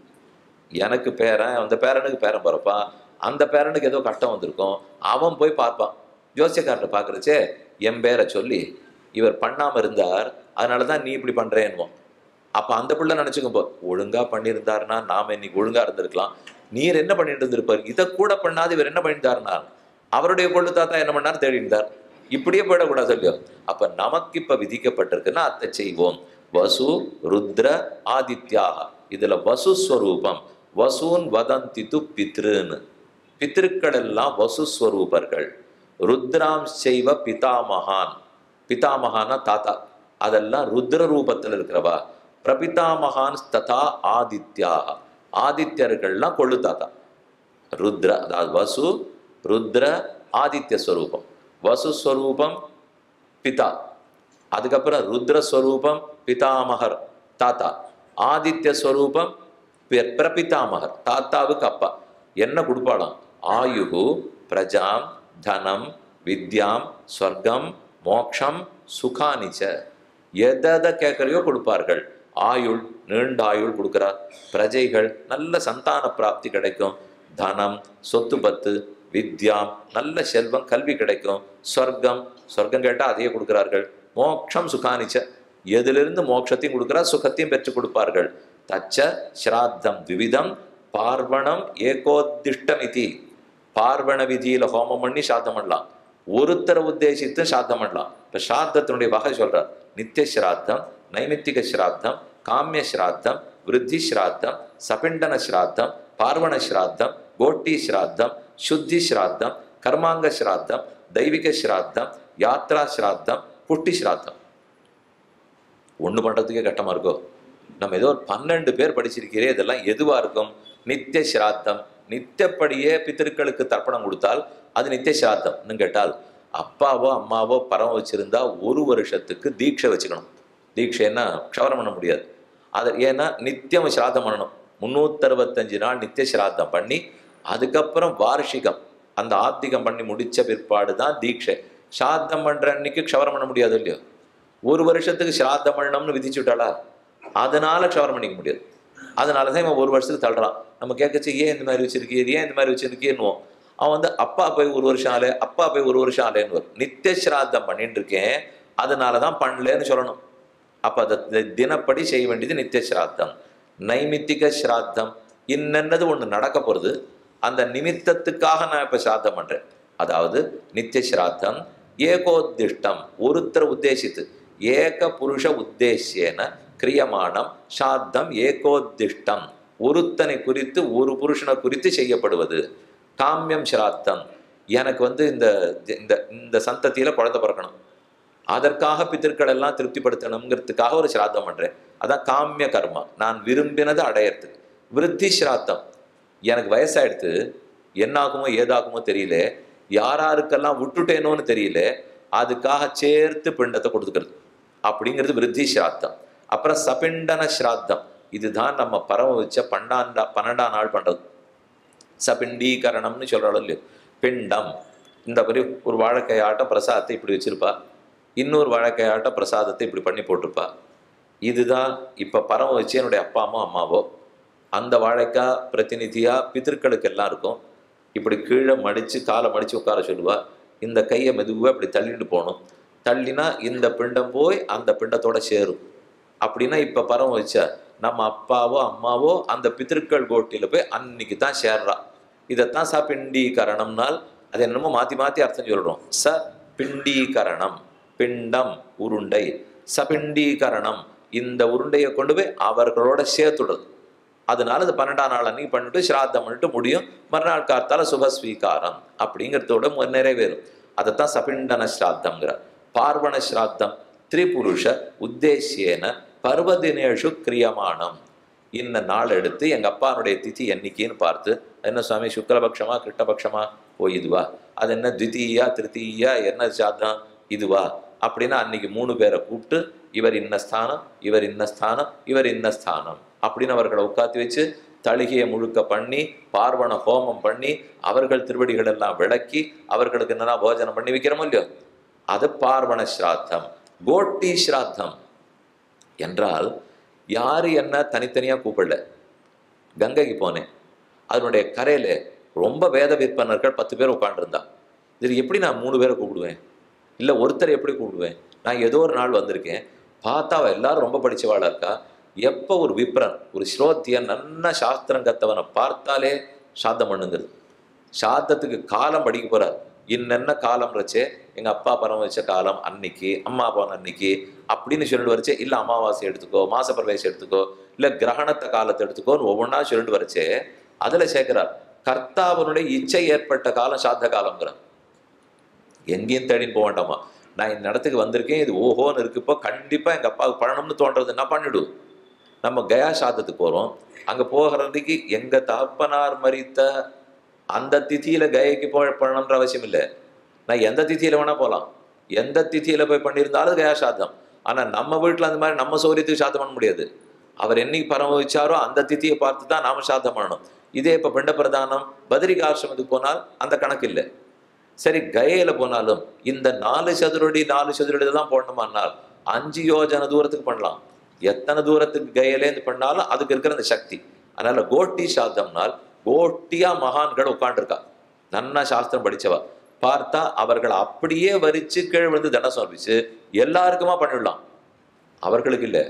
எனக்கு பேரன் அந்த பேரனுக்கு பேரன் பிறப்பான் அந்த பேரனுக்கு ஏதோ கஷ்டம் வந்திருக்கும் அவன் போய் பார்ப்பான் ஜோசியக்காரர்கிட்ட பார்க்குறச்சே என் பேரை சொல்லி இவர் பண்ணாம இருந்தார் அதனால தான் நீ இப்படி பண்றேன்னுவோம் அப்ப அந்த பிள்ளை நினைச்சுக்கும் போ ஒழுங்கா பண்ணியிருந்தாருன்னா நாம இன்னைக்கு ஒழுங்கா இருந்திருக்கலாம் நீர் என்ன பண்ணிட்டு இருந்திருப்பார் இதை கூட பண்ணாது இவர் என்ன பண்ணிட்டாருன்னா அவருடைய கொள்ளு தாத்தா என்ன பண்ணார் தேடி இருந்தார் இப்படியே போயிடக்கூடாது இல்லையோ அப்ப நமக்கு இப்ப விதிக்கப்பட்டிருக்குன்னா அத்தை செய்வோம் வசு ருத்ர ஆதித்யாக இதுல வசு ஸ்வரூபம் வசூன் வதந்தி து பித்ருன்னு பித்திருக்கள் எல்லாம் வசு ஸ்வரூபர்கள் ருத்ராம் செய்வ பிதாமகான் பிதாமகானா தாத்தா அதெல்லாம் ருத்ர ரூபத்தில் இருக்கிறவா பிரபிதாமகான் ததா ஆதித்யாக ஆதித்யர்கள்லாம் கொள்ளு தாத்தா ருத்ர அதாவது வசு ருத்ர ஆதித்ய ஸ்வரூபம் வசு ஸ்வரூபம் பிதா அதுக்கப்புறம் ருத்ர ஸ்வரூபம் பிதாமகர் தாத்தா ஆதித்ய ஸ்வரூபம் பிர- பிரபிதாமகர் தாத்தாவுக்கு அப்பா என்ன கொடுப்பாளாம் ஆயுகு பிரஜாம் தனம் வித்யாம் ஸ்வர்க்கம் மோக்ஷம் சுகானிச்ச எதை கேட்கறையோ கொடுப்பார்கள் ஆயுள் நீண்ட ஆயுள் கொடுக்குறார் பிரஜைகள் நல்ல சந்தான பிராப்தி கிடைக்கும் தனம் சொத்து பத்து வித்யாம் நல்ல செல்வம் கல்வி கிடைக்கும் சொர்க்கம் சொர்க்கம் கேட்டால் அதையே கொடுக்கிறார்கள் மோக்ஷம் சுகானிச்ச எதிலிருந்து மோட்சத்தையும் கொடுக்கிறார் சுகத்தையும் பெற்றுக் கொடுப்பார்கள் தச்ச ஸ்ராத்தம் விவிதம் பார்வணம் ஏகோத்திஷ்டம் இதி பார்வண விதியில ஹோமம் பண்ணி சாத்தம் பண்ணலாம் ஒருத்தரை உத்தேசித்து சாத்தம் பண்ணலாம் இப்ப சாத்தத்தினுடைய வகை சொல்றார் நித்திய ஸ்ராத்தம் நைமித்திக ஸ்ராத்தம் காமிய ஸ்ராத்தம் விருத்தி ஸ்ராத்தம் சபிண்டன ஸ்ராத்தம் பார்வண ஸ்ராத்தம் கோட்டி ஸ்ராத்தம் சுத்தி ஸ்ராத்தம் கர்மாங்க ஸ்ராத்தம் தெய்வீக ஸ்ராத்தம் யாத்ரா ஸ்ராத்தம் புட்டி ஸ்ராத்தம் ஒண்ணு பண்றதுக்கே கட்டமா இருக்கோ நம்ம ஏதோ ஒரு பன்னெண்டு பேர் படிச்சிருக்கிறே இதெல்லாம் எதுவா இருக்கும் நித்திய சிராத்தம் நித்தியப்படியே பித்திருக்களுக்கு தர்ப்பணம் கொடுத்தால் அது நித்திய சிராத்தம்னு கேட்டால் அப்பாவோ அம்மாவோ பரம் வச்சிருந்தா ஒரு வருஷத்துக்கு தீட்சை வச்சுக்கணும் தீட்சைன்னா க்ஷவரம் பண்ண முடியாது அது ஏன்னா நித்தியம் சிராத்தம் பண்ணணும் முந்நூற்றறுபத்தஞ்சு நாள் நித்திய சிராத்தம் பண்ணி அதுக்கப்புறம் வார்ஷிகம் அந்த ஆத்திகம் பண்ணி முடிச்ச பிற்பாடு தான் தீட்சை சாத்தம் பண்ற அன்னைக்கு க்ஷவரம் பண்ண முடியாது இல்லையோ ஒரு வருஷத்துக்கு சிராத்தம் பண்ணணும்னு விதிச்சு விட்டாளா அதனால க்ஷவரம் பண்ணிக்க முடியாது அதனால தான் இவன் ஒரு வருஷத்துக்கு தள்ளுறான் நம்ம கேட்கச்சு ஏன் இந்த மாதிரி வச்சிருக்கீர் ஏன் இந்த மாதிரி வச்சிருக்கீன்னுவோம் அவன் வந்து அப்பா போய் ஒரு வருஷம் ஆளே அப்பா போய் ஒரு வருஷம் ஆலேன்னு வரும் நித்திய சிராத்தம் பண்ணிட்டு இருக்கேன் அதனால தான் பண்ணலன்னு சொல்லணும் அப்போ அதை தி- தினப்படி செய்ய வேண்டியது நித்திய சிராத்தம் நைமித்திக சிராத்தம் இன்னென்னது ஒன்று நடக்க போகிறது அந்த நிமித்தத்துக்காக நான் இப்போ சிராத்தம் பண்ணுறேன் அதாவது நித்திய சிராத்தம் ஏகோத்திஷ்டம் ஒருத்தர் உத்தேசித்து ஏக புருஷ உத்தேசியன கிரியமானம் சாத்தம் ஏகோத்திஷ்டம் ஒருத்தனை குறித்து ஒரு புருஷனை குறித்து செய்யப்படுவது காமியம் சிராத்தம் எனக்கு வந்து இந்த இந்த இந்த சந்ததியில குழந்தை பிறக்கணும் அதற்காக பித்திருக்கள் எல்லாம் திருப்திப்படுத்தணுங்கிறதுக்காக ஒரு சிராத்தம் பண்றேன் அதான் காமிய கர்மா நான் விரும்பினதை அடையறதுக்கு விருத்தி சிராத்தம் எனக்கு வயசாயிடுத்து என்னாகுமோ ஏதாகுமோ தெரியல யாராருக்கெல்லாம் விட்டுட்டேனோன்னு தெரியல அதுக்காக சேர்த்து பிண்டத்தை கொடுத்துக்கிறது அப்படிங்கிறது விருத்தி சிராத்தம் அப்புறம் சபிண்டன சிராத்தம் இதுதான் நம்ம பரம வச்ச பன்னெண்டா பன்னெண்டாம் நாள் பண்றது சபிண்டீகரணம்னு சொல்றாளோ இல்லையோ பிண்டம் இந்த மாதிரி ஒரு வாழைக்காய் ஆட்டம் பிரசாதத்தை இப்படி வச்சிருப்பா இன்னொரு வாழைக்காய் ஆட்டம் பிரசாதத்தை இப்படி பண்ணி போட்டிருப்பா இதுதான் இப்போ பரம வச்சு என்னுடைய அப்பா அம்மா அம்மாவோ அந்த வாழைக்காய் பிரதிநிதியா பித்திருக்களுக்கு எல்லாம் இருக்கும் இப்படி கீழே மடிச்சு காலை மடிச்சு உட்கார சொல்லுவா இந்த கையை மெதுவாக இப்படி தள்ளிட்டு போகணும் தள்ளினா இந்த பிண்டம் போய் அந்த பிண்டத்தோட சேரும் அப்படின்னா இப்போ பரம வச்சா நம்ம அப்பாவோ அம்மாவோ அந்த பித்திருக்கள் கோட்டியில் போய் அன்னைக்கு தான் சேர்றா இதைத்தான் ச பிண்டீகரணம்னால் அது என்னமோ மாற்றி மாற்றி அர்த்தம் சொல்கிறோம் ச பிண்டீகரணம் பிண்டம் உருண்டை சபிண்டீகரணம் இந்த உருண்டையை கொண்டு போய் அவர்களோட சேர்த்துடுறது அதனால அது பன்னெண்டாம் நாள் அன்னைக்கு பண்ணிட்டு சிராத்தம் பண்ணிட்டு முடியும் மறுநாள் காத்தால சுபஸ்வீகாரம் அப்படிங்கிறதோட மு- நிறைவேறும் அதைத்தான் சபிண்டன ஸ்ராத்தம்ங்கிறார் பார்வண ஸ்ராத்தம் திரிபுருஷ உத்தேசியேன பர்வதினேஷு கிரியமானம் இன்ன நாள் எடுத்து எங்க அப்பானுடைய திதி என்னைக்குன்னு பார்த்து என்ன சுவாமி சுக்லபக்ஷமா கிருஷ்ணபக்ஷமா ஓ இதுவா அது என்ன தித்தீயா திருத்தீயா என்ன சாதம் இதுவா அப்படின்னா அன்னைக்கு மூணு பேரை கூப்பிட்டு இவர் இன்ன ஸ்தானம் இவர் இன்ன ஸ்தானம் இவர் இன்ன ஸ்தானம் அப்படின்னு அவர்களை உட்காத்தி வச்சு தளிகையை முழுக்க பண்ணி பார்வண ஹோமம் பண்ணி அவர்கள் திருவடிகள் எல்லாம் விளக்கி அவர்களுக்கு என்னன்னா போஜனம் பண்ணி வைக்கிறோமோ இல்லையோ அது பார்வண ஸ்ராத்தம் கோட்டி ஸ்ராத்தம் என்றால் யாரு என்ன தனித்தனியா கூப்பிடல கங்கைக்கு போனேன் அதனுடைய கரையில ரொம்ப வேத விற்பனர்கள் பத்து பேர் உட்காந்துருந்தா இது எப்படி நான் மூணு பேரை கூப்பிடுவேன் இல்லை ஒருத்தர் எப்படி கூப்பிடுவேன் நான் ஏதோ ஒரு நாள் வந்திருக்கேன் பார்த்தா அவ எல்லாரும் ரொம்ப படிச்சவாளா இருக்கா எப்போ ஒரு விப்ரன் ஒரு ஸ்ரோத்தியன் நன்னா சாஸ்திரம் கத்தவனை பார்த்தாலே சாத்தம் பண்ணுங்கிறது சாத்தத்துக்கு காலம் படிக்க போறார் இன்னென்ன காலம் வச்சே எங்க அப்பா பரம் வச்ச காலம் அன்னைக்கு அம்மா போன அன்னைக்கு அப்படின்னு சொல்லிட்டு வரைச்சே இல்ல அமாவாசை எடுத்துக்கோ மாச பிரவேசம் எடுத்துக்கோ இல்ல கிரகணத்தை காலத்தை எடுத்துக்கோன்னு ஒவ்வொன்றா சொல்லிட்டு வரைச்சே அதுல சேர்க்கிறார் கர்த்தாவனுடைய இச்சை ஏற்பட்ட காலம் சாத்த காலம்ங்கிறார் எங்கேயும் தேடின்னு போக வேண்டாமா நான் இந்த இடத்துக்கு வந்திருக்கேன் இது ஓஹோன்னு இருக்குப்போ கண்டிப்பா எங்க அப்பாவுக்கு பண்ணணும்னு தோன்றது என்ன பண்ணிடு நம்ம கயா சாதத்துக்கு போறோம் அங்க போகிறதுக்கு எங்க தகப்பனார் மறித்த அந்த திதியில கயைக்கு போ பண்ணணுன்ற அவசியம் இல்லை நான் எந்த திதியில வேணா போகலாம் எந்த திதியில போய் பண்ணியிருந்தாலும் கயா சாதம் ஆனா நம்ம வீட்டுல அந்த மாதிரி நம்ம சௌரியத்துக்கு சாதம் பண்ண முடியாது அவர் என்னைக்கு பரமவிச்சாரோ அந்த திதியை பார்த்து தான் நாம சாதம் பண்ணணும் இதே இப்ப பிண்ட பிரதானம் பத்ரிக ஆசிரமத்துக்கு போனால் அந்த கணக்கு இல்லை சரி கயையில போனாலும் இந்த நாலு சதுரடி நாலு சதுரடி தான் போடணுமானால் அஞ்சு யோஜன தூரத்துக்கு பண்ணலாம் எத்தனை தூரத்துக்கு கயலேந்து பண்ணாலும் அதுக்கு இருக்கிற அந்த சக்தி அதனால கோட்டி சாத்தம்னால் கோட்டியா மகான்கள் உட்காண்டிருக்கா நன்னா சாஸ்திரம் படிச்சவா பார்த்தா அவர்கள் அப்படியே வரிச்சு கீழ் விழுந்து தண்டை சமர்ப்பிச்சு எல்லாருக்குமா பண்ணிடலாம் அவர்களுக்கு இல்லை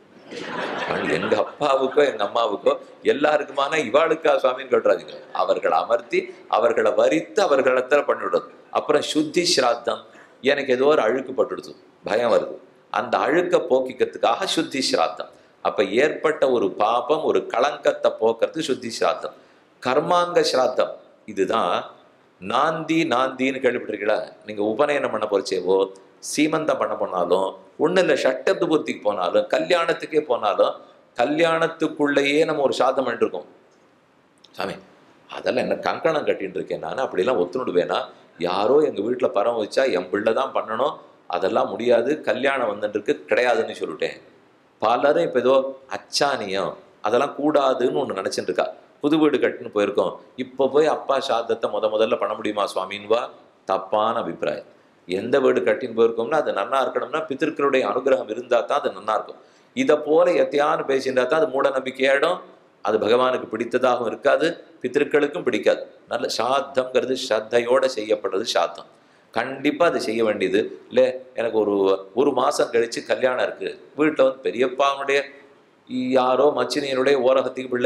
எங்க அப்பாவுக்கோ எங்க அம்மாவுக்கோ எல்லாருக்குமான இவாளுக்கா சுவாமின்னு கேட்டுறாதீங்க அவர்களை அமர்த்தி அவர்களை வரித்து அவர்களிடத்துல பண்ணிவிடுறது அப்புறம் சுத்தி ஸ்ராத்தம் எனக்கு ஏதோ ஒரு அழுக்கு பட்டுடுது பயம் வருது அந்த அழுக்க போக்கிக்கிறதுக்காக சுத்தி ஸ்ராத்தம் அப்ப ஏற்பட்ட ஒரு பாபம் ஒரு களங்கத்தை போக்குறது சுத்தி ஸ்ராத்தம் கர்மாங்க ஸ்ராத்தம் இதுதான் நாந்தி நாந்தின்னு கேள்விப்பட்டிருக்கீங்களா நீங்க உபநயனம் பண்ண போறச்சேவோ சீமந்தம் பண்ண போனாலும் ஒன்றும் இல்லை ஷட்டத்து பூர்த்திக்கு போனாலும் கல்யாணத்துக்கே போனாலும் கல்யாணத்துக்குள்ளேயே நம்ம ஒரு சாதம் பண்ணிருக்கோம் சாமி அதெல்லாம் என்ன கங்கணம் கட்டின்னு இருக்கேன் நான் அப்படிலாம் ஒத்துணுடுவேனா யாரோ எங்கள் வீட்டில் பரம் வச்சா என் பிள்ளை தான் பண்ணணும் அதெல்லாம் முடியாது கல்யாணம் வந்துருக்கு கிடையாதுன்னு சொல்லிட்டேன் பலரும் இப்போ ஏதோ அச்சானியம் அதெல்லாம் கூடாதுன்னு ஒன்று நினச்சிட்டு இருக்கா புது வீடு கட்டின்னு போயிருக்கோம் இப்போ போய் அப்பா சாதத்தை முத முதல்ல பண்ண முடியுமா சுவாமின்வா தப்பான அபிப்பிராயம் எந்த வீடு கட்டின்னு போயிருக்கோம்னா அது நன்னா இருக்கணும்னா பித்திருக்களுடைய அனுகிரகம் இருந்தால் தான் அது நன்னா இருக்கும் இதை போல எத்தையான்னு பேசியிருந்தா தான் அது மூட நம்பிக்கையாயிடும் அது பகவானுக்கு பிடித்ததாகவும் இருக்காது பித்திருக்களுக்கும் பிடிக்காது நல்ல சாத்தம்ங்கிறது ஸ்ரத்தையோட செய்யப்படுறது சாத்தம் கண்டிப்பாக அது செய்ய வேண்டியது இல்லை எனக்கு ஒரு ஒரு மாதம் கழித்து கல்யாணம் இருக்குது வீட்டில் வந்து பெரியப்பாவுடைய யாரோ மச்சினியனுடைய ஓரகத்துக்கு பிள்ளை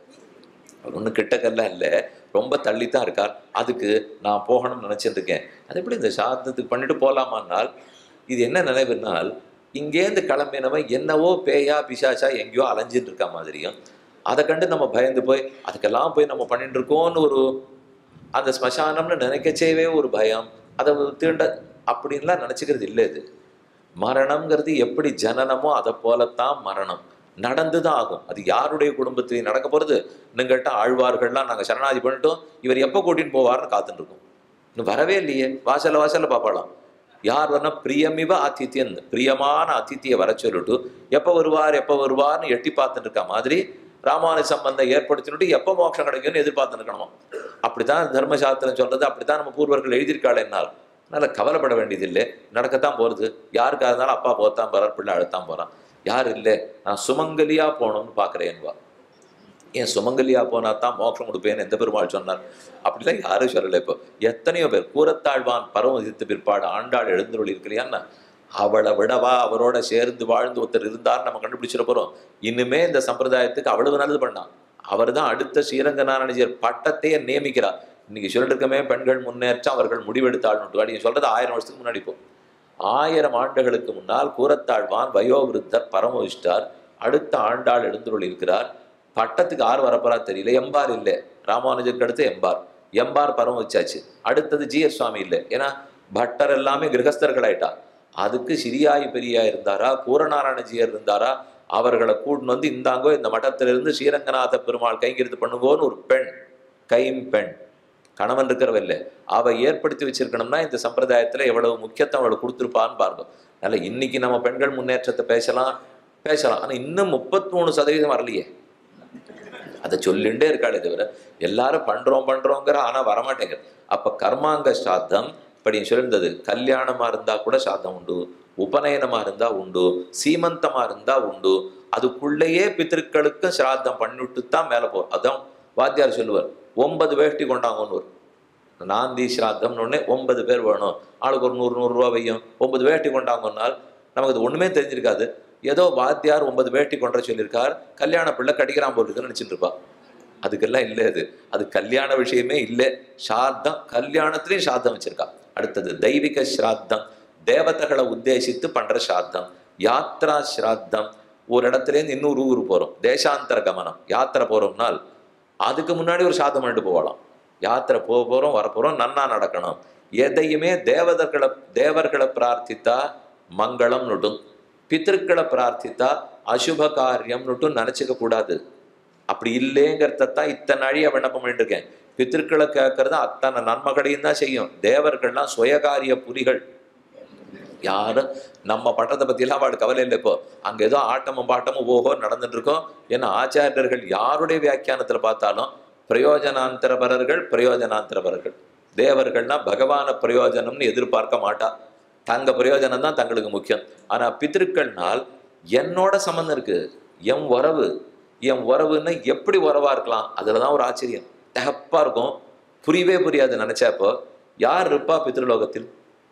அவர் ஒன்றும் கிட்டக்கெல்லாம் இல்லை ரொம்ப தள்ளி தான் இருக்கார் அதுக்கு நான் போகணும்னு நினச்சிட்டு இருக்கேன் அது எப்படி இந்த சாத்தத்துக்கு பண்ணிட்டு போகலாமான்னால் இது என்ன நினைவுனால் இங்கேருந்து கிளம்பினவன் என்னவோ பேயா பிசாச்சா எங்கேயோ அலைஞ்சிட்டு இருக்க மாதிரியும் அதை கண்டு நம்ம பயந்து போய் அதுக்கெல்லாம் போய் நம்ம பண்ணிட்டு இருக்கோம்னு ஒரு அந்த ஸ்மசானம்னு நினைக்கச்சேவே ஒரு பயம் அதை தீண்ட அப்படின்லாம் நினச்சிக்கிறது இல்லை இது மரணம்ங்கிறது எப்படி ஜனனமோ அதை போலத்தான் மரணம் நடந்து தான் ஆகும் அது யாருடைய குடும்பத்திலையும் நடக்க போகிறது இன்னுங்கிட்ட ஆழ்வார்கள்லாம் நாங்கள் சரணாதி பண்ணிட்டோம் இவர் எப்போ கூட்டின்னு போவார்னு காத்துட்டு இருக்கோம் இன்னும் வரவே இல்லையே வாசல்ல வாசல்ல பார்ப்பாளாம் யார் வரனா பிரியமிவ ஆதித்யன் பிரியமான அதித்தியை வர சொல்லிட்டு எப்போ வருவார் எப்போ வருவார்னு எட்டி பார்த்துட்டு இருக்க மாதிரி ராமானுஜ சம்பந்தம் ஏற்படுத்திட்டு எப்போ மோட்சம் கிடைக்கும்னு எதிர்பார்த்து இருக்கணுமா அப்படித்தான் தர்மசாஸ்திரம் சொல்றது அப்படித்தான் நம்ம பூர்வர்கள் எழுதியிருக்காள் என்னால் அதனால கவலைப்பட வேண்டியதில்லை நடக்கத்தான் போகிறது யாருக்காக இருந்தாலும் அப்பா போத்தான் போறார் பிள்ளை அழுத்தான் போறான் யார் இல்லை நான் சுமங்கலியா போகணும்னு பார்க்குறேன்வா ஏன் சுமங்கலியா போனா தான் மோட்சம் கொடுப்பேன்னு எந்த பெருமாள் சொன்னார் அப்படிலாம் யாரும் சொல்லலை இப்போ எத்தனையோ பேர் கூரத்தாழ்வான் பரவ விதித்த பிற்பாடு ஆண்டாள் எழுந்துருள் இருக்கலையான்னா அவளை விடவா அவரோட சேர்ந்து வாழ்ந்து ஒருத்தர் இருந்தார் நம்ம கண்டுபிடிச்சிட போறோம் இன்னுமே இந்த சம்பிரதாயத்துக்கு அவ்வளவு நல்லது பண்ணான் அவர் தான் அடுத்த ஸ்ரீரங்க நாராயணஜியர் பட்டத்தையே நியமிக்கிறார் இன்னைக்கு சொல்லிட்டு இருக்கமே பெண்கள் முன்னேற்றம் அவர்கள் முடிவெடுத்தாள்னு நீங்க சொல்றது ஆயிரம் வருஷத்துக்கு முன்னாடி இப்போ ஆயிரம் ஆண்டுகளுக்கு முன்னால் கூரத்தாழ்வான் வயோவிருத்தர் பரமவிஷ்டார் அடுத்த ஆண்டாள் எழுந்துருள் இருக்கிறார் பட்டத்துக்கு ஆறு வரப்போறா தெரியல எம்பார் இல்லை ராமானுஜருக்கு அடுத்து எம்பார் எம்பார் பரம வச்சாச்சு அடுத்தது ஜிஎஸ் சுவாமி இல்லை ஏன்னா பட்டர் எல்லாமே கிரகஸ்தர்கள் ஆயிட்டா அதுக்கு சிறியாய் பெரியா இருந்தாரா பூரநாராயணஜியர் இருந்தாரா அவர்களை கூட்டின்னு வந்து இந்தாங்கோ இந்த மഠத்திலிருந்து ஸ்ரீரங்கநாத பெருமாள் கைங்கரித்து பண்ணுங்கோன்னு ஒரு பெண் கைம்பெண் கணவன் இருக்கிறவ இல்லை அவ ஏற்படுத்தி வச்சிருக்கணும்னா இந்த சம்பிரதாயத்துல எவ்வளவு முக்கியத்துவம் அவளை கொடுத்துருப்பான்னு பாருங்க அதனால இன்னைக்கு நம்ம பெண்கள் முன்னேற்றத்தை பேசலாம் பேசலாம் ஆனா இன்னும் முப்பத்தி மூணு சதவீதம் வரலையே அதை சொல்லிண்டே இருக்காளே தவிர எல்லாரும் பண்றோம் பண்றோங்கிற ஆனா வரமாட்டேங்குது அப்ப கர்மாங்க சாத்தம் இப்படி சொல்லியிருந்தது கல்யாணமா இருந்தா கூட சாத்தம் உண்டு உபநயனமா இருந்தா உண்டு சீமந்தமா இருந்தா உண்டு அதுக்குள்ளேயே பித்திருக்களுக்கு சிராத்தம் பண்ணிவிட்டு தான் மேலே போகும் அதான் வாத்தியார் சொல்லுவார் ஒன்பது வேஷ்டி கொண்டாங்கன்னு ஒரு நாந்தி சிராத்தம்னு ஒண்ணே ஒன்பது பேர் வேணும் ஆளுக்கு ஒரு நூறு நூறுரூவா வையும் ஒன்பது வேஷ்டி கொண்டாங்கன்னால் நமக்கு அது ஒண்ணுமே தெரிஞ்சிருக்காது ஏதோ வாத்தியார் ஒன்பது வேட்டி கொண்ட சொல்லியிருக்கார் கல்யாண பிள்ளை கடிக்கிறான் போட்டுருக்குன்னு நினைச்சிட்டு இருப்பா அதுக்கெல்லாம் இல்லை அது அது கல்யாண விஷயமே இல்லை சாத்தம் கல்யாணத்துலேயும் சாத்தம் வச்சிருக்கா அடுத்தது தெய்வீக ஸ்ராத்தம் தேவதைகளை உத்தேசித்து பண்ற சாத்தம் யாத்ரா ஸ்ராத்தம் ஒரு இடத்துலேருந்து இன்னொரு ஊர் போறோம் தேசாந்தர கமனம் யாத்திரை போறோம்னால் அதுக்கு முன்னாடி ஒரு சாத்தம் பண்ணிட்டு போகலாம் யாத்திரை போக போறோம் வரப்போறோம் நன்னா நடக்கணும் எதையுமே தேவதர்களை தேவர்களை பிரார்த்தித்தா மங்களம் நுட்டும் பித்திருக்களை பிரார்த்தித்தா அசுப காரியம்னுட்டும் நினைச்சுக்க கூடாது அப்படி இல்லைங்கிறத தான் இத்தனை நாழியா விண்ணப்பம் பண்ணிட்டு இருக்கேன் பித்திருக்களை கேட்கறது அத்தனை நன்மைகளையும் தான் செய்யும் தேவர்கள்லாம் சுயகாரிய புரிகள் யாரும் நம்ம பட்டத்தை பற்றிலாம் அவளுக்கு கவலை இல்லை இப்போ அங்கே ஏதோ ஆட்டமும் பாட்டமும் ஓஹோ நடந்துட்டு இருக்கோம் ஏன்னா ஆச்சாரியர்கள் யாருடைய வியாக்கியானத்தில் பார்த்தாலும் பிரயோஜனாந்தரபரர்கள் பிரயோஜனாந்தரபரர்கள் தேவர்கள்னா பகவான பிரயோஜனம்னு எதிர்பார்க்க மாட்டா தங்க பிரயோஜனம் தான் தங்களுக்கு முக்கியம் ஆனா பித்திருக்கள்னால் என்னோட சம்மந்தம் இருக்கு என் உறவு என் உறவுன்னா எப்படி உறவா இருக்கலாம் அதுல தான் ஒரு ஆச்சரியம் தகப்பா இருக்கும் புரியவே புரியாது நினைச்சப்போ யார் இருப்பா பித்ருலோகத்தில்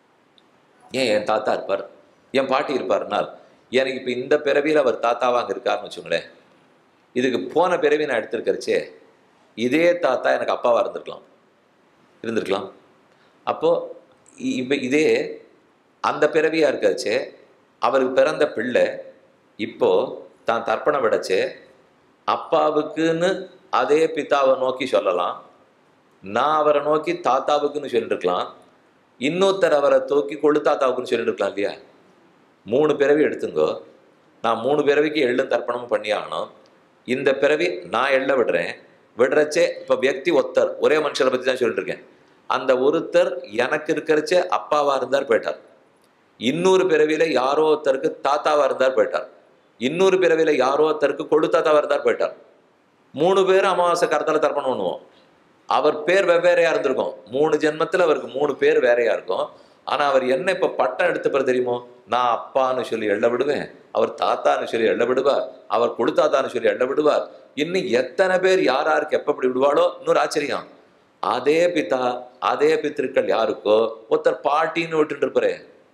ஏன் என் தாத்தா இருப்பார் என் பாட்டி இருப்பார்னால் எனக்கு இப்போ இந்த பிறவியில் அவர் தாத்தாவா அங்கே இருக்காருன்னு வச்சுங்களேன் இதுக்கு போன பிறவி நான் எடுத்திருக்கிறச்சே இதே தாத்தா எனக்கு அப்பாவா இருந்திருக்கலாம் இருந்திருக்கலாம் அப்போ இப்போ இதே அந்த பிறவியா இருக்காச்சே அவருக்கு பிறந்த பிள்ளை இப்போ தான் தர்ப்பணம் விடச்சே அப்பாவுக்குன்னு அதே பிதாவை நோக்கி சொல்லலாம் நான் அவரை நோக்கி தாத்தாவுக்குன்னு சொல்லிருக்கலாம் இன்னொருத்தர் அவரை தூக்கி கொள்ளு தாத்தாவுக்குன்னு சொல்லிருக்கலாம் இல்லையா மூணு பிறவி எடுத்துங்கோ நான் மூணு பிறவிக்கு எள்ளும் தர்ப்பணமும் பண்ணி ஆகணும் இந்த பிறவி நான் எள்ள விடுறேன் விடுறச்சே இப்போ வியக்தி ஒத்தர் ஒரே மனுஷரை பற்றி தான் சொல்லிட்டு இருக்கேன் அந்த ஒருத்தர் எனக்கு இருக்கிறச்சே அப்பாவா இருந்தார் போயிட்டார் இன்னொரு பிறவியில யாரோ ஒருத்தருக்கு தாத்தாவா இருந்தார் போயிட்டார் இன்னொரு பிறவியில யாரோ ஒருத்தருக்கு கொழு தாத்தாவா இருந்தார் போயிட்டார் மூணு பேரும் அமாவாசை கருத்தால தர்ப்பணம் பண்ணுவோம் அவர் பேர் வெவ்வேறையா இருந்திருக்கும் மூணு ஜென்மத்துல அவருக்கு மூணு பேர் வேறையா இருக்கும் ஆனா அவர் என்ன இப்ப பட்டம் எடுத்துப்பார் தெரியுமோ நான் அப்பான்னு சொல்லி எள்ள விடுவேன் அவர் தாத்தான்னு சொல்லி எள்ள விடுவார் அவர் கொடுத்தாத்தான்னு சொல்லி எள்ள விடுவார் இன்னும் எத்தனை பேர் யார் யாருக்கு எப்ப இப்படி விடுவாளோ இன்னொரு ஆச்சரியம் அதே பிதா அதே பித்திருக்கள் யாருக்கோ ஒருத்தர் பாட்டின்னு விட்டுட்டு இருப்பாரு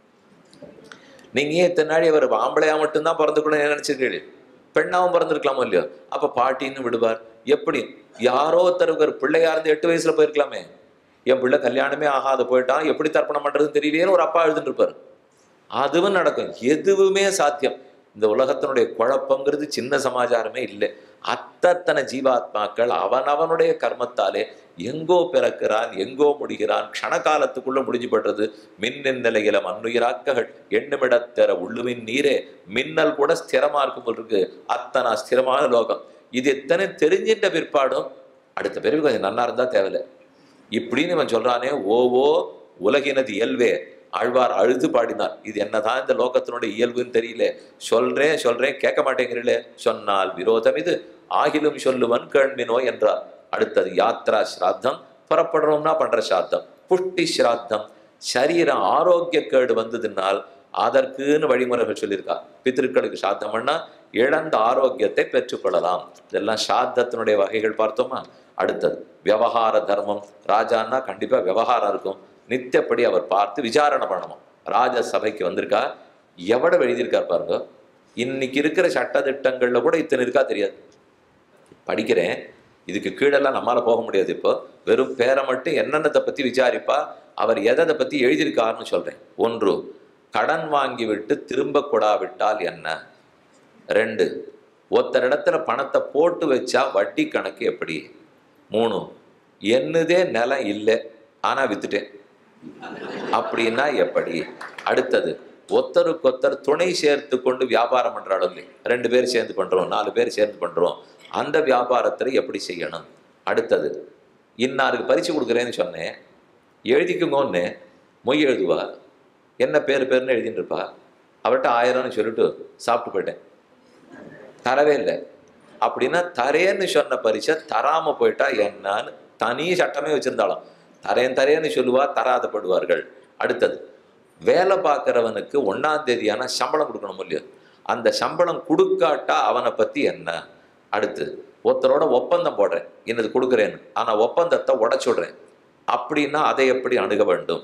நீங்க ஏன் இத்தனை நாளி அவர் ஆம்பளையா மட்டும்தான் பிறந்துக்கணும்னு நினைச்சிருக்கீங்க பெண்ணாவும் பிறந்திருக்கலாமோ இல்லையோ அப்ப பாட்டின்னு விடுவார் எப்படி யாரோ ஒருத்தருக்கு ஒரு பிள்ளையா இருந்து எட்டு வயசுல போயிருக்கலாமே என் பிள்ளை கல்யாணமே ஆகாத போயிட்டான் எப்படி தர்ப்பணம் பண்றதுன்னு தெரியலையேன்னு ஒரு அப்பா எழுதுட்டு இருப்பாரு அதுவும் நடக்கும் எதுவுமே சாத்தியம் இந்த உலகத்தினுடைய குழப்பங்கிறது சின்ன சமாச்சாரமே இல்லை அத்தனை ஜீவாத்மாக்கள் அவனவனுடைய கர்மத்தாலே எங்கோ பிறக்கிறான் எங்கோ முடிகிறான் க்ஷணகாலத்துக்குள்ள முடிஞ்சு படுறது மின்னின் நிலையில மண்ணுயிராக்ககள் எண்ணுமிடத்தர உள்ளுமின் நீரே மின்னல் கூட ஸ்திரமா இருக்கும் போல் இருக்கு அத்தனை ஸ்திரமான லோகம் இது எத்தனை தெரிஞ்சின்ற பிற்பாடும் அடுத்த பிறகு கொஞ்சம் நல்லா இருந்தா தேவையில்லை இப்படின்னு இவன் சொல்றானே ஓவோ உலகினது இயல்பே ஆழ்வார் அழுது பாடினார் இது என்னதான் இந்த லோகத்தினுடைய இயல்புன்னு தெரியல சொல்றேன் சொல்றேன் கேட்க மாட்டேங்கிறீங்களே சொன்னால் விரோதம் இது ஆகிலும் சொல்லுவன் கேள்மினோ என்றார் அடுத்தது யாத்ரா ஸ்ராத்தம் புறப்படுறோம்னா பண்ற ஸ்ராத்தம் புஷ்டி ஸ்ராத்தம் சரீரம் ஆரோக்கிய கேடு வந்ததுனால் அதற்குன்னு வழிமுறைகள் சொல்லியிருக்கா பித்திருக்களுக்கு சாத்தம் பண்ணா இழந்த ஆரோக்கியத்தை பெற்றுக்கொள்ளலாம் இதெல்லாம் சாத்தத்தினுடைய வகைகள் பார்த்தோமா அடுத்தது விவகார தர்மம் ராஜான்னா கண்டிப்பா விவகாரம் இருக்கும் நித்தியப்படி அவர் பார்த்து விசாரணை பண்ணணும் ராஜ சபைக்கு வந்திருக்கா எவ்வளவு எழுதியிருக்கார் பாருங்க இன்னைக்கு இருக்கிற சட்ட திட்டங்கள்ல கூட இத்தனை இருக்கா தெரியாது படிக்கிறேன் இதுக்கு கீழெல்லாம் நம்மால போக முடியாது இப்போ வெறும் பேரை மட்டும் என்னென்னதை பத்தி விசாரிப்பா அவர் எதை பத்தி எழுதியிருக்காருன்னு சொல்றேன் ஒன்று கடன் வாங்கி விட்டு திரும்ப கொடாவிட்டால் என்ன ரெண்டு ஒருத்தர் இடத்துல பணத்தை போட்டு வச்சா வட்டி கணக்கு எப்படி மூணு என்னதே நிலம் இல்லை ஆனா வித்துட்டேன் அப்படின்னா எப்படி அடுத்தது ஒத்தருக்கொத்தர் துணை சேர்த்து கொண்டு வியாபாரம் பண்றாலும் இல்லை ரெண்டு பேர் சேர்ந்து பண்றோம் நாலு பேர் சேர்ந்து பண்றோம் அந்த வியாபாரத்தில் எப்படி செய்யணும் அடுத்தது இன்னாருக்கு பரிசு கொடுக்குறேன்னு சொன்னேன் எழுதிக்குங்கன்னு மொய் எழுதுவா என்ன பேர் பேர்னு எழுதிட்டு இருப்பா அவர்கிட்ட ஆயிரம்னு சொல்லிட்டு சாப்பிட்டு போயிட்டேன் தரவே இல்லை அப்படின்னா தரேன்னு சொன்ன பரிசை தராம போயிட்டா என்னன்னு தனி சட்டமே வச்சிருந்தாலும் தரேன் தரேன்னு சொல்லுவா தராதப்படுவார்கள் அடுத்தது வேலை பார்க்குறவனுக்கு ஒன்னாம் தேதியான சம்பளம் கொடுக்கணும் இல்லையோ அந்த சம்பளம் கொடுக்காட்டா அவனை பத்தி என்ன அடுத்து ஒருத்தரோட ஒப்பந்தம் போடுறேன் என்னது கொடுக்குறேன்னு ஆனா ஒப்பந்தத்தை உடச்சுடுறேன் அப்படின்னா அதை எப்படி அணுக வேண்டும்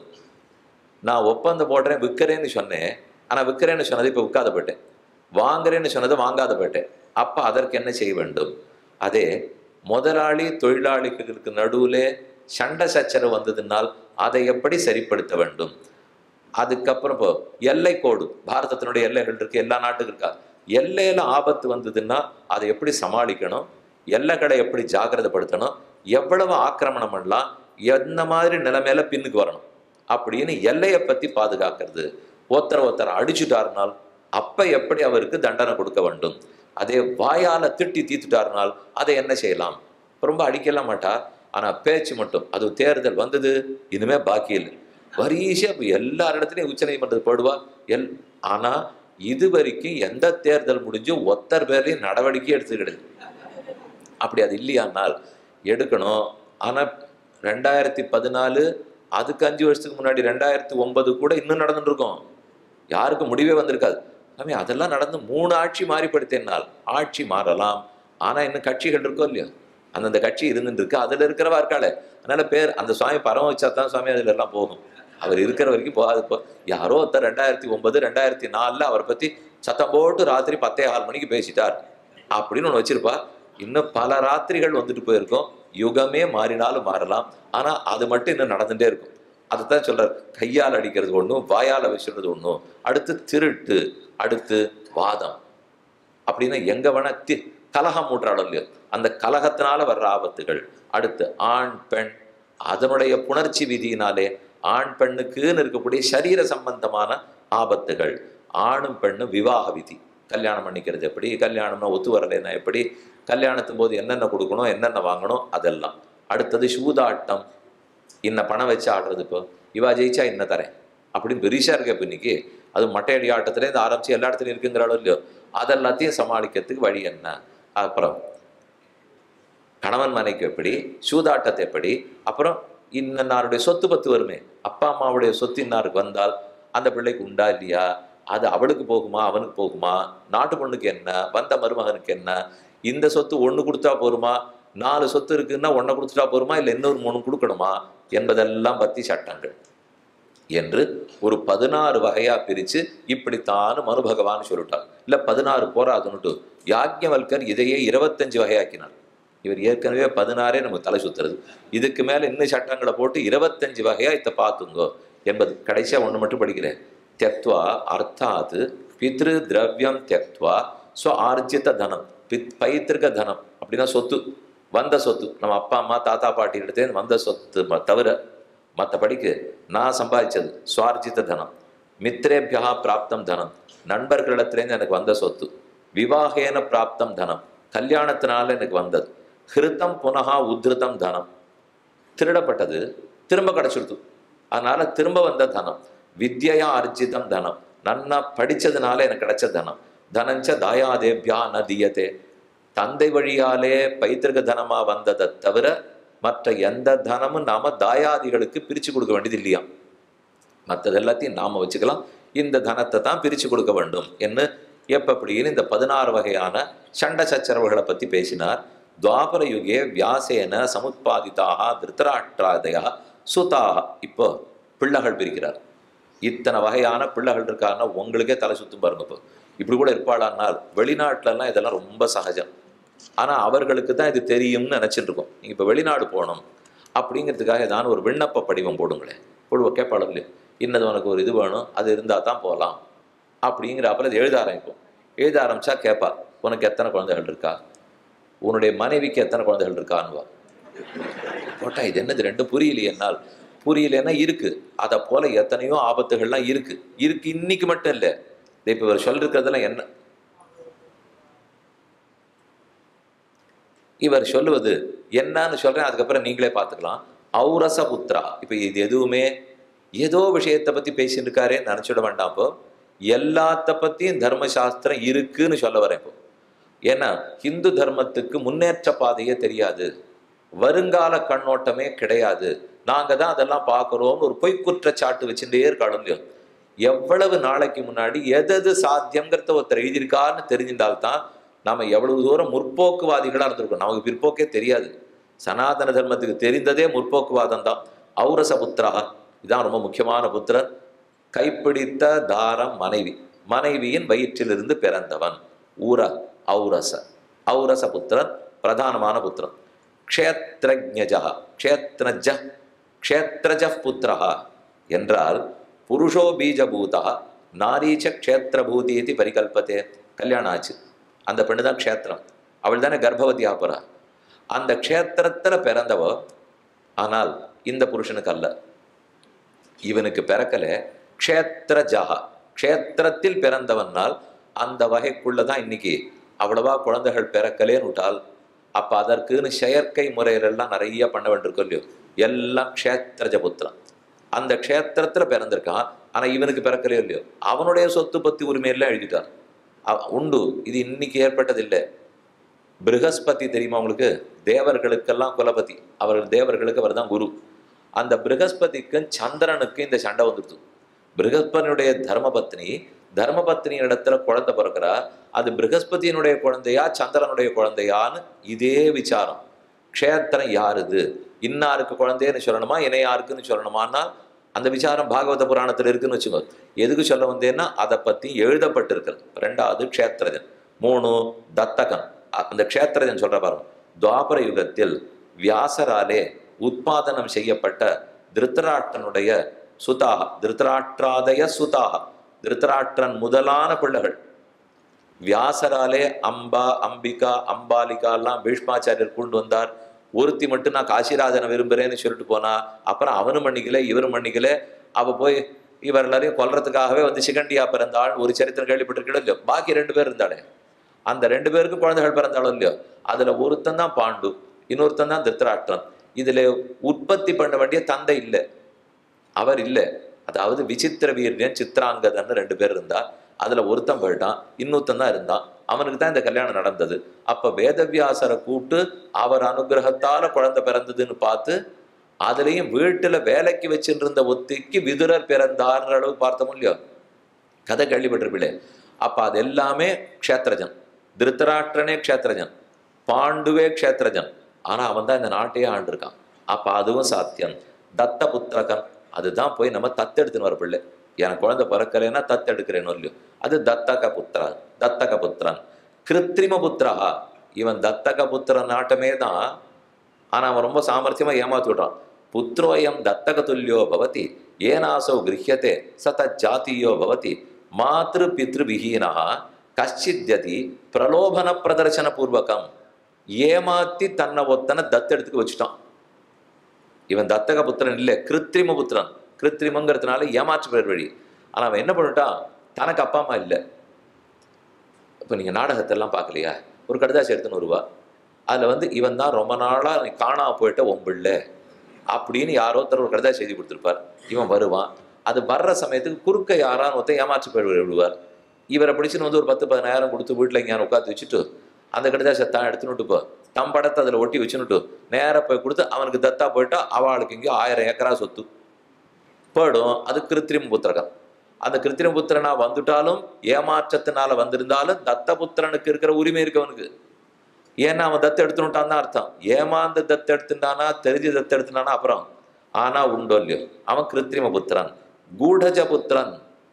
நான் ஒப்பந்தம் போடுறேன் விற்கிறேன்னு சொன்னேன் ஆனா விற்கிறேன்னு சொன்னது இப்போ விற்காத போயிட்டேன் வாங்குறேன்னு சொன்னது வாங்காத போயிட்டேன் அப்ப அதற்கு என்ன செய்ய வேண்டும் அதே முதலாளி தொழிலாளிகளுக்கு நடுவுல சண்டை சச்சரவு வந்ததுனால் அதை எப்படி சரிப்படுத்த வேண்டும் அதுக்கப்புறம் இப்போ எல்லை கோடு பாரதத்தினுடைய எல்லைகள் இருக்கு எல்லா நாட்டுக்கும் இருக்கா எல்லையில ஆபத்து வந்ததுன்னா அதை எப்படி சமாளிக்கணும் எல்லைகளை எப்படி ஜாக்கிரதைப்படுத்தணும் எவ்வளவு ஆக்கிரமணம் பண்ணலாம் எந்த மாதிரி நிலைமையில பின்னுக்கு வரணும் அப்படின்னு எல்லையை பத்தி பாதுகாக்கிறது ஒருத்தர் ஒருத்தர் அடிச்சுட்டாருனால் அப்ப எப்படி அவருக்கு தண்டனை கொடுக்க வேண்டும் அதே வாயால திட்டி தீத்துட்டாருனால் அதை என்ன செய்யலாம் ரொம்ப அடிக்கலாம் மாட்டார் ஆனா பேச்சு மட்டும் அது தேர்தல் வந்தது இனிமே பாக்கி இல்லை வரிசையா இப்போ எல்லார் இடத்துலையும் உச்ச நீதிமன்றத்துக்கு போடுவா எல் ஆனா இது வரைக்கும் எந்த தேர்தல் முடிஞ்சு ஒத்தர் பேர்லையும் நடவடிக்கை எடுத்துக்கிடுது அப்படி அது இல்லையானால் எடுக்கணும் ஆனா ரெண்டாயிரத்தி பதினாலு அதுக்கு அஞ்சு வருஷத்துக்கு முன்னாடி ரெண்டாயிரத்தி ஒன்பது கூட இன்னும் நடந்துட்டு இருக்கும் யாருக்கும் முடிவே வந்திருக்காது சாமி அதெல்லாம் நடந்து மூணு ஆட்சி மாறிப்படுத்தினால் ஆட்சி மாறலாம் ஆனா இன்னும் கட்சிகள் இருக்கோ இல்லையோ அந்தந்த கட்சி இருந்துட்டு இருக்கு அதுல இருக்கிறவா இருக்காளே அதனால பேர் அந்த சுவாமி பரம வச்சா தான் சுவாமி அதுல எல்லாம் போகும் அவர் இருக்கிற வரைக்கும் போகாது இப்போ யாரோ ஒருத்தர் ரெண்டாயிரத்தி ஒன்பது ரெண்டாயிரத்தி நாலுல அவரை பத்தி சத்தம் போட்டு ராத்திரி பத்தே கால் மணிக்கு பேசிட்டார் அப்படின்னு ஒன்று வச்சிருப்பா இன்னும் பல ராத்திரிகள் வந்துட்டு போயிருக்கும் யுகமே மாறினாலும் மாறலாம் ஆனா அது மட்டும் இன்னும் நடந்துட்டே இருக்கும் அதைத்தான் சொல்றார் கையால் அடிக்கிறது ஒண்ணும் வாயால் வச்சுறது ஒண்ணும் அடுத்து திருட்டு அடுத்து வாதம் அப்படின்னா எங்க வேணா தி கலகம் மூற்றாடும் இல்லையோ அந்த கலகத்தினால வர்ற ஆபத்துகள் அடுத்து ஆண் பெண் அதனுடைய புணர்ச்சி விதியினாலே ஆண் பெண்ணுக்குன்னு இருக்கக்கூடிய சரீர சம்பந்தமான ஆபத்துகள் ஆணும் பெண்ணும் விவாக விதி கல்யாணம் பண்ணிக்கிறது எப்படி கல்யாணம்னா ஒத்து வரலைன்னா எப்படி கல்யாணத்தும் போது என்னென்ன கொடுக்கணும் என்னென்ன வாங்கணும் அதெல்லாம் அடுத்தது சூதாட்டம் இன்ன பணம் வச்சு ஆடுறது இப்போ இவா ஜெயிச்சா இன்ன தரேன் அப்படின்னு பெரிசா இருக்க இப்போ இன்னைக்கு அது மட்டையடி ஆட்டத்துலேருந்து ஆரம்பிச்சு எல்லா இடத்துலையும் இருக்குங்கிறாலும் இல்லையோ அதெல்லாத்தையும் சமாளிக்கிறதுக்கு வழி என்ன அப்புறம் கணவன் மனைக்கு எப்படி சூதாட்டத்தை எப்படி அப்புறம் இன்னாருடைய சொத்து பத்து வருமே அப்பா அம்மாவுடைய சொத்து இன்னாருக்கு வந்தால் அந்த பிள்ளைக்கு உண்டா இல்லையா அது அவளுக்கு போகுமா அவனுக்கு போகுமா நாட்டு பொண்ணுக்கு என்ன வந்த மருமகனுக்கு என்ன இந்த சொத்து ஒன்று கொடுத்தா போருமா நாலு சொத்து இருக்குன்னா ஒன்றை கொடுத்துட்டா போருமா இல்லை இன்னொரு மூணு கொடுக்கணுமா என்பதெல்லாம் பற்றி சட்டங்கள் என்று ஒரு பதினாறு வகையா பிரிச்சு இப்படித்தான் மனு பகவான் சொல்லிட்டார் இல்ல பதினாறு போராதுன்னுட்டு யாக்ஞவல்கர் இதையே இருபத்தஞ்சு வகையாக்கினார் இவர் ஏற்கனவே பதினாறே நமக்கு தலை சுத்துறது இதுக்கு மேல இன்னும் சட்டங்களை போட்டு இருபத்தஞ்சு வகையா இதை பார்த்துங்கோ என்பது கடைசியா ஒண்ணு மட்டும் படிக்கிறேன் தியக்துவா அர்த்தாத் பித்ரு திரவியம் தியக்துவா ஸ்வ ஆர்ஜித தனம் பித் பைத்திருக்க தனம் அப்படின்னா சொத்து வந்த சொத்து நம்ம அப்பா அம்மா தாத்தா பாட்டி எடுத்தே வந்த சொத்து ம- தவிர மற்றபடிக்கு நான் சம்பாதிச்சது சுவார்ஜித தனம் மித்ரேபியா பிராப்தம் தனம் நண்பர்களிடத்துலேருந்து எனக்கு வந்த சொத்து விவாகேன பிராப்தம் தனம் கல்யாணத்தினால எனக்கு வந்தது ஹிருத்தம் புனகா உத்ருதம் தனம் திருடப்பட்டது திரும்ப கிடைச்சிருது அதனால திரும்ப வந்த தனம் வித்யா அர்ஜிதம் தனம் நன்னா படிச்சதுனால எனக்கு கிடைச்ச தனம் தனஞ்ச தாயாதேபியா ந தீயதே தந்தை வழியாலே பைத்திருக்க தனமா வந்ததை தவிர மற்ற எந்த தனமும் நாம தாயாதிகளுக்கு பிரிச்சு கொடுக்க வேண்டியது இல்லையா மற்றது எல்லாத்தையும் நாம வச்சுக்கலாம் இந்த தனத்தை தான் பிரிச்சு கொடுக்க வேண்டும் என்று எப்படின்னு இந்த பதினாறு வகையான சண்டை சச்சரவுகளை பத்தி பேசினார் துவாபர யுகே வியாசேன சமுத்பாதிதாக திருத்தராஷ்டிராதயா சுதாக இப்போ பிள்ளைகள் பிரிக்கிறார் இத்தனை வகையான பிள்ளைகள் இருக்காருன்னா உங்களுக்கே தலை சுத்தும் பாருங்க இப்போ இப்படி கூட இருப்பாளானால் வெளிநாட்டுலலாம் இதெல்லாம் ரொம்ப சகஜம் ஆனா அவர்களுக்கு தான் இது தெரியும்னு நினைச்சிட்டு இருக்கோம் நீங்க இப்போ வெளிநாடு போகணும் அப்படிங்கிறதுக்காக ஏதாவது ஒரு விண்ணப்ப படிவம் போடுங்களேன் போடுவ கேட்பாளம் இல்லையோ இன்னது உனக்கு ஒரு இது வேணும் அது இருந்தால் தான் போகலாம் அப்படிங்கிற அப்புறம் அது எழுத ஆரம்பிப்போம் எழுத ஆரம்பிச்சா கேட்பா உனக்கு எத்தனை குழந்தைகள் இருக்கா உன்னுடைய மனைவிக்கு எத்தனை குழந்தைகள் இருக்கான்னுவா போட்டா இது என்னது ரெண்டும் புரியலையே என்னால் புரியலன்னா இருக்கு அதை போல எத்தனையோ ஆபத்துகள்லாம் இருக்கு இருக்கு இன்னைக்கு மட்டும் இல்லை இப்போ இவர் சொல்லிருக்கிறதெல்லாம் என்ன இவர் சொல்லுவது என்னன்னு சொல்றேன் அதுக்கப்புறம் நீங்களே பார்த்துக்கலாம் ஔரச புத்ரா இப்போ இது எதுவுமே ஏதோ விஷயத்தை பத்தி பேசிட்டு இருக்காரேன்னு நினைச்சிட வேண்டாம் இப்போ எல்லாத்த பத்தியும் தர்மசாஸ்திரம் இருக்குன்னு சொல்ல வரேன் இப்போ ஏன்னா ஹிந்து தர்மத்துக்கு முன்னேற்ற பாதையே தெரியாது வருங்கால கண்ணோட்டமே கிடையாது நாங்க தான் அதெல்லாம் பார்க்குறோம்னு ஒரு பொய் குற்றச்சாட்டு வச்சுட்டே இருக்காளும் இல்லையோ எவ்வளவு நாளைக்கு முன்னாடி எதது சாத்தியங்கிறத ஒருத்தர் எழுதியிருக்கான்னு தெரிஞ்சிருந்தால்தான் நாம எவ்வளவு தூரம் முற்போக்குவாதிகளா இருந்திருக்கோம் நமக்கு பிற்போக்கே தெரியாது சனாதன தர்மத்துக்கு தெரிந்ததே முற்போக்குவாதம் தான் ஔரச புத்திரா இதான் ரொம்ப முக்கியமான புத்திரர் கைப்பிடித்த தாரம் மனைவி மனைவியின் வயிற்றிலிருந்து பிறந்தவன் ஊர ஔரச ஔரச புத்திரன் பிரதானமான புத்திரன் க்ஷேத்ரஜா க்ஷேத்ரஜ க்ஷேத்ரஜ புத்திரா என்றால் புருஷோ பீஜபூதா நாரீச்ச க்ஷேத்திரபூதி இது பரிகல்பத்தே கல்யாணம் ஆச்சு அந்த பெண்ணு தான் க்ஷேத்திரம் அவள் தானே கர்ப்பவதி ஆப்பறா அந்த க்ஷேத்திரத்துல பிறந்தவ ஆனால் இந்த புருஷனுக்கு அல்ல இவனுக்கு பிறக்கல க்ஷேத்திரஜா க்ஷேத்திரத்தில் பிறந்தவனால் அந்த வகைக்குள்ளதான் இன்னைக்கு அவ்வளவா குழந்தைகள் பிறக்கலேன்னு விட்டால் அப்ப அதற்குன்னு செயற்கை முறையிலெல்லாம் நிறைய பண்ண வேண்டியிருக்கும் இல்லையோ எல்லாம் க்ஷேத்திரஜ புத்திரம் அந்த க்ஷேத்திரத்துல பிறந்திருக்கான் ஆனா இவனுக்கு பிறக்கலையோ இல்லையோ அவனுடைய சொத்து பத்தி உரிமையெல்லாம் எழுதிட்டான் அவ- உண்டு இது இன்னைக்கு ஏற்பட்டதில்லை பிருகஸ்பதி தெரியுமா உங்களுக்கு தேவர்களுக்கெல்லாம் குலபதி அவர்கள் தேவர்களுக்கு அவர் தான் குரு அந்த பிருகஸ்பதிக்கும் சந்திரனுக்கும் இந்த சண்டை வந்துடுது பிருகஸ்பதியினுடைய தர்மபத்னி தர்மபத்னி இடத்துல குழந்தை பிறக்கிறா அது பிருகஸ்பதியினுடைய குழந்தையா சந்திரனுடைய குழந்தையான்னு இதே விசாரம் க்ஷேத்திரம் யாருது இன்னாருக்கு குழந்தைன்னு சொல்லணுமா இணை யாருக்குன்னு சொல்லணுமான்னா அந்த விசாரம் பாகவத புராணத்தில் இருக்குன்னு வச்சுக்கோ எதுக்கு சொல்ல வந்தேன்னா அதை பற்றி எழுதப்பட்டிருக்கிறது ரெண்டாவது க்ஷேத்திரஜன் மூணு தத்தகன் அ- அந்த க்ஷேத்திரஜன் சொல்ற பாருங்க துவாபர யுகத்தில் வியாசராலே உத்பாதனம் செய்யப்பட்ட திருத்தராஷ்டனுடைய சுதாக திருத்தராஷ்டிராதய சுதாக திருத்தராஷ்டிரன் முதலான பிள்ளைகள் வியாசராலே அம்பா அம்பிகா அம்பாலிகா எல்லாம் பீஷ்மாச்சாரியர் கொண்டு வந்தார் ஒருத்தி மட்டும் நான் காசிராஜனை விரும்புறேன்னு சொல்லிட்டு போனா அப்புறம் அவனும் மன்னிக்கல இவரும் மன்னிக்கல அவ போய் இவர் எல்லாரையும் கொல்றதுக்காகவே வந்து சிகண்டியா பிறந்தாள் ஒரு சரித்திரம் கேள்விப்பட்டிருக்கீங்களோ இல்லையோ பாக்கி ரெண்டு பேர் இருந்தாளே அந்த ரெண்டு பேருக்கும் குழந்தைகள் பிறந்தாலும் இல்லையோ அதுல ஒருத்தன் தான் பாண்டு இன்னொருத்தன் தான் திருத்தராஷ்டிரன் இதுல உற்பத்தி பண்ண வேண்டிய தந்தை இல்லை அவர் இல்லை அதாவது விசித்திர வீரியன் சித்ராங்கதன்னு ரெண்டு பேர் இருந்தா அதுல ஒருத்தன் போயிட்டான் இன்னொருத்தன் தான் இருந்தான் அவனுக்கு தான் இந்த கல்யாணம் நடந்தது அப்ப வேதவியாசரை கூப்பிட்டு அவர் அனுகிரகத்தால குழந்தை பிறந்ததுன்னு பார்த்து அதுலயும் வீட்டுல வேலைக்கு வச்சுட்டு இருந்த ஒத்திக்கு விதுரர் பிறந்தார்ன்ற அளவு பார்த்தோம் இல்லையோ கதை கேள்விப்பட்டிருப்பீங்களே அப்ப அது எல்லாமே க்ஷேத்திரஜன் திருத்தராஷ்டிரனே க்ஷேத்திரஜன் பாண்டுவே க்ஷேத்திரஜன் ஆனா அவன் தான் இந்த நாட்டையே ஆண்டிருக்கான் அப்ப அதுவும் சாத்தியம் தத்த புத்திரகன் அதுதான் போய் நம்ம தத்தெடுத்துன்னு வர பிள்ளை எனக்கு குழந்தை பிறக்கலைன்னா தத்தெடுக்கிறேன்னு இல்லையோ அது தத்தக புத்திரா தத்தக புத்திரன் கிருத்திரிம புத்திரா இவன் தத்தக புத்திரன் நாட்டமே தான் ஆனா அவன் ரொம்ப சாமர்த்தியமா ஏமாத்தி விடுறான் புத்திரோயம் தத்தக துல்லியோ பவதி ஏனாசோ கிரஹியதே சத ஜாத்தியோ பவதி மாத்ரு பித்ரு விஹீனா கஷ்டித்யதி பிரலோபன பிரதர்சன பூர்வகம் ஏமாத்தி தன்னை ஒத்தனை தத்தெடுத்துக்கு வச்சுட்டான் இவன் தத்தக புத்திரன் இல்லை கிருத்திரிம புத்திரன் கிருத்திரிமங்கிறதுனால ஏமாற்று பேர் வழி ஆனா அவன் என்ன பண்ணிட்டான் தனக்கு அப்பா அம்மா இல்லை இப்போ நீங்க நாடகத்தெல்லாம் பார்க்கலையா ஒரு கடுதாசி எடுத்துன்னு வருவா அதுல வந்து இவன் தான் ரொம்ப நாளா நீ காணாம போயிட்ட ஒம்பிள்ள அப்படின்னு யாரோ ஒருத்தர் ஒரு கடுதாசி எழுதி கொடுத்துருப்பார் இவன் வருவான் அது வர்ற சமயத்துக்கு குறுக்க யாரான்னு ஒருத்தன் ஏமாற்று பேர் விடுவார் இவரை பிடிச்சுன்னு வந்து ஒரு பத்து பதினாயிரம் கொடுத்து வீட்டில் எங்கேயான உட்காந்து வச்சுட்டு அந்த கடிதாசை தான் எடுத்துனுட்டு போ தம் படத்தை அதில் ஒட்டி வச்சுனுட்டு நேராக போய் கொடுத்து அவனுக்கு தத்தா போயிட்டா அவளுக்கு எங்கேயோ ஆயிரம் ஏக்கரா சொத்து போயிடும் அது கிருத்திரிம புத்திரகம் அந்த கிருத்திரிம புத்திரனா வந்துட்டாலும் ஏமாற்றத்தினால வந்திருந்தாலும் தத்த புத்திரனுக்கு இருக்கிற உரிமை இருக்கு அவனுக்கு ஏன்னா அவன் தத்து எடுத்துட்டான் தான் அர்த்தம் ஏமாந்து தத்து எடுத்துட்டானா தெரிஞ்சு தத்து எடுத்துட்டானா அப்புறம் ஆனா உண்டோ இல்லையோ அவன் கிருத்திரிம புத்திரன் கூடஜ புத்திரன்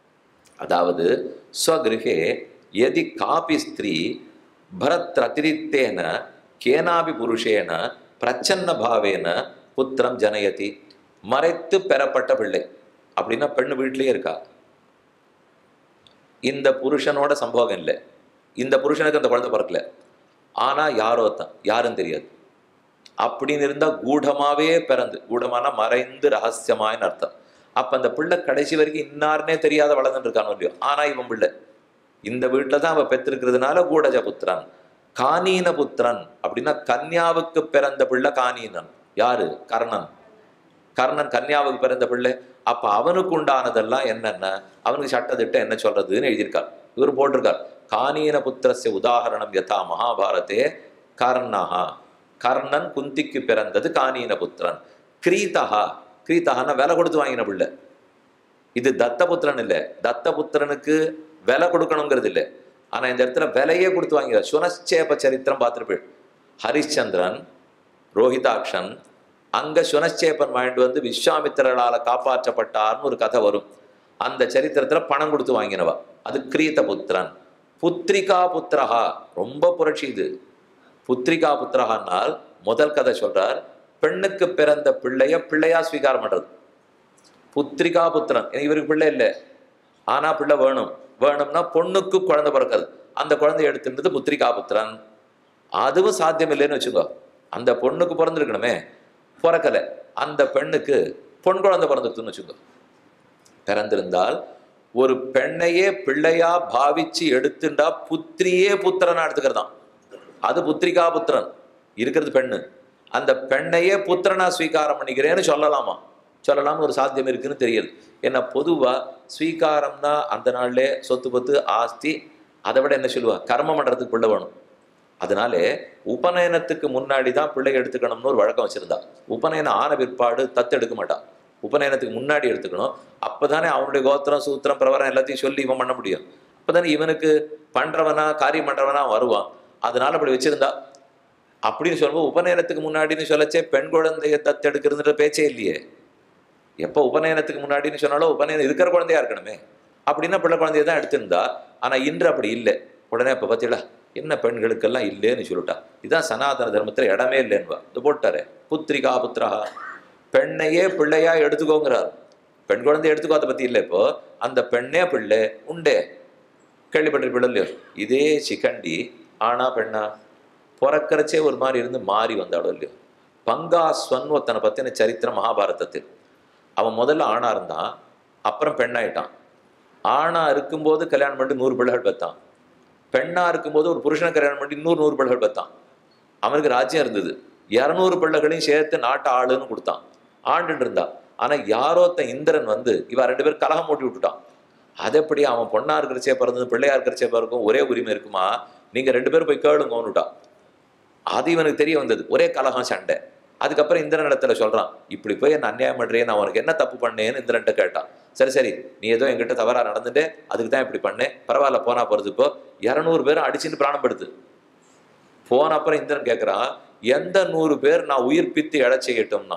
அதாவது ஸ்வகிருஹே எதி காபி ஸ்திரீ பரத்ரதிரித்தேன கேனாபி புருஷேன பிரச்சன்ன பாவேன புத்திரம் ஜனயதி மறைத்து பெறப்பட்ட பிள்ளை அப்படின்னா பெண்ணு வீட்டிலேயே இருக்கா இந்த புருஷனோட சம்பவம் இல்லை இந்த புருஷனுக்கு அந்த குழந்தை பிறக்கல ஆனா யாரோ தான் யாரும் தெரியாது அப்படின்னு இருந்தா கூடமாவே பிறந்து கூடமான மறைந்து ரகசியமாயின்னு அர்த்தம் அப்ப அந்த பிள்ளை கடைசி வரைக்கும் இன்னாருனே தெரியாத வளர்ந்துட்டு இருக்கானோ இல்லையோ ஆனா இவன் பிள்ளை இந்த வீட்டில் தான் அவன் பெற்றிருக்கிறதுனால கூடஜ புத்திரன் கானீன புத்திரன் அப்படின்னா கன்யாவுக்கு பிறந்த பிள்ளை கானீனன் யாரு கர்ணன் கர்ணன் கன்யாவுக்கு பிறந்த பிள்ளை அப்ப அவனுக்கு உண்டானதெல்லாம் என்னென்ன அவனுக்கு சட்டத்திட்டம் என்ன சொல்றதுன்னு எழுதியிருக்கார் இவர் போட்டிருக்கார் கானீன புத்திரஸ்ய உதாகரணம் யதா மகாபாரதே கர்ணஹா கர்ணன் குந்திக்கு பிறந்தது கானீன புத்திரன் கிரீதஹா கிரீதஹான்னா விலை கொடுத்து வாங்கின பிள்ளை இது தத்தபுத்திரன் இல்லை தத்தபுத்திரனுக்கு விலை கொடுக்கணுங்கிறது இல்லை ஆனா இந்த இடத்துல விலையே கொடுத்து வாங்கிற சுனச்சேப சரித்திரம் பார்த்துருப்பேன் ஹரிச்சந்திரன் ரோஹிதாக்ஷன் அங்க சுனச்சேபன் வாங்கிட்டு வந்து விஸ்வாமித்திரரால காப்பாற்றப்பட்டார்னு ஒரு கதை வரும் அந்த சரித்திரத்துல பணம் கொடுத்து வாங்கினவா அது கிரீத புத்திரன் புத்திரிகா புத்திரஹா ரொம்ப புரட்சி இது புத்திரிகா புத்திரஹானால் முதல் கதை சொல்றார் பெண்ணுக்கு பிறந்த பிள்ளைய பிள்ளையா ஸ்வீகாரம் பண்றது புத்திரிகா புத்திரன் ஏன்னா இவருக்கு பிள்ளை இல்லை ஆனா பிள்ளை வேணும் வேணும்னா பொண்ணுக்கு குழந்தை பிறக்காது அந்த குழந்தைய எடுத்துன்றது புத்திரிகா புத்திரன் அதுவும் சாத்தியம் இல்லைன்னு வச்சுக்கோ அந்த பொண்ணுக்கு பிறந்திருக்கணுமே பிறக்கலை அந்த பெண்ணுக்கு பொன் குழந்தை பிறந்திருக்குன்னு வச்சுக்கோ பிறந்திருந்தால் ஒரு பெண்ணையே பிள்ளையா பாவிச்சு எடுத்துண்டா புத்திரியே புத்திரனா எடுத்துக்கிறதாம் அது புத்திரிகா புத்திரன் இருக்கிறது பெண்ணு அந்த பெண்ணையே புத்திரனா ஸ்வீகாரம் பண்ணிக்கிறேன்னு சொல்லலாமா சொல்லலாம்னு ஒரு சாத்தியம் இருக்குன்னு தெரியுது ஏன்னா பொதுவா ஸ்வீகாரம்னா அந்த நாள்லே சொத்து பத்து ஆஸ்தி அதை விட என்ன சொல்லுவா கர்மம் பண்றதுக்கு பிள்ளை வேணும் அதனாலே உபநயனத்துக்கு முன்னாடி தான் பிள்ளை எடுத்துக்கணும்னு ஒரு வழக்கம் வச்சிருந்தா உபநயனம் ஆன பிற்பாடு தத்து எடுக்க மாட்டான் உபநயனத்துக்கு முன்னாடி எடுத்துக்கணும் அப்பதானே அவனுடைய கோத்திரம் சூத்திரம் பிரவரம் எல்லாத்தையும் சொல்லி இவன் பண்ண முடியும் அப்பதானே இவனுக்கு பண்றவனா காரியம் பண்றவனா அவன் வருவான் அதனால அப்படி வச்சிருந்தா அப்படின்னு சொல்லும்போது உபநயனத்துக்கு முன்னாடின்னு சொல்லச்சே பெண் குழந்தைய தத்தெடுக்கிறதுன்ற பேச்சே இல்லையே எப்போ உபநயனத்துக்கு முன்னாடின்னு சொன்னாலும் உபநயனம் இருக்கிற குழந்தையா இருக்கணுமே அப்படின்னா பிள்ளை குழந்தைய தான் எடுத்திருந்தா ஆனா இன்று அப்படி இல்லை உடனே இப்போ பார்த்தீங்களா என்ன பெண்களுக்கெல்லாம் இல்லைன்னு சொல்லிட்டா இதான் சனாதன தர்மத்துல இடமே இல்லைன்னுவா இது போட்டாரு புத்திரிகா புத்திரஹா பெண்ணையே பிள்ளையா எடுத்துக்கோங்கிறார் பெண் குழந்தைய எடுத்துக்கோ அதை பத்தி இல்லை இப்போ அந்த பெண்ணே பிள்ளை உண்டே கேள்விப்பட்டிருப்பீங்க இல்லையோ இதே சிகண்டி ஆனா பெண்ணா பிறக்கறச்சே ஒரு மாதிரி இருந்து மாறி வந்தாடோ இல்லையோ பங்காஸ்வன் ஒருத்தனை பத்தின சரித்திரம் மகாபாரதத்தில் அவன் முதல்ல ஆணா இருந்தான் அப்புறம் பெண்ணாயிட்டான் ஆணா இருக்கும்போது கல்யாணம் பண்ணி நூறு பிள்ளைகள் பெத்தான் பெண்ணா இருக்கும்போது ஒரு புருஷனை கல்யாணம் பண்ணி இன்னொரு நூறு பிள்ளைகள் பெத்தான் அவனுக்கு ராஜ்யம் இருந்தது இரநூறு பிள்ளைகளையும் சேர்த்து நாட்டை ஆளுன்னு கொடுத்தான் ஆண்டுட்டு இருந்தான் ஆனா யாரோத்த இந்திரன் வந்து இவன் ரெண்டு பேரும் கலகம் மூட்டி விட்டுட்டான் அது எப்படி அவன் பொண்ணா இருக்கிறச்சே பிறந்தது பிள்ளையா இருக்கிறச்சே பிறக்கும் ஒரே உரிமை இருக்குமா நீங்க ரெண்டு பேரும் போய் கேளுங்கன்னுட்டான் அது இவனுக்கு தெரிய வந்தது ஒரே கலகம் சண்டை அதுக்கப்புறம் இந்திரன் இடத்துல சொல்றான் இப்படி போய் என்ன அநியாயம் பண்றேன் நான் உனக்கு என்ன தப்பு பண்ணேன்னு இந்திரன்ட்ட கேட்டான் சரி சரி நீ ஏதோ என்கிட்ட தவறா நடந்துட்டு அதுக்கு தான் இப்படி பண்ணேன் பரவாயில்ல போனா போறது இப்போ இரநூறு பேரும் அடிச்சுன்னு பிராணம் படுத்து போன அப்புறம் இந்திரன் கேட்குறான் எந்த நூறு பேர் நான் உயிர்ப்பித்து எழ செய்யட்டும்னா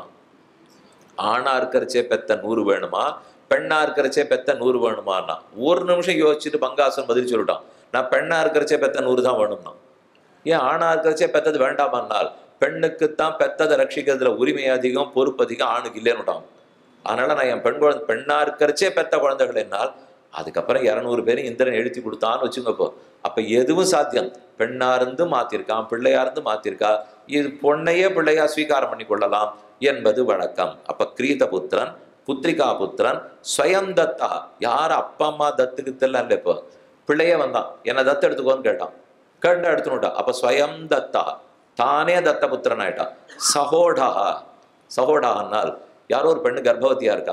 ஆணா இருக்கிறச்சே பெத்த நூறு வேணுமா பெண்ணா இருக்கிறச்சே பெத்த நூறு வேணுமான்னா ஒரு நிமிஷம் யோசிச்சுட்டு பங்காசன் பதில் சொல்லிட்டான் நான் பெண்ணா இருக்கிறச்சே பெத்த நூறு தான் வேணும்னா ஏன் ஆணா இருக்கிறச்சே பெத்தது வேண்டாமானால் பெண்ணுக்குத்தான் பெத்ததை ரட்சிக்கிறதுல உரிமை அதிகம் பொறுப்பு அதிகம் ஆணுக்கு இல்லைன்னுட்டான் அதனால நான் என் பெண் குழந்தை பெண்ணா இருக்கிறச்சே பெத்த குழந்தைகள் என்னால் அதுக்கப்புறம் இரநூறு பேரும் இந்திரன் எழுதி கொடுத்தான்னு வச்சுங்கப்போ அப்ப எதுவும் சாத்தியம் பெண்ணா இருந்து மாத்திருக்கான் பிள்ளையா இருந்து மாத்திருக்கா இது பொண்ணையே பிள்ளையா ஸ்வீகாரம் பண்ணி கொள்ளலாம் என்பது வழக்கம் அப்ப கிரீத புத்திரன் புத்திரிகா புத்திரன் ஸ்வயம் தத்தா யார் அப்பா அம்மா தத்துக்குத்தெல்லாம் இல்லை இப்போ பிள்ளையே வந்தான் என்னை தத்து எடுத்துக்கோன்னு கேட்டான் கேட்டா எடுத்துனுட்டான் அப்ப ஸ்வயம் தத்தா தானே தத்த புத்திரன் ஆயிட்டான் சகோடா சகோடான்னால் யாரோ ஒரு பெண்ணு கர்ப்பவதியா இருக்கா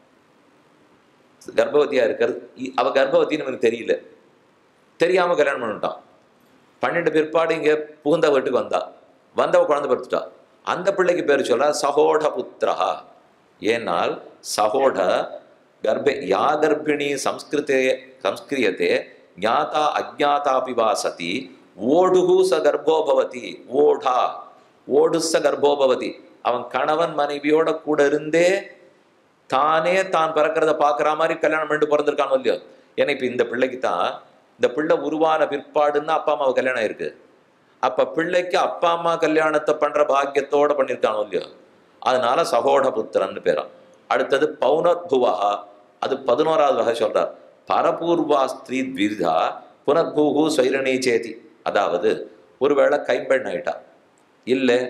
கர்ப்பவதியா இருக்கிறது இ- அவ கர்ப்பவதின்னு எனக்கு தெரியல தெரியாம கல்யாணம் பண்ணிட்டான் பன்னெண்டு பிற்பாடு இங்க புகுந்த வீட்டுக்கு வந்தா வந்தவ குழந்தை பெற்றுட்டா அந்த பிள்ளைக்கு பேர் சொல்ல சகோட புத்திரஹா ஏனால் சகோட கர்ப்ப யா கர்ப்பிணி சம்ஸ்கிருதே சம்ஸ்கிரியத்தே ஞாதா அஜாதாபி வா சதி ஓடுகு ச கர்ப்போ பவதி ஓடா ஓடு ச கர்ப்போ பவதி அவன் கணவன் மனைவியோட கூட இருந்தே தானே தான் பிறக்கிறத பார்க்குற மாதிரி கல்யாணம் பண்ணிட்டு பிறந்திருக்கானோ இல்லையோ ஏன்னா இப்போ இந்த பிள்ளைக்கு தான் இந்த பிள்ளை உருவான பிற்பாடுன்னா அப்பா அம்மாவை கல்யாணம் ஆயிருக்கு அப்ப பிள்ளைக்கு அப்பா அம்மா கல்யாணத்தை பண்ற பாக்கியத்தோட பண்ணியிருக்கானோ இல்லையோ அதனால சகோட புத்திரன்னு பேராம் அடுத்தது பௌனத்புவா அது பதினோராவது வகை சொல்றார் பரபூர்வா ஸ்திரீ த்விதா புனர்பூகு ஸ்வைரணி சேதி அதாவது ஒருவேளை கைம்பெண் ஆயிட்டா இல்லை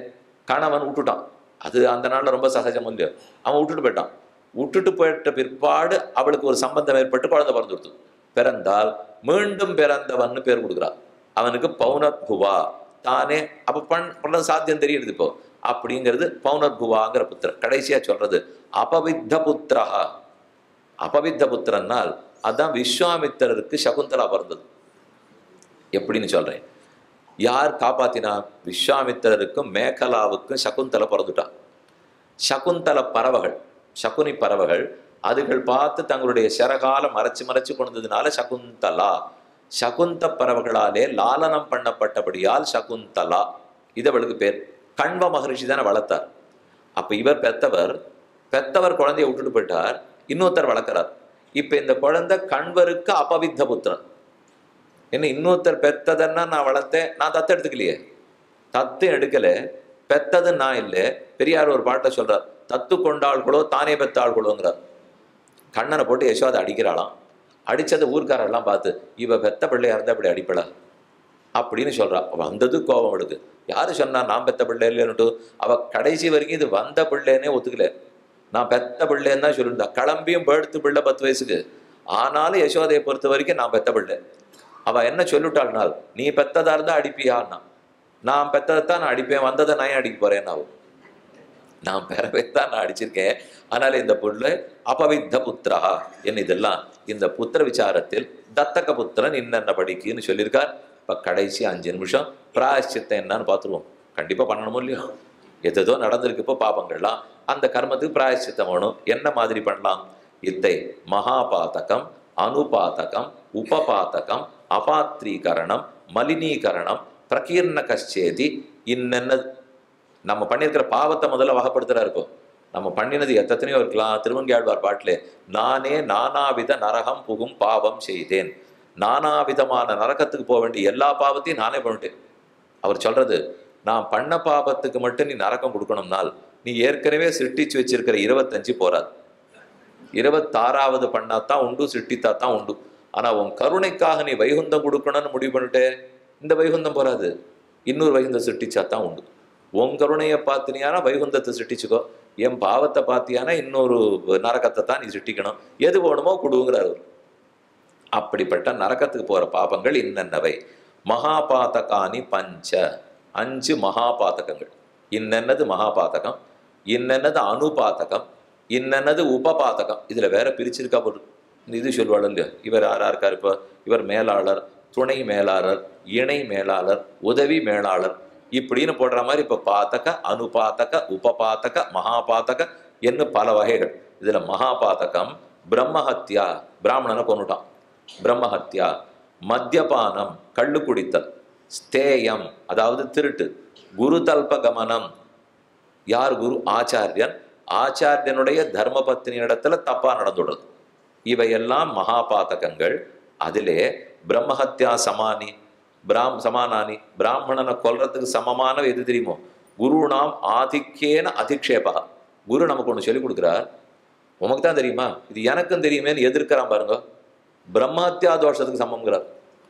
கணவன் விட்டுட்டான் அது அந்த நாளில் ரொம்ப சகஜம் இல்லையோ அவன் விட்டுட்டு போயிட்டான் விட்டுட்டு போயிட்ட பிற்பாடு அவளுக்கு ஒரு சம்பந்தம் ஏற்பட்டு குழந்தை பிறந்துடுத்து பிறந்தால் மீண்டும் பிறந்தவன்னு பேர் கொடுக்குறான் அவனுக்கு பௌனர்புவா தானே அப்ப பண் பண்ண சாத்தியம் தெரியுது இப்போ அப்படிங்கிறது பௌனர்புவாங்கிற புத்திரன் கடைசியா சொல்றது அபவித்த புத்திரஹா அபவித்த புத்திரனால் அதான் விஸ்வாமித்திரருக்கு சகுந்தலா பிறந்தது எப்படின்னு சொல்றேன் யார் காப்பாத்தினா விஸ்வாமித்திரருக்கும் மேகலாவுக்கும் சகுந்தலை பிறந்துட்டான் சகுந்தல பறவைகள் சகுனி பறவைகள் அதுகள் பார்த்து தங்களுடைய சிறகால மறைச்சு மறைச்சு கொண்டதுனால சகுந்தலா சகுந்த பறவைகளாலே லாலனம் பண்ணப்பட்டபடியால் சகுந்தலா இது அவளுக்கு பேர் கண்வ மகரிஷி தானே வளர்த்தார் அப்ப இவர் பெத்தவர் பெத்தவர் குழந்தைய விட்டுட்டு போயிட்டார் இன்னொருத்தர் வளர்க்கிறார் இப்ப இந்த குழந்தை கண்வருக்கு அபவித்த புத்திரன் என்ன இன்னொருத்தர் பெத்ததன்னா நான் வளர்த்தேன் நான் தத்து எடுத்துக்கலையே தத்து எடுக்கல பெத்தது நான் இல்லை பெரியார் ஒரு பாட்டை சொல்றார் தத்து கொண்டாள்களோ தானே பெத்த ஆள்களோங்கிறார் கண்ணனை போட்டு யசோதை அடிக்கிறாளாம் அடிச்சதை ஊர்க்காரெல்லாம் பார்த்து இவ பெத்த பிள்ளையா இருந்தா இப்படி அடிப்படா அப்படின்னு சொல்றா வந்தது கோபம் அவளுக்கு யாரு சொன்னா நான் பெத்த பிள்ளை இல்லைன்னுட்டு அவ கடைசி வரைக்கும் இது வந்த பிள்ளைன்னே ஒத்துக்கல நான் பெத்த பிள்ளைன்னு தான் சொல்லியிருந்தா கிளம்பியும் படுத்து பிள்ளை பத்து வயசுக்கு ஆனாலும் யசோதையை பொறுத்த வரைக்கும் நான் பெத்த பிள்ளை அவ என்ன சொல்லிட்டாள்னால் நீ பெத்ததா இருந்தா அடிப்பியான்னா நான் பெத்ததைத்தான் நான் அடிப்பேன் வந்ததை நான் ஏன் அடிக்க போறேன் நான் நான் பெறவே தான் நான் அடிச்சிருக்கேன் அதனால இந்த பொருள் அபவித்த புத்திரா என்ன இதெல்லாம் இந்த புத்திர விசாரத்தில் தத்தக புத்திரன் இன்னென்ன படிக்குன்னு சொல்லியிருக்கார் இப்போ கடைசி அஞ்சு நிமிஷம் பிராயஷ்சித்தம் என்னன்னு பார்த்துருவோம் கண்டிப்பாக பண்ணணுமோ இல்லையோ எதோ நடந்திருக்கு இப்போ பாபங்கள்லாம் அந்த கர்மத்துக்கு பிராயஷ்சித்தம் வேணும் என்ன மாதிரி பண்ணலாம் இத்தை மகாபாதகம் அனுபாதகம் உபபாதகம் அபாத்ரீகரணம் மலினீகரணம் பிரகீர்ண கச்சேதி இன்னென்ன நம்ம பண்ணியிருக்கிற பாவத்தை முதல்ல வகைப்படுத்துறா இருக்கும் நம்ம பண்ணினது எத்தனையோ இருக்கலாம் திருவங்கியாழ்வார் பாட்டிலே நானே நானாவித நரகம் புகும் பாவம் செய்தேன் நானாவிதமான நரகத்துக்கு போக வேண்டிய எல்லா பாவத்தையும் நானே பண்ணிட்டேன் அவர் சொல்றது நான் பண்ண பாவத்துக்கு மட்டும் நீ நரகம் கொடுக்கணும்னால் நீ ஏற்கனவே சிருஷ்டிச்சு வச்சிருக்கிற இருபத்தஞ்சு போறாது இருபத்தாறாவது பண்ணாதான் உண்டு சிருஷ்டித்தா தான் உண்டு ஆனா உன் கருணைக்காக நீ வைகுந்தம் கொடுக்கணும்னு முடிவு பண்ணிட்டே இந்த வைகுந்தம் போறாது இன்னொரு வைகுந்தம் சிருஷ்டிச்சா தான் உண்டு உன் கருணையை பார்த்தினியானா வைகுந்தத்தை சிருஷ்டிச்சுக்கோ என் பாவத்தை பார்த்தியானா இன்னொரு நரகத்தை தான் நீ சிருஷ்டிக்கணும் எது வேணுமோ கொடுங்கிறார் அவர் அப்படிப்பட்ட நரகத்துக்கு போற பாபங்கள் இன்னென்னவை மகாபாதகானி பஞ்ச அஞ்சு மகாபாதகங்கள் இன்னென்னது மகாபாதகம் இன்னென்னது அனுபாதகம் இன்னென்னது உபபாதகம் இதுல வேற பிரிச்சிருக்கா ஒரு இந்த இது சொல்வாள் இல்லையா இவர் யாரா இருக்கார் இப்போ இவர் மேலாளர் துணை மேலாளர் இணை மேலாளர் உதவி மேலாளர் இப்படின்னு போடுற மாதிரி இப்போ பாத்தக அனுபாத்தக உபபாத்தக மகாபாத்தக என்ன பல வகைகள் இதுல மகாபாத்தகம் பிரம்மஹத்யா பிராமணனை கொண்டுட்டான் பிரம்மஹத்யா மத்தியபானம் கள்ளு குடித்தல் ஸ்தேயம் அதாவது திருட்டு குரு தல்ப கமனம் யார் குரு ஆச்சாரியன் ஆச்சாரியனுடைய தர்மபத்னி இடத்துல தப்பா நடந்துடுறது இவையெல்லாம் மகாபாதகங்கள் அதிலே பிரம்மஹத்யா சமானி பிராம் சமானானி பிராமணனை கொல்றதுக்கு சமமான எது தெரியுமோ குருணாம் ஆதிக்கேன அதிக்ஷேபா குரு நமக்கு ஒன்று சொல்லிக் கொடுக்குறார் உமக்கு தான் தெரியுமா இது எனக்கும் தெரியுமேன்னு எதிர்க்கிறான் பாருங்க பிரம்மஹத்யா தோஷத்துக்கு சமம்ங்கிறார்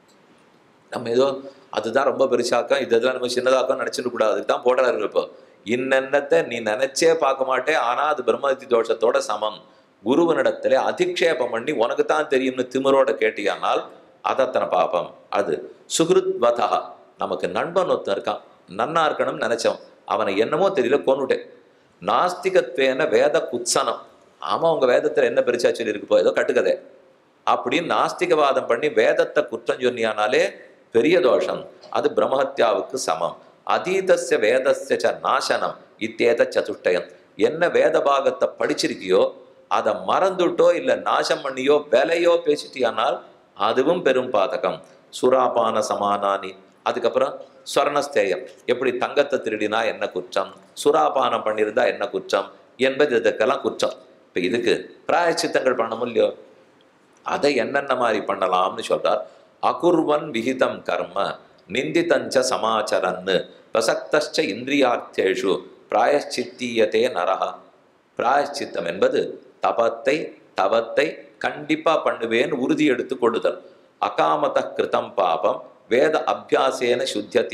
நம்ம ஏதோ அதுதான் ரொம்ப பெருசாக்கம் இதெல்லாம் நம்ம சின்னதாக்கம் நினைச்சிட்டு கூடாது அதுக்கு தான் போடுறாரு இப்போ இன்னென்னத்தை நீ நினைச்சே பார்க்க மாட்டே ஆனா அது பிரம்மஹத்தி தோஷத்தோட சமம் குருவனிடத்துல அதிக்ஷேபம் பண்ணி உனக்கு தான் தெரியும்னு திமிரோட கேட்டியானால் அதத்தனை பாப்பம் அது சுகிருத் வதா நமக்கு நண்பன் ஒருத்தன் இருக்கான் நன்னா இருக்கணும்னு நினைச்சவன் அவனை என்னமோ தெரியல கொன்னுட்டேன் நாஸ்திகத்வேன வேத குத்சனம் ஆமா உங்க வேதத்துல என்ன பெருசா சொல்லி இருக்குப்போ ஏதோ கட்டுக்கதை அப்படின்னு நாஸ்திகவாதம் பண்ணி வேதத்தை குற்றம் சொன்னியானாலே பெரிய தோஷம் அது பிரம்மஹத்யாவுக்கு சமம் அதீதஸ்ய வேதஸ்ய ச நாசனம் இத்தேத சதுஷ்டயம் என்ன வேத பாகத்தை படிச்சிருக்கியோ அதை மறந்துட்டோ இல்லை நாசம் பண்ணியோ விலையோ பேசிட்டியானால் அதுவும் பெரும் பாதகம் சுராபான சமானானி அதுக்கப்புறம் ஸ்வர்ணஸ்தேயம் எப்படி தங்கத்தை திருடினா என்ன குற்றம் சுராபானம் பண்ணியிருந்தா என்ன குற்றம் என்பது இதுக்கெல்லாம் குற்றம் இப்போ இதுக்கு பிராயச்சித்தங்கள் பண்ணணும் இல்லையோ அதை என்னென்ன மாதிரி பண்ணலாம்னு சொல்றார் அகுர்வன் விகிதம் கர்ம நிந்திதஞ்ச சமாச்சரன்னு பிரசக்தச்ச இந்திரியார்த்தேஷு பிராயச்சித்தீயத்தே நரகா பிராயச்சித்தம் என்பது தபத்தை தவத்தை கண்டிப்பா பண்ணுவேன்னு உறுதி எடுத்து கொள்ளுதல் அகாமத கிருதம் பாபம் வேத அபியாசேன சுத்தியதி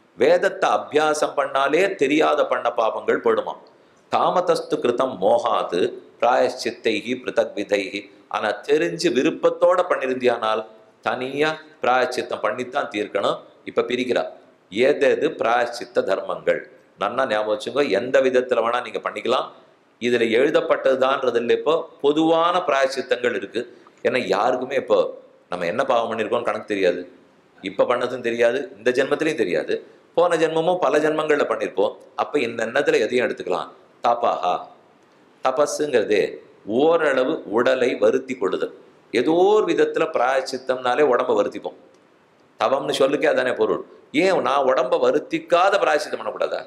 வேதத்தை அபியாசம் பண்ணாலே தெரியாத பண்ண பாபங்கள் போடுமா காமதஸ்து கிருதம் மோகாது பிராயச்சித்தைகி பிருத்தக் விதைகி ஆனா தெரிஞ்சு விருப்பத்தோட பண்ணிருந்தியானால் தனியா பிராயச்சித்தம் பண்ணித்தான் தீர்க்கணும் இப்ப பிரிக்கிறா ஏதேது பிராயச்சித்த தர்மங்கள் நன்னா ஞாபகம் வச்சுக்கோ எந்த விதத்துல வேணா நீங்க பண்ணிக்கலாம் இதுல எழுதப்பட்டதுதான்றதுல இப்போ பொதுவான பிராயச்சித்தங்கள் இருக்கு ஏன்னா யாருக்குமே இப்போ நம்ம என்ன பாவம் பண்ணியிருக்கோம் கணக்கு தெரியாது இப்ப பண்ணதும் தெரியாது இந்த ஜென்மத்திலையும் தெரியாது போன ஜென்மமும் பல ஜென்மங்கள்ல பண்ணியிருப்போம் அப்ப இந்த எண்ணத்துல எதையும் எடுத்துக்கலாம் தாப்பாஹா தபஸுங்கிறதே ஓரளவு உடலை வருத்தி கொள்ளுதல் ஏதோ ஒரு விதத்துல பிராயச்சித்தம்னாலே உடம்ப வருத்திப்போம் தவம்னு சொல்லுக்கே அதானே பொருள் ஏன் நான் உடம்ப வருத்திக்காத பிராயச்சித்தம் பண்ணக்கூடாதா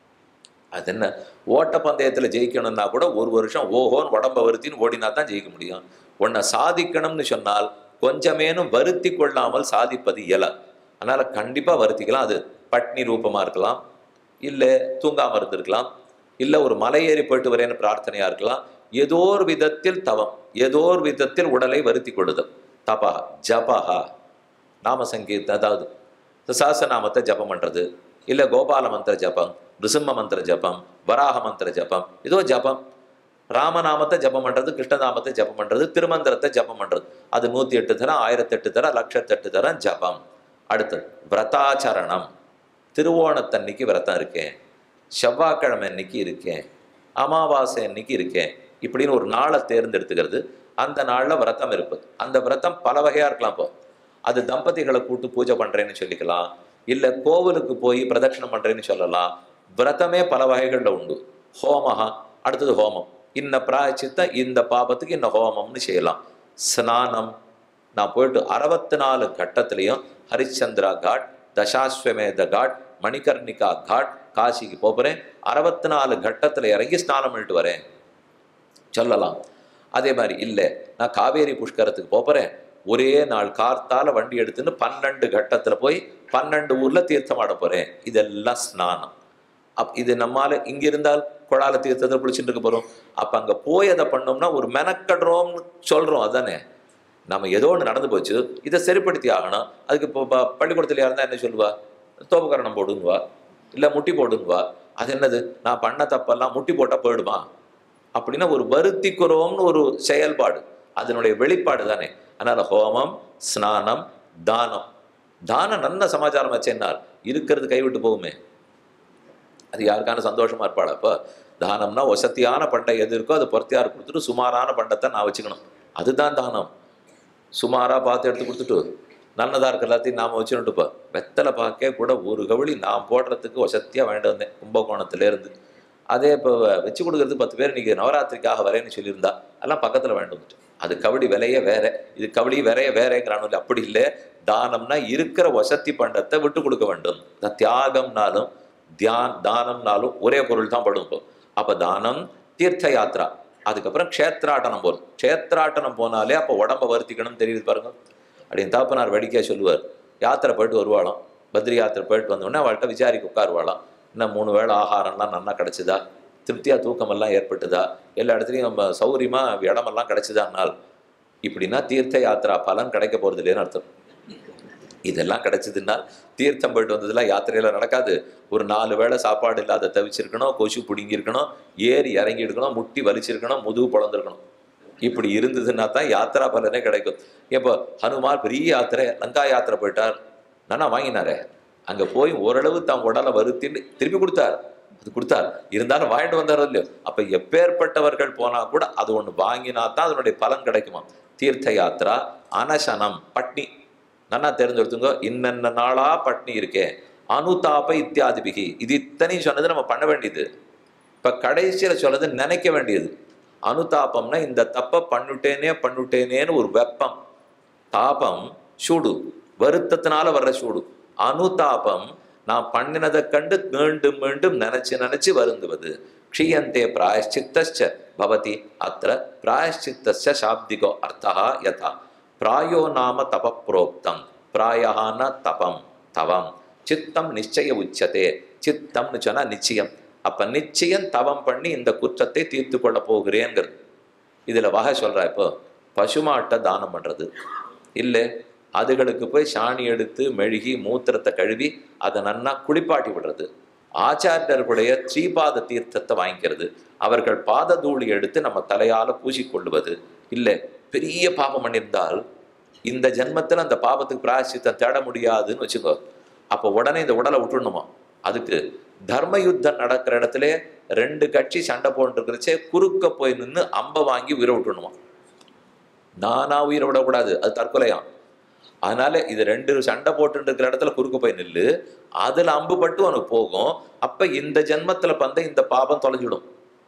அது என்ன ஓட்டப்பந்தயத்தில் ஜெயிக்கணும்னா கூட ஒரு வருஷம் ஓஹோன்னு உடம்ப வருத்தின்னு ஓடினா தான் ஜெயிக்க முடியும் உன்னை சாதிக்கணும்னு சொன்னால் கொஞ்சமேனும் வருத்தி கொள்ளாமல் சாதிப்பது இயல அதனால கண்டிப்பா வருத்திக்கலாம் அது பட்னி ரூபமா இருக்கலாம் இல்லை தூங்காம இருந்திருக்கலாம் இல்லை ஒரு மலை ஏறி போயிட்டு வரேன்னு பிரார்த்தனையா இருக்கலாம் ஏதோ ஒரு விதத்தில் தவம் ஏதோ ஒரு விதத்தில் உடலை வருத்தி கொள்ளுதல் தபா ஜபஹா நாம சங்கீத அதாவது சாசநாமத்தை ஜபம் பண்றது இல்லை கோபால மந்திர ஜபம் நிருசிம்ம மந்திர ஜபம் வராக மந்திர ஜபம் ஏதோ ஜபம் ராமநாமத்தை ஜபம் பண்றது கிருஷ்ணநாமத்தை ஜபம் பண்றது திருமந்திரத்தை ஜபம் பண்றது அது நூத்தி எட்டு தரம் ஆயிரத்தி எட்டு தரம் லட்சத்தெட்டு தரம் ஜபம் அடுத்தது விரதாச்சரணம் திருவோணத்தன்னைக்கு விரதம் இருக்கேன் செவ்வாய்க்கிழமை அன்னைக்கு இருக்கேன் அமாவாசை அன்னைக்கு இருக்கேன் இப்படின்னு ஒரு நாளை தேர்ந்தெடுத்துக்கிறது அந்த நாளில் விரதம் இருப்பது அந்த விரதம் பல வகையாக இருக்கலாம் இப்போ அது தம்பதிகளை கூட்டு பூஜை பண்ணுறேன்னு சொல்லிக்கலாம் இல்லை கோவிலுக்கு போய் பிரதட்சணம் பண்ணுறேன்னு சொல்லலாம் விரதமே பல வகைகளில் உண்டு ஹோமஹா அடுத்தது ஹோமம் இன்ன பிராயச்சித்தம் இந்த பாபத்துக்கு இன்ன ஹோமம்னு செய்யலாம் ஸ்நானம் நான் போயிட்டு அறுபத்தி நாலு கட்டத்துலேயும் ஹரிச்சந்திரா காட் தசாஸ்வமேத காட் மணிகர்ணிகா காட் காசிக்கு போகிறேன் அறுபத்தி நாலு கட்டத்தில் இறங்கி ஸ்நானம் பண்ணிட்டு வரேன் சொல்லலாம் அதே மாதிரி இல்லை நான் காவேரி புஷ்கரத்துக்கு போகிறேன் ஒரே நாள் கார்த்தால வண்டி எடுத்துன்னு பன்னெண்டு கட்டத்தில் போய் பன்னெண்டு ஊரில் தீர்த்தம் ஆட போகிறேன் இதெல்லாம் ஸ்நானம் அப் இது நம்மால இங்க இருந்தால் குழால தீர்த்தத்தை குளிச்சுட்டு இருக்க போறோம் அப்ப அங்க போய் அதை பண்ணோம்னா ஒரு மெனக்கடுறோம்னு சொல்றோம் அதானே நம்ம ஏதோ ஒன்று நடந்து போச்சு இதை சரிப்படுத்தி ஆகணும் அதுக்கு இப்போ ப- பள்ளிக்கூடத்துல இருந்தா என்ன சொல்லுவா தோப்புக்கரணம் போடுங்குவா இல்லை முட்டி போடுங்குவா அது என்னது நான் பண்ண தப்பெல்லாம் முட்டி போட்டால் போயிடுமா அப்படின்னா ஒரு வருத்திக்கிறோம்னு ஒரு செயல்பாடு அதனுடைய வெளிப்பாடு தானே அதனால ஹோமம் ஸ்நானம் தானம் தானம் நல்ல சமாச்சாரம் வச்சேன்னால் இருக்கிறது கைவிட்டு போகுமே அது யாருக்கான சந்தோஷமா இருப்பாள் அப்போ தானம்னா வசத்தியான பண்டை எது இருக்கோ அது பொறுத்தியார் கொடுத்துட்டு சுமாரான பண்டத்தை நான் வச்சுக்கணும் அதுதான் தானம் சுமாராக பார்த்து எடுத்து கொடுத்துட்டு நல்லதா இருக்க எல்லாத்தையும் நாம் வச்சுட்டுப்பா வெத்தலை பார்க்க கூட ஒரு கவளி நான் போடுறதுக்கு வசத்தியாக வேண்டி வந்தேன் கும்பகோணத்துலேருந்து அதே இப்போ வச்சு கொடுக்கறதுக்கு பத்து பேர் இன்னைக்கு நவராத்திரிக்காக வரேன்னு சொல்லியிருந்தா எல்லாம் பக்கத்தில் வேண்டு வந்துட்டு அது கபடி விலையே வேற இது கபடி விலைய வேறேங்கிறானு அப்படி இல்லை தானம்னா இருக்கிற வசத்தி பண்டத்தை விட்டு கொடுக்க வேண்டும் இந்த தியாகம்னாலும் தியான் தானம்னாலும் ஒரே பொருள் தான் படும் இப்போ அப்போ தானம் தீர்த்த யாத்ரா அதுக்கப்புறம் க்ஷேத்ராட்டனம் போகும் க்ஷேத்ராட்டனம் போனாலே அப்போ உடம்ப வருத்திக்கணும்னு தெரியுது பாருங்க அப்படின்னு தாப்பனார் வடிக்கா சொல்லுவார் யாத்திரை போயிட்டு வருவாளாம் பத்ரி யாத்திரை போயிட்டு வந்தோடனே அவள்கிட்ட விசாரிக்க உட்காருவாளாம் இன்னும் மூணு வேளை ஆகாரம்லாம் நல்லா கிடைச்சுதா திருப்தியாக தூக்கமெல்லாம் ஏற்பட்டுதா எல்லா இடத்துலையும் நம்ம சௌரியமாக இடமெல்லாம் கிடைச்சுதான்னால் இப்படின்னா தீர்த்த யாத்திரா பலன் கிடைக்க போகிறது இல்லைன்னு அர்த்தம் இதெல்லாம் கிடைச்சதுன்னா தீர்த்தம் போயிட்டு வந்ததுலாம் யாத்திரையில நடக்காது ஒரு நாலு வேளை சாப்பாடு இல்லாத தவிச்சிருக்கணும் கொசு பிடுங்கியிருக்கணும் ஏறி இறங்கி எடுக்கணும் முட்டி வலிச்சிருக்கணும் முதுகு பிளந்திருக்கணும் இப்படி இருந்ததுன்னா தான் யாத்திரா பலனே கிடைக்கும் இப்போ ஹனுமார் பெரிய யாத்திரை லங்கா யாத்திரை போயிட்டார் நானா வாங்கினாரே அங்க போய் ஓரளவு தம் உடலை வருத்தின்னு திருப்பி கொடுத்தார் அது கொடுத்தார் இருந்தாலும் வாங்கிட்டு வந்தாரோ இல்லையோ அப்ப எப்பேற்பட்டவர்கள் போனா கூட அது ஒண்ணு வாங்கினா தான் அதனுடைய பலன் கிடைக்குமா தீர்த்த யாத்திரா அனசனம் பட்னி நன்னா தெரிஞ்செடுத்துங்க இன்னென்ன நாளா பட்னி இருக்கேன் அனுதாப இத்தியாதிபிகி இது இத்தனையும் சொன்னது நம்ம பண்ண வேண்டியது இப்ப கடைசியில சொல்றது நினைக்க வேண்டியது அனுதாபம்னா இந்த தப்பை பண்ணுட்டேனே பண்ணுட்டேனேன்னு ஒரு வெப்பம் தாபம் சூடு வருத்தத்தினால வர்ற சூடு அனுதாபம் நான் பண்ணினதை கண்டு மீண்டும் மீண்டும் நினைச்சு நினைச்சு வருந்துவது க்ஷீயந்தே பிராயஷ்சித்தச்ச பவதி அத்த பிராயஷ்சித்தஸ்ய சாப்திகோ அர்த்தா யதா பிராயோ நாம தப புரோக்தம் பிராயஹான தபம் தவம் சித்தம் நிச்சய உச்சதே சித்தம்னு சொன்னா நிச்சயம் அப்ப நிச்சயம் தவம் பண்ணி இந்த குற்றத்தை தீர்த்து கொள்ள போகிறேங்கிறது இதுல வகை சொல்றா இப்போ பசுமாட்டை தானம் பண்றது இல்லை அதுகளுக்கு போய் சாணி எடுத்து மெழுகி மூத்திரத்தை கழுவி அதை நன்னா குளிப்பாட்டி விடுறது ஆச்சாரியர்களுடைய ஸ்ரீபாத தீர்த்தத்தை வாங்கிக்கிறது அவர்கள் பாத தூளி எடுத்து நம்ம தலையால பூசிக்கொள்வது இல்லை பெரிய பாபம் பண்ணியிருந்தால் இந்த ஜென்மத்தில் அந்த பாவத்துக்கு பிராயசித்தம் தேட முடியாதுன்னு வச்சுக்கோ அப்போ உடனே இந்த உடலை விட்டுடணுமா அதுக்கு தர்ம யுத்தம் நடக்கிற இடத்துல ரெண்டு கட்சி சண்டை போட்டுருக்கிறச்சே குறுக்க போய் நின்று அம்பை வாங்கி உயிரை விட்டுடணுமா நானா உயிரை விடக்கூடாது அது தற்கொலையாம் அதனால இது ரெண்டு சண்டை போட்டு இருக்கிற இடத்துல குறுக்க போய் நில்லு அதுல அம்பு பட்டு உனக்கு போகும் அப்ப இந்த ஜென்மத்துல பந்த இந்த பாபம் தொலைஞ்சிடும்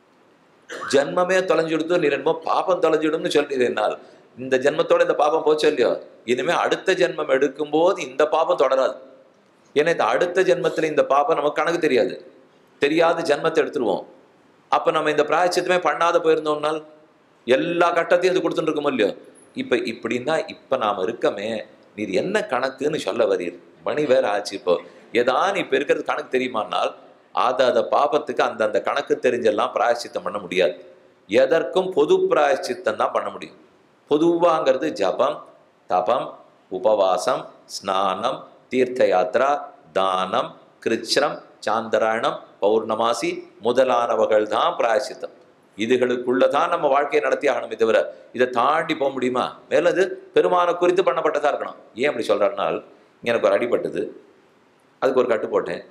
ஜென்மமே தொலைஞ்சிடுத்து நீ என்னமோ பாபம் தொலைஞ்சிடும்னு சொல்லிடு என்னால் இந்த ஜென்மத்தோட இந்த பாபம் போச்சு இல்லையோ இனிமே அடுத்த ஜென்மம் எடுக்கும்போது இந்த பாபம் தொடராது ஏன்னா இந்த அடுத்த ஜென்மத்துல இந்த பாபம் நமக்கு கணக்கு தெரியாது தெரியாத ஜென்மத்தை எடுத்துருவோம் அப்ப நம்ம இந்த பிராயச்சித்தமே பண்ணாத போயிருந்தோம்னால் எல்லா கட்டத்தையும் இது கொடுத்துட்டு இருக்கோம் இல்லையோ இப்ப இப்படின்னா இப்ப நாம இருக்கமே நீ இது என்ன கணக்குன்னு சொல்ல வரீர் மணி வேற ஆச்சு இப்போ ஏதான் இப்ப இருக்கிறது கணக்கு தெரியுமானால் அதை அதை பாபத்துக்கு அந்தந்த கணக்கு தெரிஞ்செல்லாம் பிராயச்சித்தம் பண்ண முடியாது எதற்கும் பொது பிராயச்சித்தம் தான் பண்ண முடியும் பொதுவாங்கிறது ஜபம் தபம் உபவாசம் ஸ்நானம் தீர்த்த யாத்ரா தானம் கிருச்சிரம் சாந்தராயணம் பௌர்ணமாசி முதலானவர்கள் தான் பிராயசித்தம் இதுகளுக்குள்ளதான் நம்ம வாழ்க்கையை நடத்தி ஆகணுமே தவிர இதை தாண்டி போக முடியுமா மேலும் அது பெருமானை குறித்து பண்ணப்பட்டதா இருக்கணும் ஏன் அப்படி சொல்றாருனால் எனக்கு ஒரு அடிபட்டது அதுக்கு ஒரு கட்டு போட்டேன்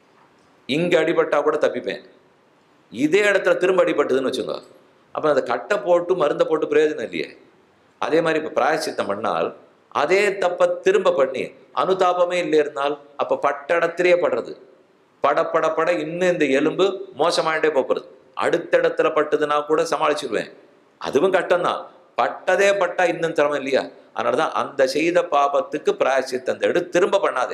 இங்க அடிபட்டா கூட தப்பிப்பேன் இதே இடத்துல திரும்ப அடிபட்டதுன்னு வச்சுக்கோ அப்ப அந்த கட்டை போட்டு மருந்தை போட்டு பிரயோஜனம் இல்லையே அதே மாதிரி இப்ப பிராயச்சித்தம் பண்ணால் அதே தப்ப திரும்ப பண்ணி அனுதாபமே இல்லை இருந்தால் அப்ப பட்ட இடத்திலேயே படுறது பட பட பட இன்னும் இந்த எலும்பு மோசமாயிட்டே போகிறது அடுத்த இடத்துல பட்டதுன்னா கூட சமாளிச்சிருவேன் அதுவும் கட்டம்தான் பட்டதே பட்டா இன்னும் திறமை இல்லையா அதனாலதான் அந்த செய்த பாபத்துக்கு பிராயச்சித்தம் எடு திரும்ப பண்ணாதே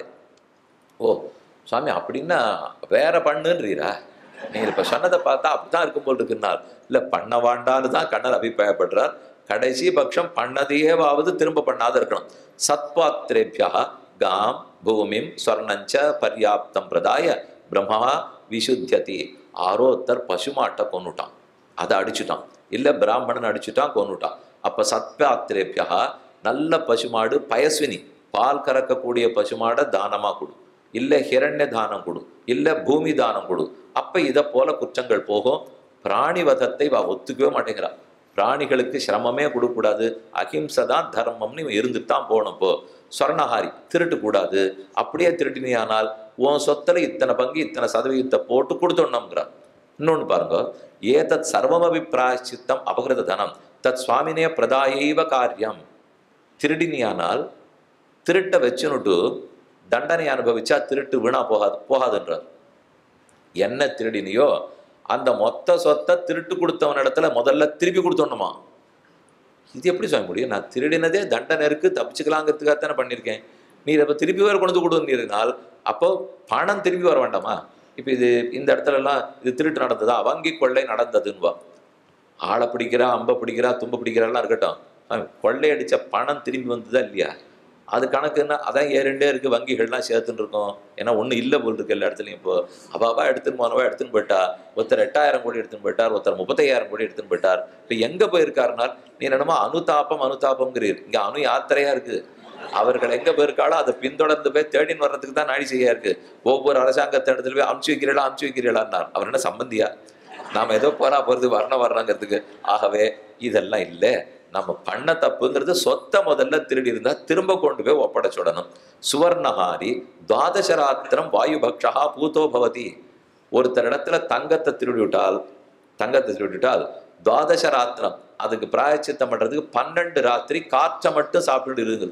ஓ சுவாமி அப்படின்னா வேற பண்ணுன்றீரா நீங்க இப்ப சொன்னதை பார்த்தா அப்படிதான் இருக்கும் போல் இருக்குன்னால் இல்ல பண்ண வேண்டான்னு தான் கண்ணர் அபிப்பிராயப்படுறார் கடைசி பட்சம் பண்ணதையேவாவது திரும்ப பண்ணாத இருக்கணும் சத்பாத்திரேபியா காம் பூமிம் ஸ்வர்ணஞ்ச பர்யாப்தம் பிரதாய பிரம்மா விசுத்தியதி ஆரோத்தர் பசுமாட்டை கொன்னுட்டான் அதை அடிச்சுட்டான் இல்ல பிராமணன் அடிச்சுட்டான் கொன்னுட்டான் அப்ப சத்பாத்திரேபியா நல்ல பசுமாடு பயஸ்வினி பால் கறக்கக்கூடிய பசுமாடை தானமா கொடு இல்ல ஹிரண்ய தானம் கொடு இல்ல பூமி தானம் கொடு அப்ப இதை போல குற்றங்கள் போகும் பிராணி வதத்தை வா ஒத்துக்கவே மாட்டேங்கிறா பிராணிகளுக்கு சிரமமே கொடுக்கக்கூடாது அஹிம்சை தான் தர்மம்னு இவன் இருந்துட்டு தான் போகணும் இப்போ சொர்ணஹாரி திருட்டு கூடாது அப்படியே திருட்டினியானால் உன் சொத்துல இத்தனை பங்கு இத்தனை சதவீதத்தை போட்டு கொடுத்துடணுங்கிறார் இன்னொன்று பாருங்க ஏதத் சர்வமபி பிராயச்சித்தம் அபகிருத தனம் தத் சுவாமினே பிரதாயைவ காரியம் திருடினியானால் திருட்டை வச்சுனுட்டு தண்டனை அனுபவிச்சா திருட்டு வீணா போகாது போகாதுன்றார் என்ன திருடினியோ அந்த மொத்த சொத்தை திருட்டு கொடுத்தவன் இடத்துல முதல்ல திருப்பி கொடுத்தோணுமா இது எப்படி சொல்ல முடியும் நான் திருடினதே தண்டனை இருக்கு தப்பிச்சுக்கலாங்கிறதுக்காக தானே பண்ணியிருக்கேன் நீ இதை இப்போ திருப்பி வேறு கொண்டு கொடுத்தீர்கள் அப்போ பணம் திருப்பி வர வேண்டாமா இப்போ இது இந்த இடத்துல எல்லாம் இது திருட்டு நடந்ததா வங்கி கொள்ளை நடந்ததுன்னுவா ஆளை பிடிக்கிறா அம்பை பிடிக்கிறா தும்பை பிடிக்கிறாலாம் இருக்கட்டும் அவன் கொள்ளையடிச்ச பணம் திரும்பி வந்ததா இல்லையா அது கணக்குன்னா அதான் ஏறிண்டே இருக்கு வங்கிகள்லாம் சேர்த்துன்னு இருக்கோம் ஏன்னா ஒன்றும் இல்லை போல் இருக்கு எல்லா இடத்துலையும் இப்போ அவாவா எடுத்துன்னு போனவா எடுத்துன்னு போயிட்டா ஒருத்தர் எட்டாயிரம் கோடி எடுத்துன்னு போயிட்டார் ஒருத்தர் முப்பத்தையாயிரம் கோடி எடுத்துன்னு போயிட்டார் இப்போ எங்கே போயிருக்காருனால் நீ என்னமோ அனுதாபம் அனுதாபம்ங்கிறீர் இங்கே அணு யாத்திரையா இருக்கு அவர்கள் எங்க போயிருக்காளோ அதை பின்தொடர்ந்து போய் தேடின்னு வர்றதுக்கு தான் நாடி செய்யா இருக்கு ஒவ்வொரு அரசாங்கத்தை இடத்துல போய் அமுச்சு வைக்கிறீங்களா அமுச்சு வைக்கிறீங்களான்னார் அவர் என்ன சம்பந்தியா நாம ஏதோ போனா போறது வரணும் வரணுங்கிறதுக்கு ஆகவே இதெல்லாம் இல்லை நம்ம பண்ண தப்புங்கிறது சொத்தை முதல்ல திருடி இருந்தா திரும்ப கொண்டு போய் ஒப்படைச்சுடணும் சுவர்ணஹாரி துவாதசராத்திரம் வாயு பக்ஷா பூதோ பவதி ஒருத்தர் இடத்துல தங்கத்தை திருடி விட்டால் தங்கத்தை திருடி விட்டால் துவாதசராத்திரம் அதுக்கு பிராயச்சித்தம் பண்றதுக்கு பன்னெண்டு ராத்திரி காற்றை மட்டும் சாப்பிட்டு இருக்குது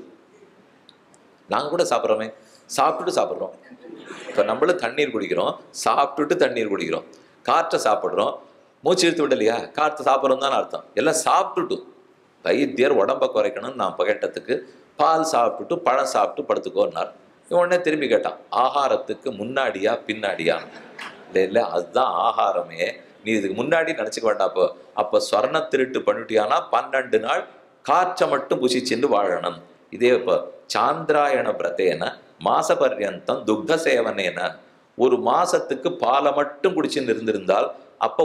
நாங்க கூட சாப்பிட்றோமே சாப்பிட்டுட்டு சாப்பிட்றோம் இப்போ நம்மளும் தண்ணீர் குடிக்கிறோம் சாப்பிட்டுட்டு தண்ணீர் குடிக்கிறோம் காற்றை சாப்பிட்றோம் மூச்சு இழுத்து விடலையா காற்றை சாப்பிட்றோம் தான் அர்த்தம் எல்லாம் சாப்பிட்டுட்டு வைத்தியர் உடம்ப குறைக்கணும்னு நான் கேட்டதுக்கு பால் சாப்பிட்டுட்டு பழம் சாப்பிட்டு படுத்துக்கோன்னார் உடனே திரும்பி கேட்டான் ஆகாரத்துக்கு முன்னாடியா பின்னாடியா இல்லை இல்லை அதுதான் ஆகாரமே நீ இதுக்கு முன்னாடி நினச்சிக்க வேண்டாம் அப்போ அப்போ ஸ்வர்ண திருட்டு பண்ணிட்டியானா பன்னெண்டு நாள் காற்றை மட்டும் புசிச்சுன்னு வாழணும் இதே இப்போ சாந்திராயண பிரதேன மாச பர்யந்தம் துக்த சேவனேன ஒரு மாசத்துக்கு பாலை மட்டும் குடிச்சுன்னு இருந்திருந்தால் அப்போ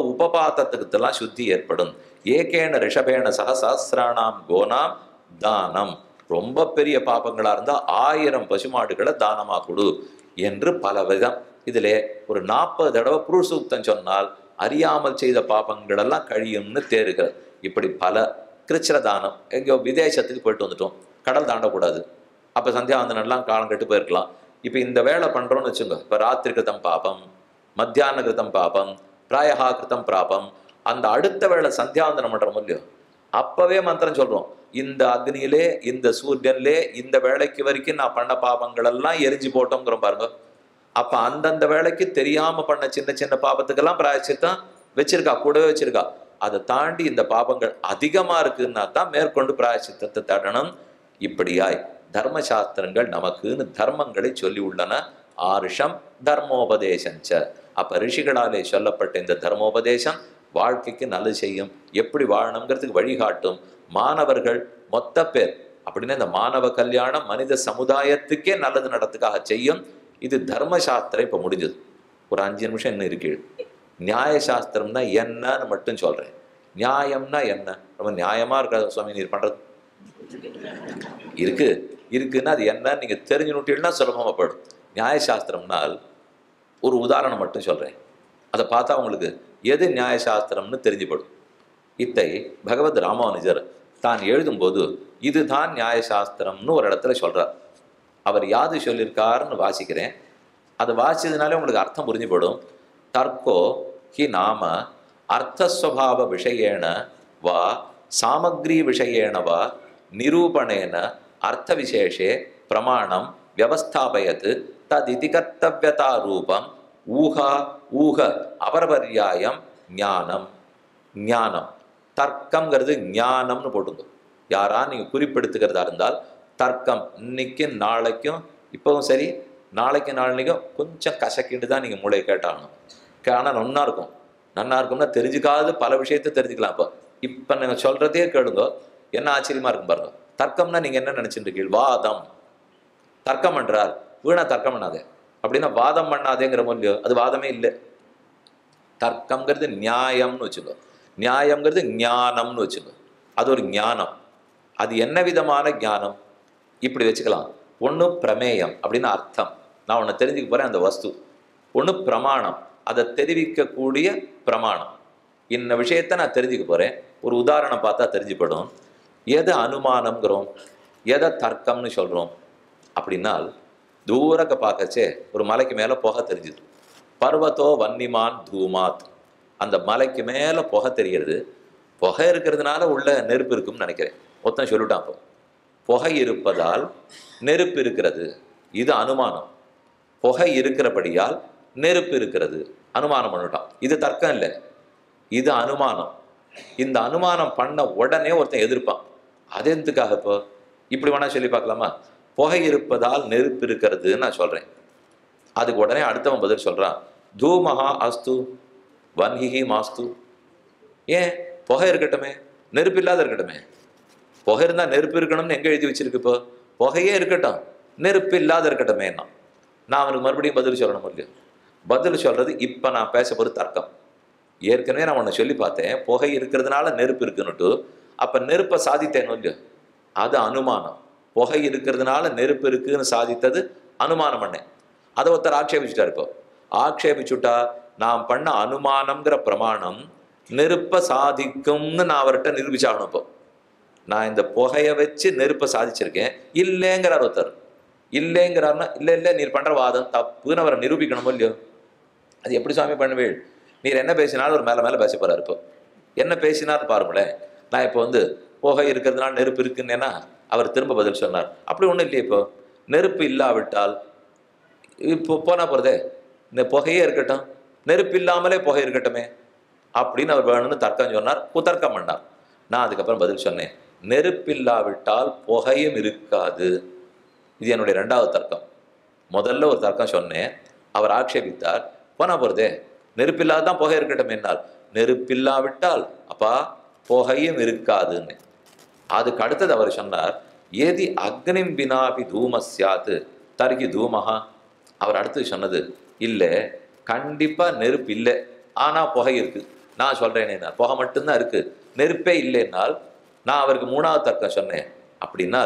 உபபாதத்துக்குலாம் சுத்தி ஏற்படும் ஏகேன ரிஷபேன சக சஹசிராணாம் கோனாம் தானம் ரொம்ப பெரிய பாபங்களா இருந்தா ஆயிரம் பசுமாடுகளை தானமா கொடு என்று பல விதம் இதிலே ஒரு நாற்பது தடவை புருஷூக்தம் சொன்னால் அறியாமல் செய்த பாபங்கள் எல்லாம் கழியும்னு தேறுகிறது இப்படி பல கிருச்சிர தானம் எங்கேயோ விதேசத்துக்கு போயிட்டு வந்துட்டோம் கடல் தாண்டக்கூடாது அப்போ சந்தியாவந்தனெல்லாம் காலம் கெட்டு போயிருக்கலாம் இப்போ இந்த வேலை பண்ணுறோன்னு வச்சுங்க இப்போ ராத்திரி கிருத்தம் பாபம் மத்தியான கிருத்தம் பாபம் பிராயஹா கிருத்தம் பிராபம் அந்த அடுத்த வேளை சந்தியாவந்தனம் பண்ணுறோம் இல்லையோ அப்பவே மந்திரம் சொல்றோம் இந்த அக்னியிலே இந்த சூரியன்லே இந்த வேலைக்கு வரைக்கும் நான் பண்ண பாபங்கள் எல்லாம் எரிஞ்சு போட்டோங்கிறோம் பாருங்க அப்ப அந்தந்த வேலைக்கு தெரியாம பண்ண சின்ன சின்ன பாபத்துக்கெல்லாம் பிராயச்சித்தம் வச்சிருக்கா கூடவே வச்சிருக்கா அதை தாண்டி இந்த பாபங்கள் அதிகமா இருக்குன்னா தான் மேற்கொண்டு பிராயச்சித்தத்தை தடணும் இப்படியாய் தர்மசாஸ்திரங்கள் நமக்குன்னு தர்மங்களை சொல்லி உள்ளன ஆருஷம் தர்மோபதேசஞ்ச அப்ப ரிஷிகளாலே சொல்லப்பட்ட இந்த தர்மோபதேசம் வாழ்க்கைக்கு நல்லது செய்யும் எப்படி வாழணுங்கிறதுக்கு வழிகாட்டும் மாணவர்கள் மொத்த பேர் அப்படின்னா இந்த மாணவ கல்யாணம் மனித சமுதாயத்துக்கே நல்லது நடத்துக்காக செய்யும் இது தர்மசாஸ்திரம் இப்போ முடிஞ்சது ஒரு அஞ்சு நிமிஷம் இன்னும் இருக்கு நியாயசாஸ்திரம்னா என்னன்னு மட்டும் சொல்றேன் நியாயம்னா என்ன ரொம்ப நியாயமா இருக்காது சுவாமி நீர் பண்றது இருக்கு இருக்குன்னா அது என்னன்னு நீங்க தெரிஞ்சுனுட்டீங்கன்னா சுலபமா போயிடும் நியாயசாஸ்திரம்னால் ஒரு உதாரணம் மட்டும் சொல்றேன் அதை பார்த்தா உங்களுக்கு எது நியாயசாஸ்திரம்னு தெரிஞ்சுப்படும் இத்தை பகவத் ராமானுஜர் தான் எழுதும்போது இதுதான் நியாயசாஸ்திரம்னு ஒரு இடத்துல சொல்றார் அவர் யாது சொல்லியிருக்காருன்னு வாசிக்கிறேன் அதை வாசிச்சதுனாலே உங்களுக்கு அர்த்தம் புரிஞ்சு போடும் தர்க்கோ ஹி நாம அர்த்தஸ்வபாவ விஷயேன வா சாமக்ரி விஷயேன வா நிரூபணேன அர்த்த விசேஷே பிரமாணம் வியவஸ்தாபயத் ததிதி கர்த்தவியதா ரூபம் ஊகா ஊக அபரபர்யாயம் ஞானம் ஞானம் தர்க்கம்ங்கிறது ஞானம்னு போட்டுங்க யாரா நீங்க குறிப்பெடுத்துக்கிறதா இருந்தால் தர்க்கம் இன்னைக்கும் நாளைக்கும் இப்பவும் சரி நாளைக்கு நாளைக்கும் கொஞ்சம் கசக்கிட்டு தான் நீங்க மூளையை கேட்டாகணும் ஆனால் நன்னா இருக்கும் நன்னா இருக்கும்னா தெரிஞ்சுக்காத பல விஷயத்தை தெரிஞ்சுக்கலாம் இப்போ இப்போ நீங்க சொல்றதே கேளுங்க என்ன ஆச்சரியமா இருக்கும் பாருங்க தர்க்கம்னா நீங்க என்ன நினைச்சிட்டு இருக்கீங்க வாதம் தர்க்கம் பண்றார் வீணா தர்க்கம் பண்ணாதே அப்படின்னா வாதம் பண்ணாதேங்கிற இல்லையோ அது வாதமே இல்லை தர்க்கம்ங்கிறது நியாயம்னு வச்சுக்கோ நியாயம்ங்கிறது ஞானம்னு வச்சுக்கோ அது ஒரு ஞானம் அது என்ன விதமான ஞானம் இப்படி வச்சுக்கலாம் ஒன்று பிரமேயம் அப்படின்னு அர்த்தம் நான் உன்னை தெரிஞ்சுக்க போகிறேன் அந்த வஸ்து ஒன்று பிரமாணம் அதை தெரிவிக்கக்கூடிய பிரமாணம் இந்த விஷயத்தை நான் தெரிஞ்சுக்க போகிறேன் ஒரு உதாரணம் பார்த்தா தெரிஞ்சுப்படும் எது அனுமானம்ங்கிறோம் எதை தர்க்கம்னு சொல்கிறோம் அப்படின்னால் தூரக்க பார்க்கச்சே ஒரு மலைக்கு மேலே புகை தெரிஞ்சுது பர்வத்தோ வன்னிமான் தூமாத் அந்த மலைக்கு மேலே புகை தெரிகிறது புகை இருக்கிறதுனால உள்ள நெருப்பு இருக்கும்னு நினைக்கிறேன் மொத்தம் சொல்லிட்டான் இப்போ புகை இருப்பதால் நெருப்பு இருக்கிறது இது அனுமானம் புகை இருக்கிறபடியால் நெருப்பு இருக்கிறது அனுமானம் பண்ணிட்டான் இது தர்க்கம் இல்லை இது அனுமானம் இந்த அனுமானம் பண்ண உடனே ஒருத்தன் எதிர்ப்பான் அது எதுக்காக இப்போ இப்படி வேணா சொல்லி பார்க்கலாமா புகை இருப்பதால் நெருப்பு இருக்கிறதுன்னு நான் சொல்றேன் அதுக்கு உடனே அடுத்தவன் பதில் சொல்றான் தூமஹா அஸ்து வன்ஹிஹி மாஸ்து ஏன் புகை இருக்கட்டுமே நெருப்பு இல்லாத இருக்கட்டுமே புகை இருந்தா நெருப்பு இருக்கணும்னு எங்க எழுதி வச்சிருக்கு இப்போ புகையே இருக்கட்டும் நெருப்பு இல்லாத இருக்கட்டுமே நான் நான் அவனுக்கு மறுபடியும் பதில் சொல்லணும் இல்லையா பதில் சொல்றது இப்ப நான் பேச போறது தர்க்கம் ஏற்கனவே நான் உன்னை சொல்லி பார்த்தேன் புகை இருக்கிறதுனால நெருப்பு இருக்குன்னுட்டு அப்ப நெருப்பை சாதித்தேன் இல்லையோ அது அனுமானம் புகை இருக்கிறதுனால நெருப்பு இருக்குன்னு சாதித்தது அனுமானம் பண்ணேன் அதை ஒருத்தர் ஆட்சேபிச்சுட்டார் இப்போ ஆட்சேபிச்சுட்டா நான் பண்ண அனுமானம்ங்கிற பிரமாணம் நெருப்பை சாதிக்கும்னு நான் அவர்கிட்ட நிரூபிச்சாகணும் இப்போ நான் இந்த புகையை வச்சு நெருப்பை சாதிச்சிருக்கேன் இல்லைங்கிறார் ஒருத்தர் இல்லைங்கிறாருன்னா இல்லை இல்லை நீர் பண்ற வாதம் தப்புன்னு அவரை நிரூபிக்கணுமோ இல்லையோ அது எப்படி சுவாமி பண்ணுவீள் நீர் என்ன பேசினாலும் ஒரு மேலே மேலே பேச போறாரு இப்போ என்ன பேசினார் பாருங்களேன் நான் இப்போ வந்து புகை இருக்கிறதுனால நெருப்பு இருக்குன்னேன்னா அவர் திரும்ப பதில் சொன்னார் அப்படி ஒன்றும் இல்லையே இப்போ நெருப்பு இல்லாவிட்டால் இப்போ போனா போகிறதே இந்த புகையே இருக்கட்டும் நெருப்பு இல்லாமலே புகை இருக்கட்டுமே அப்படின்னு அவர் வேணும்னு தர்க்கம் சொன்னார் குதர்க்கம் பண்ணார் நான் அதுக்கப்புறம் பதில் சொன்னேன் நெருப்பில்லாவிட்டால் புகையும் இருக்காது இது என்னுடைய ரெண்டாவது தர்க்கம் முதல்ல ஒரு தர்க்கம் சொன்னேன் அவர் ஆட்சேபித்தார் போனா போகிறதே நெருப்பில்லாத தான் புகை இருக்கட்டும் என்னால் நெருப்பில்லாவிட்டால் அப்பா புகையும் இருக்காதுன்னு அதுக்கு அடுத்தது அவர் சொன்னார் ஏதி அக்னிம் வினாபி தூம சியாத்து தர்கி தூமஹா அவர் அடுத்தது சொன்னது இல்லை கண்டிப்பா நெருப்பு இல்லை ஆனா புகை இருக்கு நான் சொல்றேனே நான் புகை மட்டும்தான் இருக்கு நெருப்பே இல்லைன்னால் நான் அவருக்கு மூணாவது தர்க்கம் சொன்னேன் அப்படின்னால்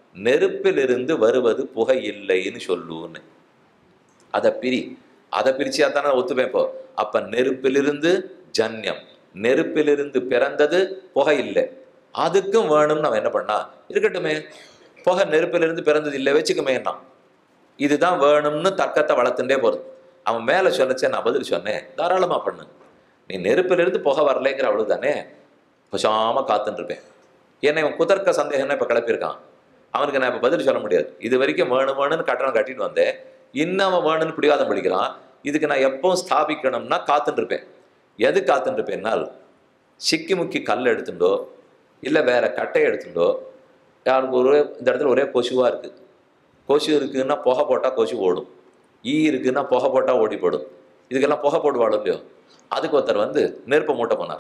நெருப்பிலிருந்து வருவது புகை இல்லைன்னு சொல்லுன்னு அதை பிரி அதை பிரிச்சியா தானே ஒத்துப்பேன் இப்போ அப்ப நெருப்பிலிருந்து ஜன்யம் நெருப்பிலிருந்து பிறந்தது புகை இல்லை அதுக்கும் வேணும்னு நம்ம என்ன பண்ணா இருக்கட்டுமே புகை நெருப்பிலிருந்து பிறந்தது இல்லை வச்சுக்குமேன்னா இதுதான் வேணும்னு தர்க்கத்தை வளர்த்துட்டே போறது அவன் மேலே சொல்லச்சே நான் பதில் சொன்னேன் தாராளமா பண்ணு நீ நெருப்பிலிருந்து புகை வரலைங்கிற அவ்வளவு தானே பசாம காத்துன்னு இருப்பேன் ஏன்னா இவன் குதர்க்க சந்தேகம்னா இப்போ கிளப்பியிருக்கான் அவனுக்கு நான் இப்போ பதில் சொல்ல முடியாது இது வரைக்கும் வேணும் வேணும்னு கட்டணம் கட்டிட்டு வந்தேன் இன்னும் அவன் வேணும்னு பிடிவாதம் படிக்கிறான் இதுக்கு நான் எப்பவும் ஸ்தாபிக்கணும்னா காத்துன்னு இருப்பேன் எது காத்துன்னு இருப்பேன்னால் சிக்கி முக்கி கல் எடுத்துட்டோ இல்லை வேற கட்டை எடுத்துட்டோ யாருக்கு ஒரு இந்த இடத்துல ஒரே கொசுவாக இருக்குது கொசு இருக்குன்னா புகை போட்டால் கொசு ஓடும் ஈ இருக்குன்னா புகை போட்டால் ஓடி போடும் இதுக்கெல்லாம் புகை போடுவாடும் இல்லையோ அதுக்கு ஒருத்தர் வந்து நெருப்பை மூட்டை போனார்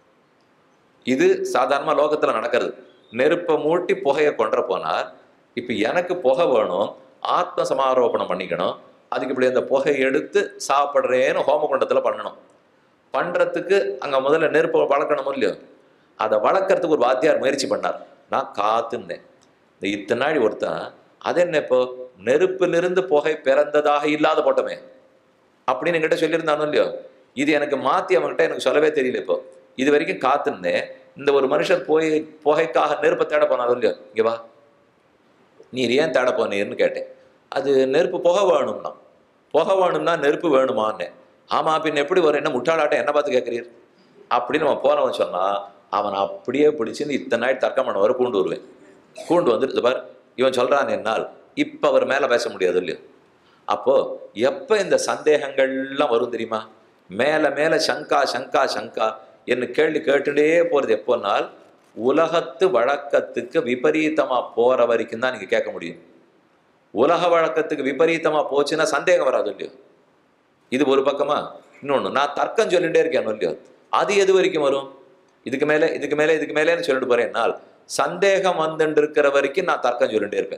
இது சாதாரணமாக லோகத்தில் நடக்கிறது நெருப்பை மூட்டி புகையை கொன்ற போனார் இப்போ எனக்கு புகை வேணும் ஆத்ம சமாரோபணம் பண்ணிக்கணும் அதுக்கு இப்படி அந்த புகையை எடுத்து சாப்பிட்றேன்னு ஹோமகுண்டத்தில் பண்ணணும் பண்ணுறதுக்கு அங்கே முதல்ல நெருப்பை வளர்க்கணும் இல்லையோ அதை வளர்க்கறதுக்கு ஒரு வாத்தியார் முயற்சி பண்ணார் நான் காத்துன்னேன் இந்த இத்தனை நாள் ஒருத்தன் அது என்ன இப்போ நெருப்பிலிருந்து புகை பிறந்ததாக இல்லாத போட்டோமே அப்படின்னு என்கிட்ட சொல்லியிருந்தானோ இல்லையோ இது எனக்கு மாற்றி அவன்கிட்ட எனக்கு சொல்லவே தெரியல இப்போ இது வரைக்கும் காத்திருந்தேன் இந்த ஒரு மனுஷன் போய் புகைக்காக நெருப்பை தேட போனாரோ இல்லையோ இங்கே வா நீர் ஏன் தேட போனீர்னு கேட்டேன் அது நெருப்பு புகை வேணும்னா புகை வேணும்னா நெருப்பு வேணுமான்னு ஆமா பின் எப்படி வரும் என்ன முட்டாளாட்டம் என்ன பார்த்து கேட்குறீர் அப்படின்னு அவன் போனவன் சொன்னா அவன் அப்படியே பிடிச்சின்னு இத்தனை நாள் தர்க்கம் பண்ண வர கூண்டு வருவேன் கூண்டு வந்துட்டு பார் இவன் சொல்றான் என்னால் இப்போ அவர் மேலே பேச முடியாது இல்லையோ அப்போ எப்போ இந்த சந்தேகங்கள்லாம் வரும் தெரியுமா மேலே மேலே சங்கா சங்கா சங்கா என்ன கேள்வி கேட்டுட்டே போகிறது எப்போனால் உலகத்து வழக்கத்துக்கு விபரீதமா போற வரைக்கும் தான் நீங்க கேட்க முடியும் உலக வழக்கத்துக்கு விபரீதமா போச்சுன்னா சந்தேகம் வராது இல்லையோ இது ஒரு பக்கமா இன்னொன்று நான் தர்க்கம் சொல்லிட்டே இருக்கேன் இல்லையோ அது எது வரைக்கும் வரும் இதுக்கு மேலே இதுக்கு மேலே இதுக்கு மேலேன்னு சொல்லிட்டு போறேன்னால் சந்தேகம் வந்துட்டு இருக்கிற வரைக்கும் நான் தர்க்கம் சொல்லிட்டே இருப்பேன்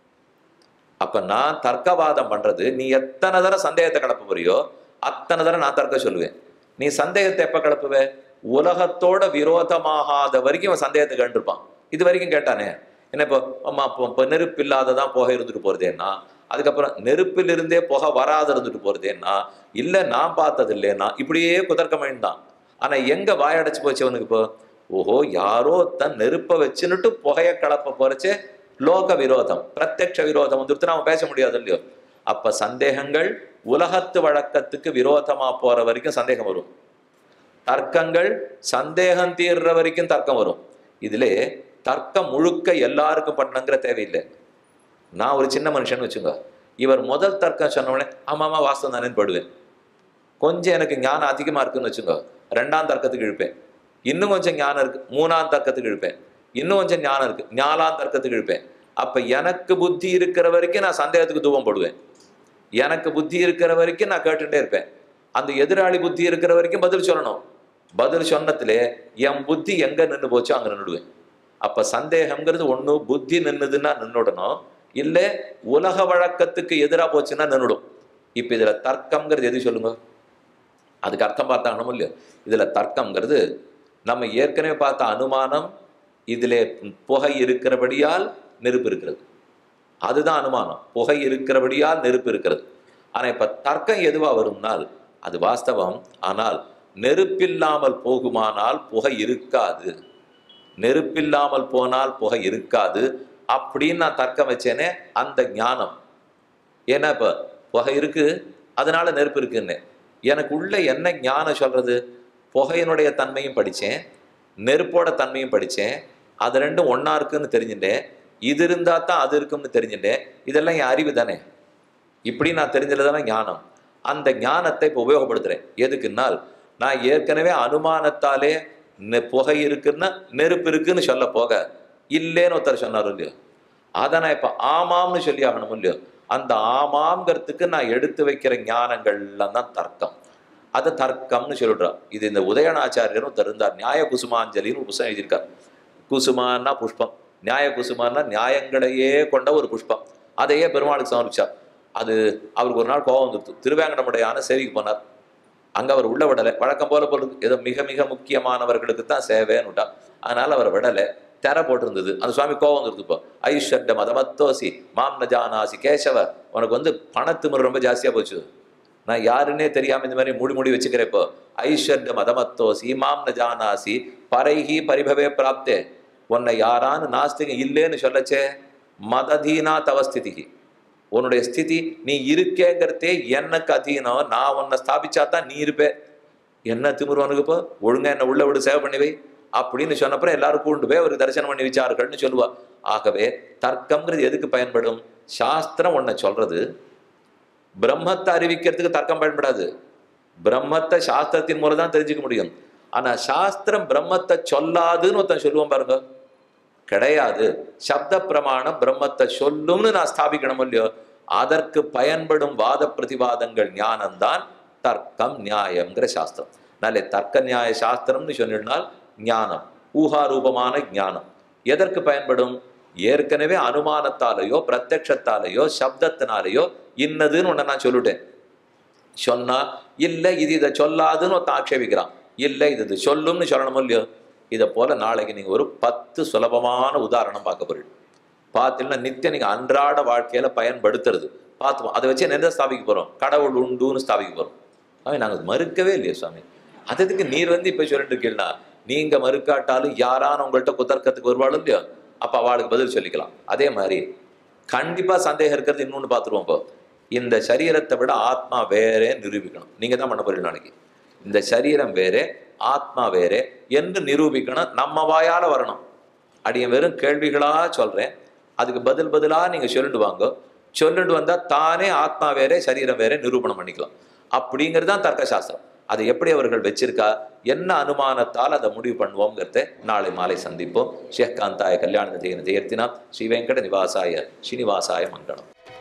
அப்ப நான் தர்க்கவாதம் பண்றது நீ எத்தனை தடவை சந்தேகத்தை கிளப்ப போறியோ அத்தனை தடவை நான் தர்க்கம் சொல்லுவேன் நீ சந்தேகத்தை எப்ப கிளப்புவே உலகத்தோட விரோதமாகாத வரைக்கும் அவன் சந்தேகத்தை கேட்டிருப்பான் இது வரைக்கும் கேட்டானே என்ன இப்போ அம்மா இப்போ இப்போ நெருப்பு இல்லாததான் புகை இருந்துட்டு போறதேன்னா அதுக்கப்புறம் நெருப்பிலிருந்தே புகை வராத இருந்துட்டு போறதேன்னா இல்லை நான் பார்த்தது இல்லைன்னா இப்படியே குதர்க்கம் தான் ஆனா எங்க வாயடைச்சு போச்சு அவனுக்கு இப்போ ஓஹோ யாரோ தன் நெருப்பை வச்சுன்னுட்டு புகைய கலப்ப போறச்சே லோக விரோதம் பிரத்யக்ஷ விரோதம் வந்துட்டு அவன் பேச முடியாது இல்லையோ அப்ப சந்தேகங்கள் உலகத்து வழக்கத்துக்கு விரோதமா போற வரைக்கும் சந்தேகம் வரும் தர்க்கங்கள் சந்தேகம் தீர்ற வரைக்கும் தர்க்கம் வரும் இதிலே தர்க்கம் முழுக்க எல்லாருக்கும் பண்ணணுங்கிற தேவையில்லை நான் ஒரு சின்ன மனுஷன் வச்சுங்க இவர் முதல் தர்க்கம் சொன்ன உடனே ஆமாமா வாஸ்தவம் தானேன்னு படுவேன் கொஞ்சம் எனக்கு ஞானம் அதிகமா இருக்குன்னு வச்சுங்க ரெண்டாம் தர்க்கத்துக்கு இழுப்பேன் இன்னும் கொஞ்சம் ஞானம் இருக்கு மூணாம் தர்க்கத்துக்கு இழுப்பேன் இன்னும் கொஞ்சம் ஞானம் இருக்கு நாலாம் தர்க்கத்துக்கு இழுப்பேன் அப்ப எனக்கு புத்தி இருக்கிற வரைக்கும் நான் சந்தேகத்துக்கு தூவம் போடுவேன் எனக்கு புத்தி இருக்கிற வரைக்கும் நான் கேட்டுட்டே இருப்பேன் அந்த எதிராளி புத்தி இருக்கிற வரைக்கும் பதில் சொல்லணும் பதில் சொன்னதுலே என் புத்தி எங்க நின்று போச்சோ அங்க நின்றுடுவேன் அப்ப சந்தேகம்ங்கிறது ஒண்ணு புத்தி நின்னுதுன்னா நின்னுடணும் இல்ல உலக வழக்கத்துக்கு எதிரா போச்சுன்னா நின்னுடும் இப்ப இதுல தர்க்கம்ங்கிறது எது சொல்லுங்க அதுக்கு அர்த்தம் பார்த்தாங்கணும் இல்லையோ இதுல தர்க்கம்ங்கிறது நம்ம ஏற்கனவே பார்த்த அனுமானம் இதிலே புகை இருக்கிறபடியால் நெருப்பு இருக்கிறது அதுதான் அனுமானம் புகை இருக்கிறபடியால் நெருப்பு இருக்கிறது ஆனா இப்ப தர்க்கம் எதுவா வரும்னால் அது வாஸ்தவம் ஆனால் நெருப்பில்லாமல் போகுமானால் புகை இருக்காது நெருப்பில்லாமல் போனால் புகை இருக்காது அப்படின்னு நான் தர்க்கம் வச்சேனே அந்த ஞானம் ஏன்னா இப்போ புகை இருக்கு அதனால நெருப்பு இருக்குன்னு எனக்கு உள்ள என்ன ஞானம் சொல்றது புகையினுடைய தன்மையும் படித்தேன் நெருப்போட தன்மையும் படித்தேன் அது ரெண்டும் ஒன்றா இருக்குன்னு தெரிஞ்சுட்டேன் இது இருந்தால் தான் அது இருக்கும்னு தெரிஞ்சுட்டேன் இதெல்லாம் என் அறிவு தானே இப்படி நான் தெரிஞ்சது தானே ஞானம் அந்த ஞானத்தை இப்போ உபயோகப்படுத்துகிறேன் எதுக்குன்னால் நான் ஏற்கனவே அனுமானத்தாலே நெ- புகை இருக்குன்னா நெருப்பு இருக்குன்னு சொல்ல போக இல்லைன்னு ஒருத்தர் சொன்னார் இல்லையோ அதை நான் இப்போ ஆமாம்னு சொல்லி ஆகணும் இல்லையோ அந்த ஆமாம்ங்கிறதுக்கு நான் எடுத்து வைக்கிற ஞானங்கள்லாம் தான் தர்க்கம் அதை தர்க்கம்னு சொல்லிடுறான் இது இந்த உதயநாச்சாரியரும் ஒருத்தர் இருந்தார் நியாய குசுமாஞ்சலின்னு ஒரு புஸ்தகம் எழுதியிருக்கார் குசுமான்னா புஷ்பம் நியாய குசுமான்னா நியாயங்களையே கொண்ட ஒரு புஷ்பம் அதையே பெருமாளுக்கு சமர்ப்பிச்சார் அது அவருக்கு ஒரு நாள் கோபம் வந்துருத்து திருவேங்கடமுடையான சேவைக்கு போனார் அங்க அவர் உள்ள விடலை வழக்கம் போல போல ஏதோ மிக மிக முக்கியமானவர்களுக்கு தான் சேவைன்னு விட்டா அதனால அவர் விடலை திரை போட்டிருந்தது அந்த சுவாமி கோவம் வந்துருது இப்போ ஐஸ்வர்ய மதமத்தோசி மாம் ந ஜானாசி கேசவ உனக்கு வந்து பணத்துமுறை ரொம்ப ஜாஸ்தியா போச்சு நான் யாருன்னே தெரியாம இந்த மாதிரி மூடி மூடி வச்சுக்கிறேன் இப்போ ஐஸ்வர்ய மதமத்தோசி மாம் ந ஜானாசி பரைஹி பரிபவே பிராப்தே உன்னை யாரான்னு நாஸ்திகம் இல்லைன்னு சொல்லச்சே மததீனா தவஸ்திதிகி உன்னுடைய ஸ்திதி நீ இருக்கேங்கிறதே எனக்கு அதீனம் நான் உன்னை ஸ்தாபிச்சா தான் நீ இருப்பே என்ன திமிரு உனக்கு இப்போ ஒழுங்கா என்ன உள்ள விடு சேவை பண்ணி வை அப்படின்னு சொன்னப்பறம் எல்லாரும் கூண்டு போய் அவருக்கு தரிசனம் பண்ணி வச்சார்கள்னு சொல்லுவா ஆகவே தர்க்கம்ங்கிறது எதுக்கு பயன்படும் சாஸ்திரம் உன்னை சொல்றது பிரம்மத்தை அறிவிக்கிறதுக்கு தர்க்கம் பயன்படாது பிரம்மத்தை சாஸ்திரத்தின் மூலம் தான் தெரிஞ்சுக்க முடியும் ஆனா சாஸ்திரம் பிரம்மத்தை சொல்லாதுன்னு ஒருத்தன் சொல்லுவான் பாருங்க கிடையாது சப்த பிரமாணம் பிரம்மத்தை சொல்லும்னு நான் ஸ்தாபிக்கணும் இல்லையோ அதற்கு பயன்படும் வாத பிரதிவாதங்கள் ஞானம்தான் தர்க்கம் நியாயம்ங்கிற சாஸ்திரம் நாளை தர்க்க நியாய சாஸ்திரம்னு சொன்னால் ஞானம் ஊகாரூபமான ஞானம் எதற்கு பயன்படும் ஏற்கனவே அனுமானத்தாலேயோ பிரத்யக்ஷத்தாலேயோ சப்தத்தினாலேயோ இன்னதுன்னு ஒன்று நான் சொல்லிட்டேன் சொன்னா இல்லை இது இதை சொல்லாதுன்னு ஒருத்தன் ஆட்சேபிக்கிறான் இல்லை இது இது சொல்லும்னு சொல்லணும் இல்லையோ இதை போல நாளைக்கு நீங்கள் ஒரு பத்து சுலபமான உதாரணம் பார்க்க போறீங்க பார்த்தீங்கன்னா நித்தியம் நீங்கள் அன்றாட வாழ்க்கையில பயன்படுத்துறது பார்த்துப்போம் அதை வச்சு என்ன ஸ்தாபிக்க போறோம் கடவுள் உண்டுன்னு ஸ்தாபிக்க போறோம் அவன் நாங்கள் மறுக்கவே இல்லையே சுவாமி அதுக்கு நீர் வந்து இப்போ சொல்லிட்டு இருக்கீங்கன்னா நீங்க மறுக்காட்டாலும் யாரான உங்கள்கிட்ட குதர்க்கத்துக்கு வருவாளும் இல்லையோ அப்போ அவளுக்கு பதில் சொல்லிக்கலாம் அதே மாதிரி கண்டிப்பா சந்தேகம் இருக்கிறது இன்னொன்று பார்த்துருவோம் இப்போ இந்த சரீரத்தை விட ஆத்மா வேறே நிரூபிக்கணும் நீங்க தான் பண்ண போறீங்க நாளைக்கு இந்த சரீரம் வேறே ஆத்மா வேறே என்று நிரூபிக்கணும் நம்ம வாயால வரணும் அடிய வெறும் கேள்விகளா சொல்றேன் அதுக்கு பதில் பதிலா நீங்க சொல்லிட்டு வாங்க சொல்லிட்டு வந்தா தானே ஆத்மா வேறே சரீரம் வேறே நிரூபணம் பண்ணிக்கலாம் அப்படிங்கிறது தான் தர்க்க சாஸ்திரம் அதை எப்படி அவர்கள் வச்சிருக்கா என்ன அனுமானத்தால் அதை முடிவு பண்ணுவோங்கிறத நாளை மாலை சந்திப்போம் ஷேக் காந்தாய கல்யாண ஜெயன ஜெயர்த்தினா ஸ்ரீ வெங்கட நிவாசாய ஸ்ரீனிவாசாய மங்களம்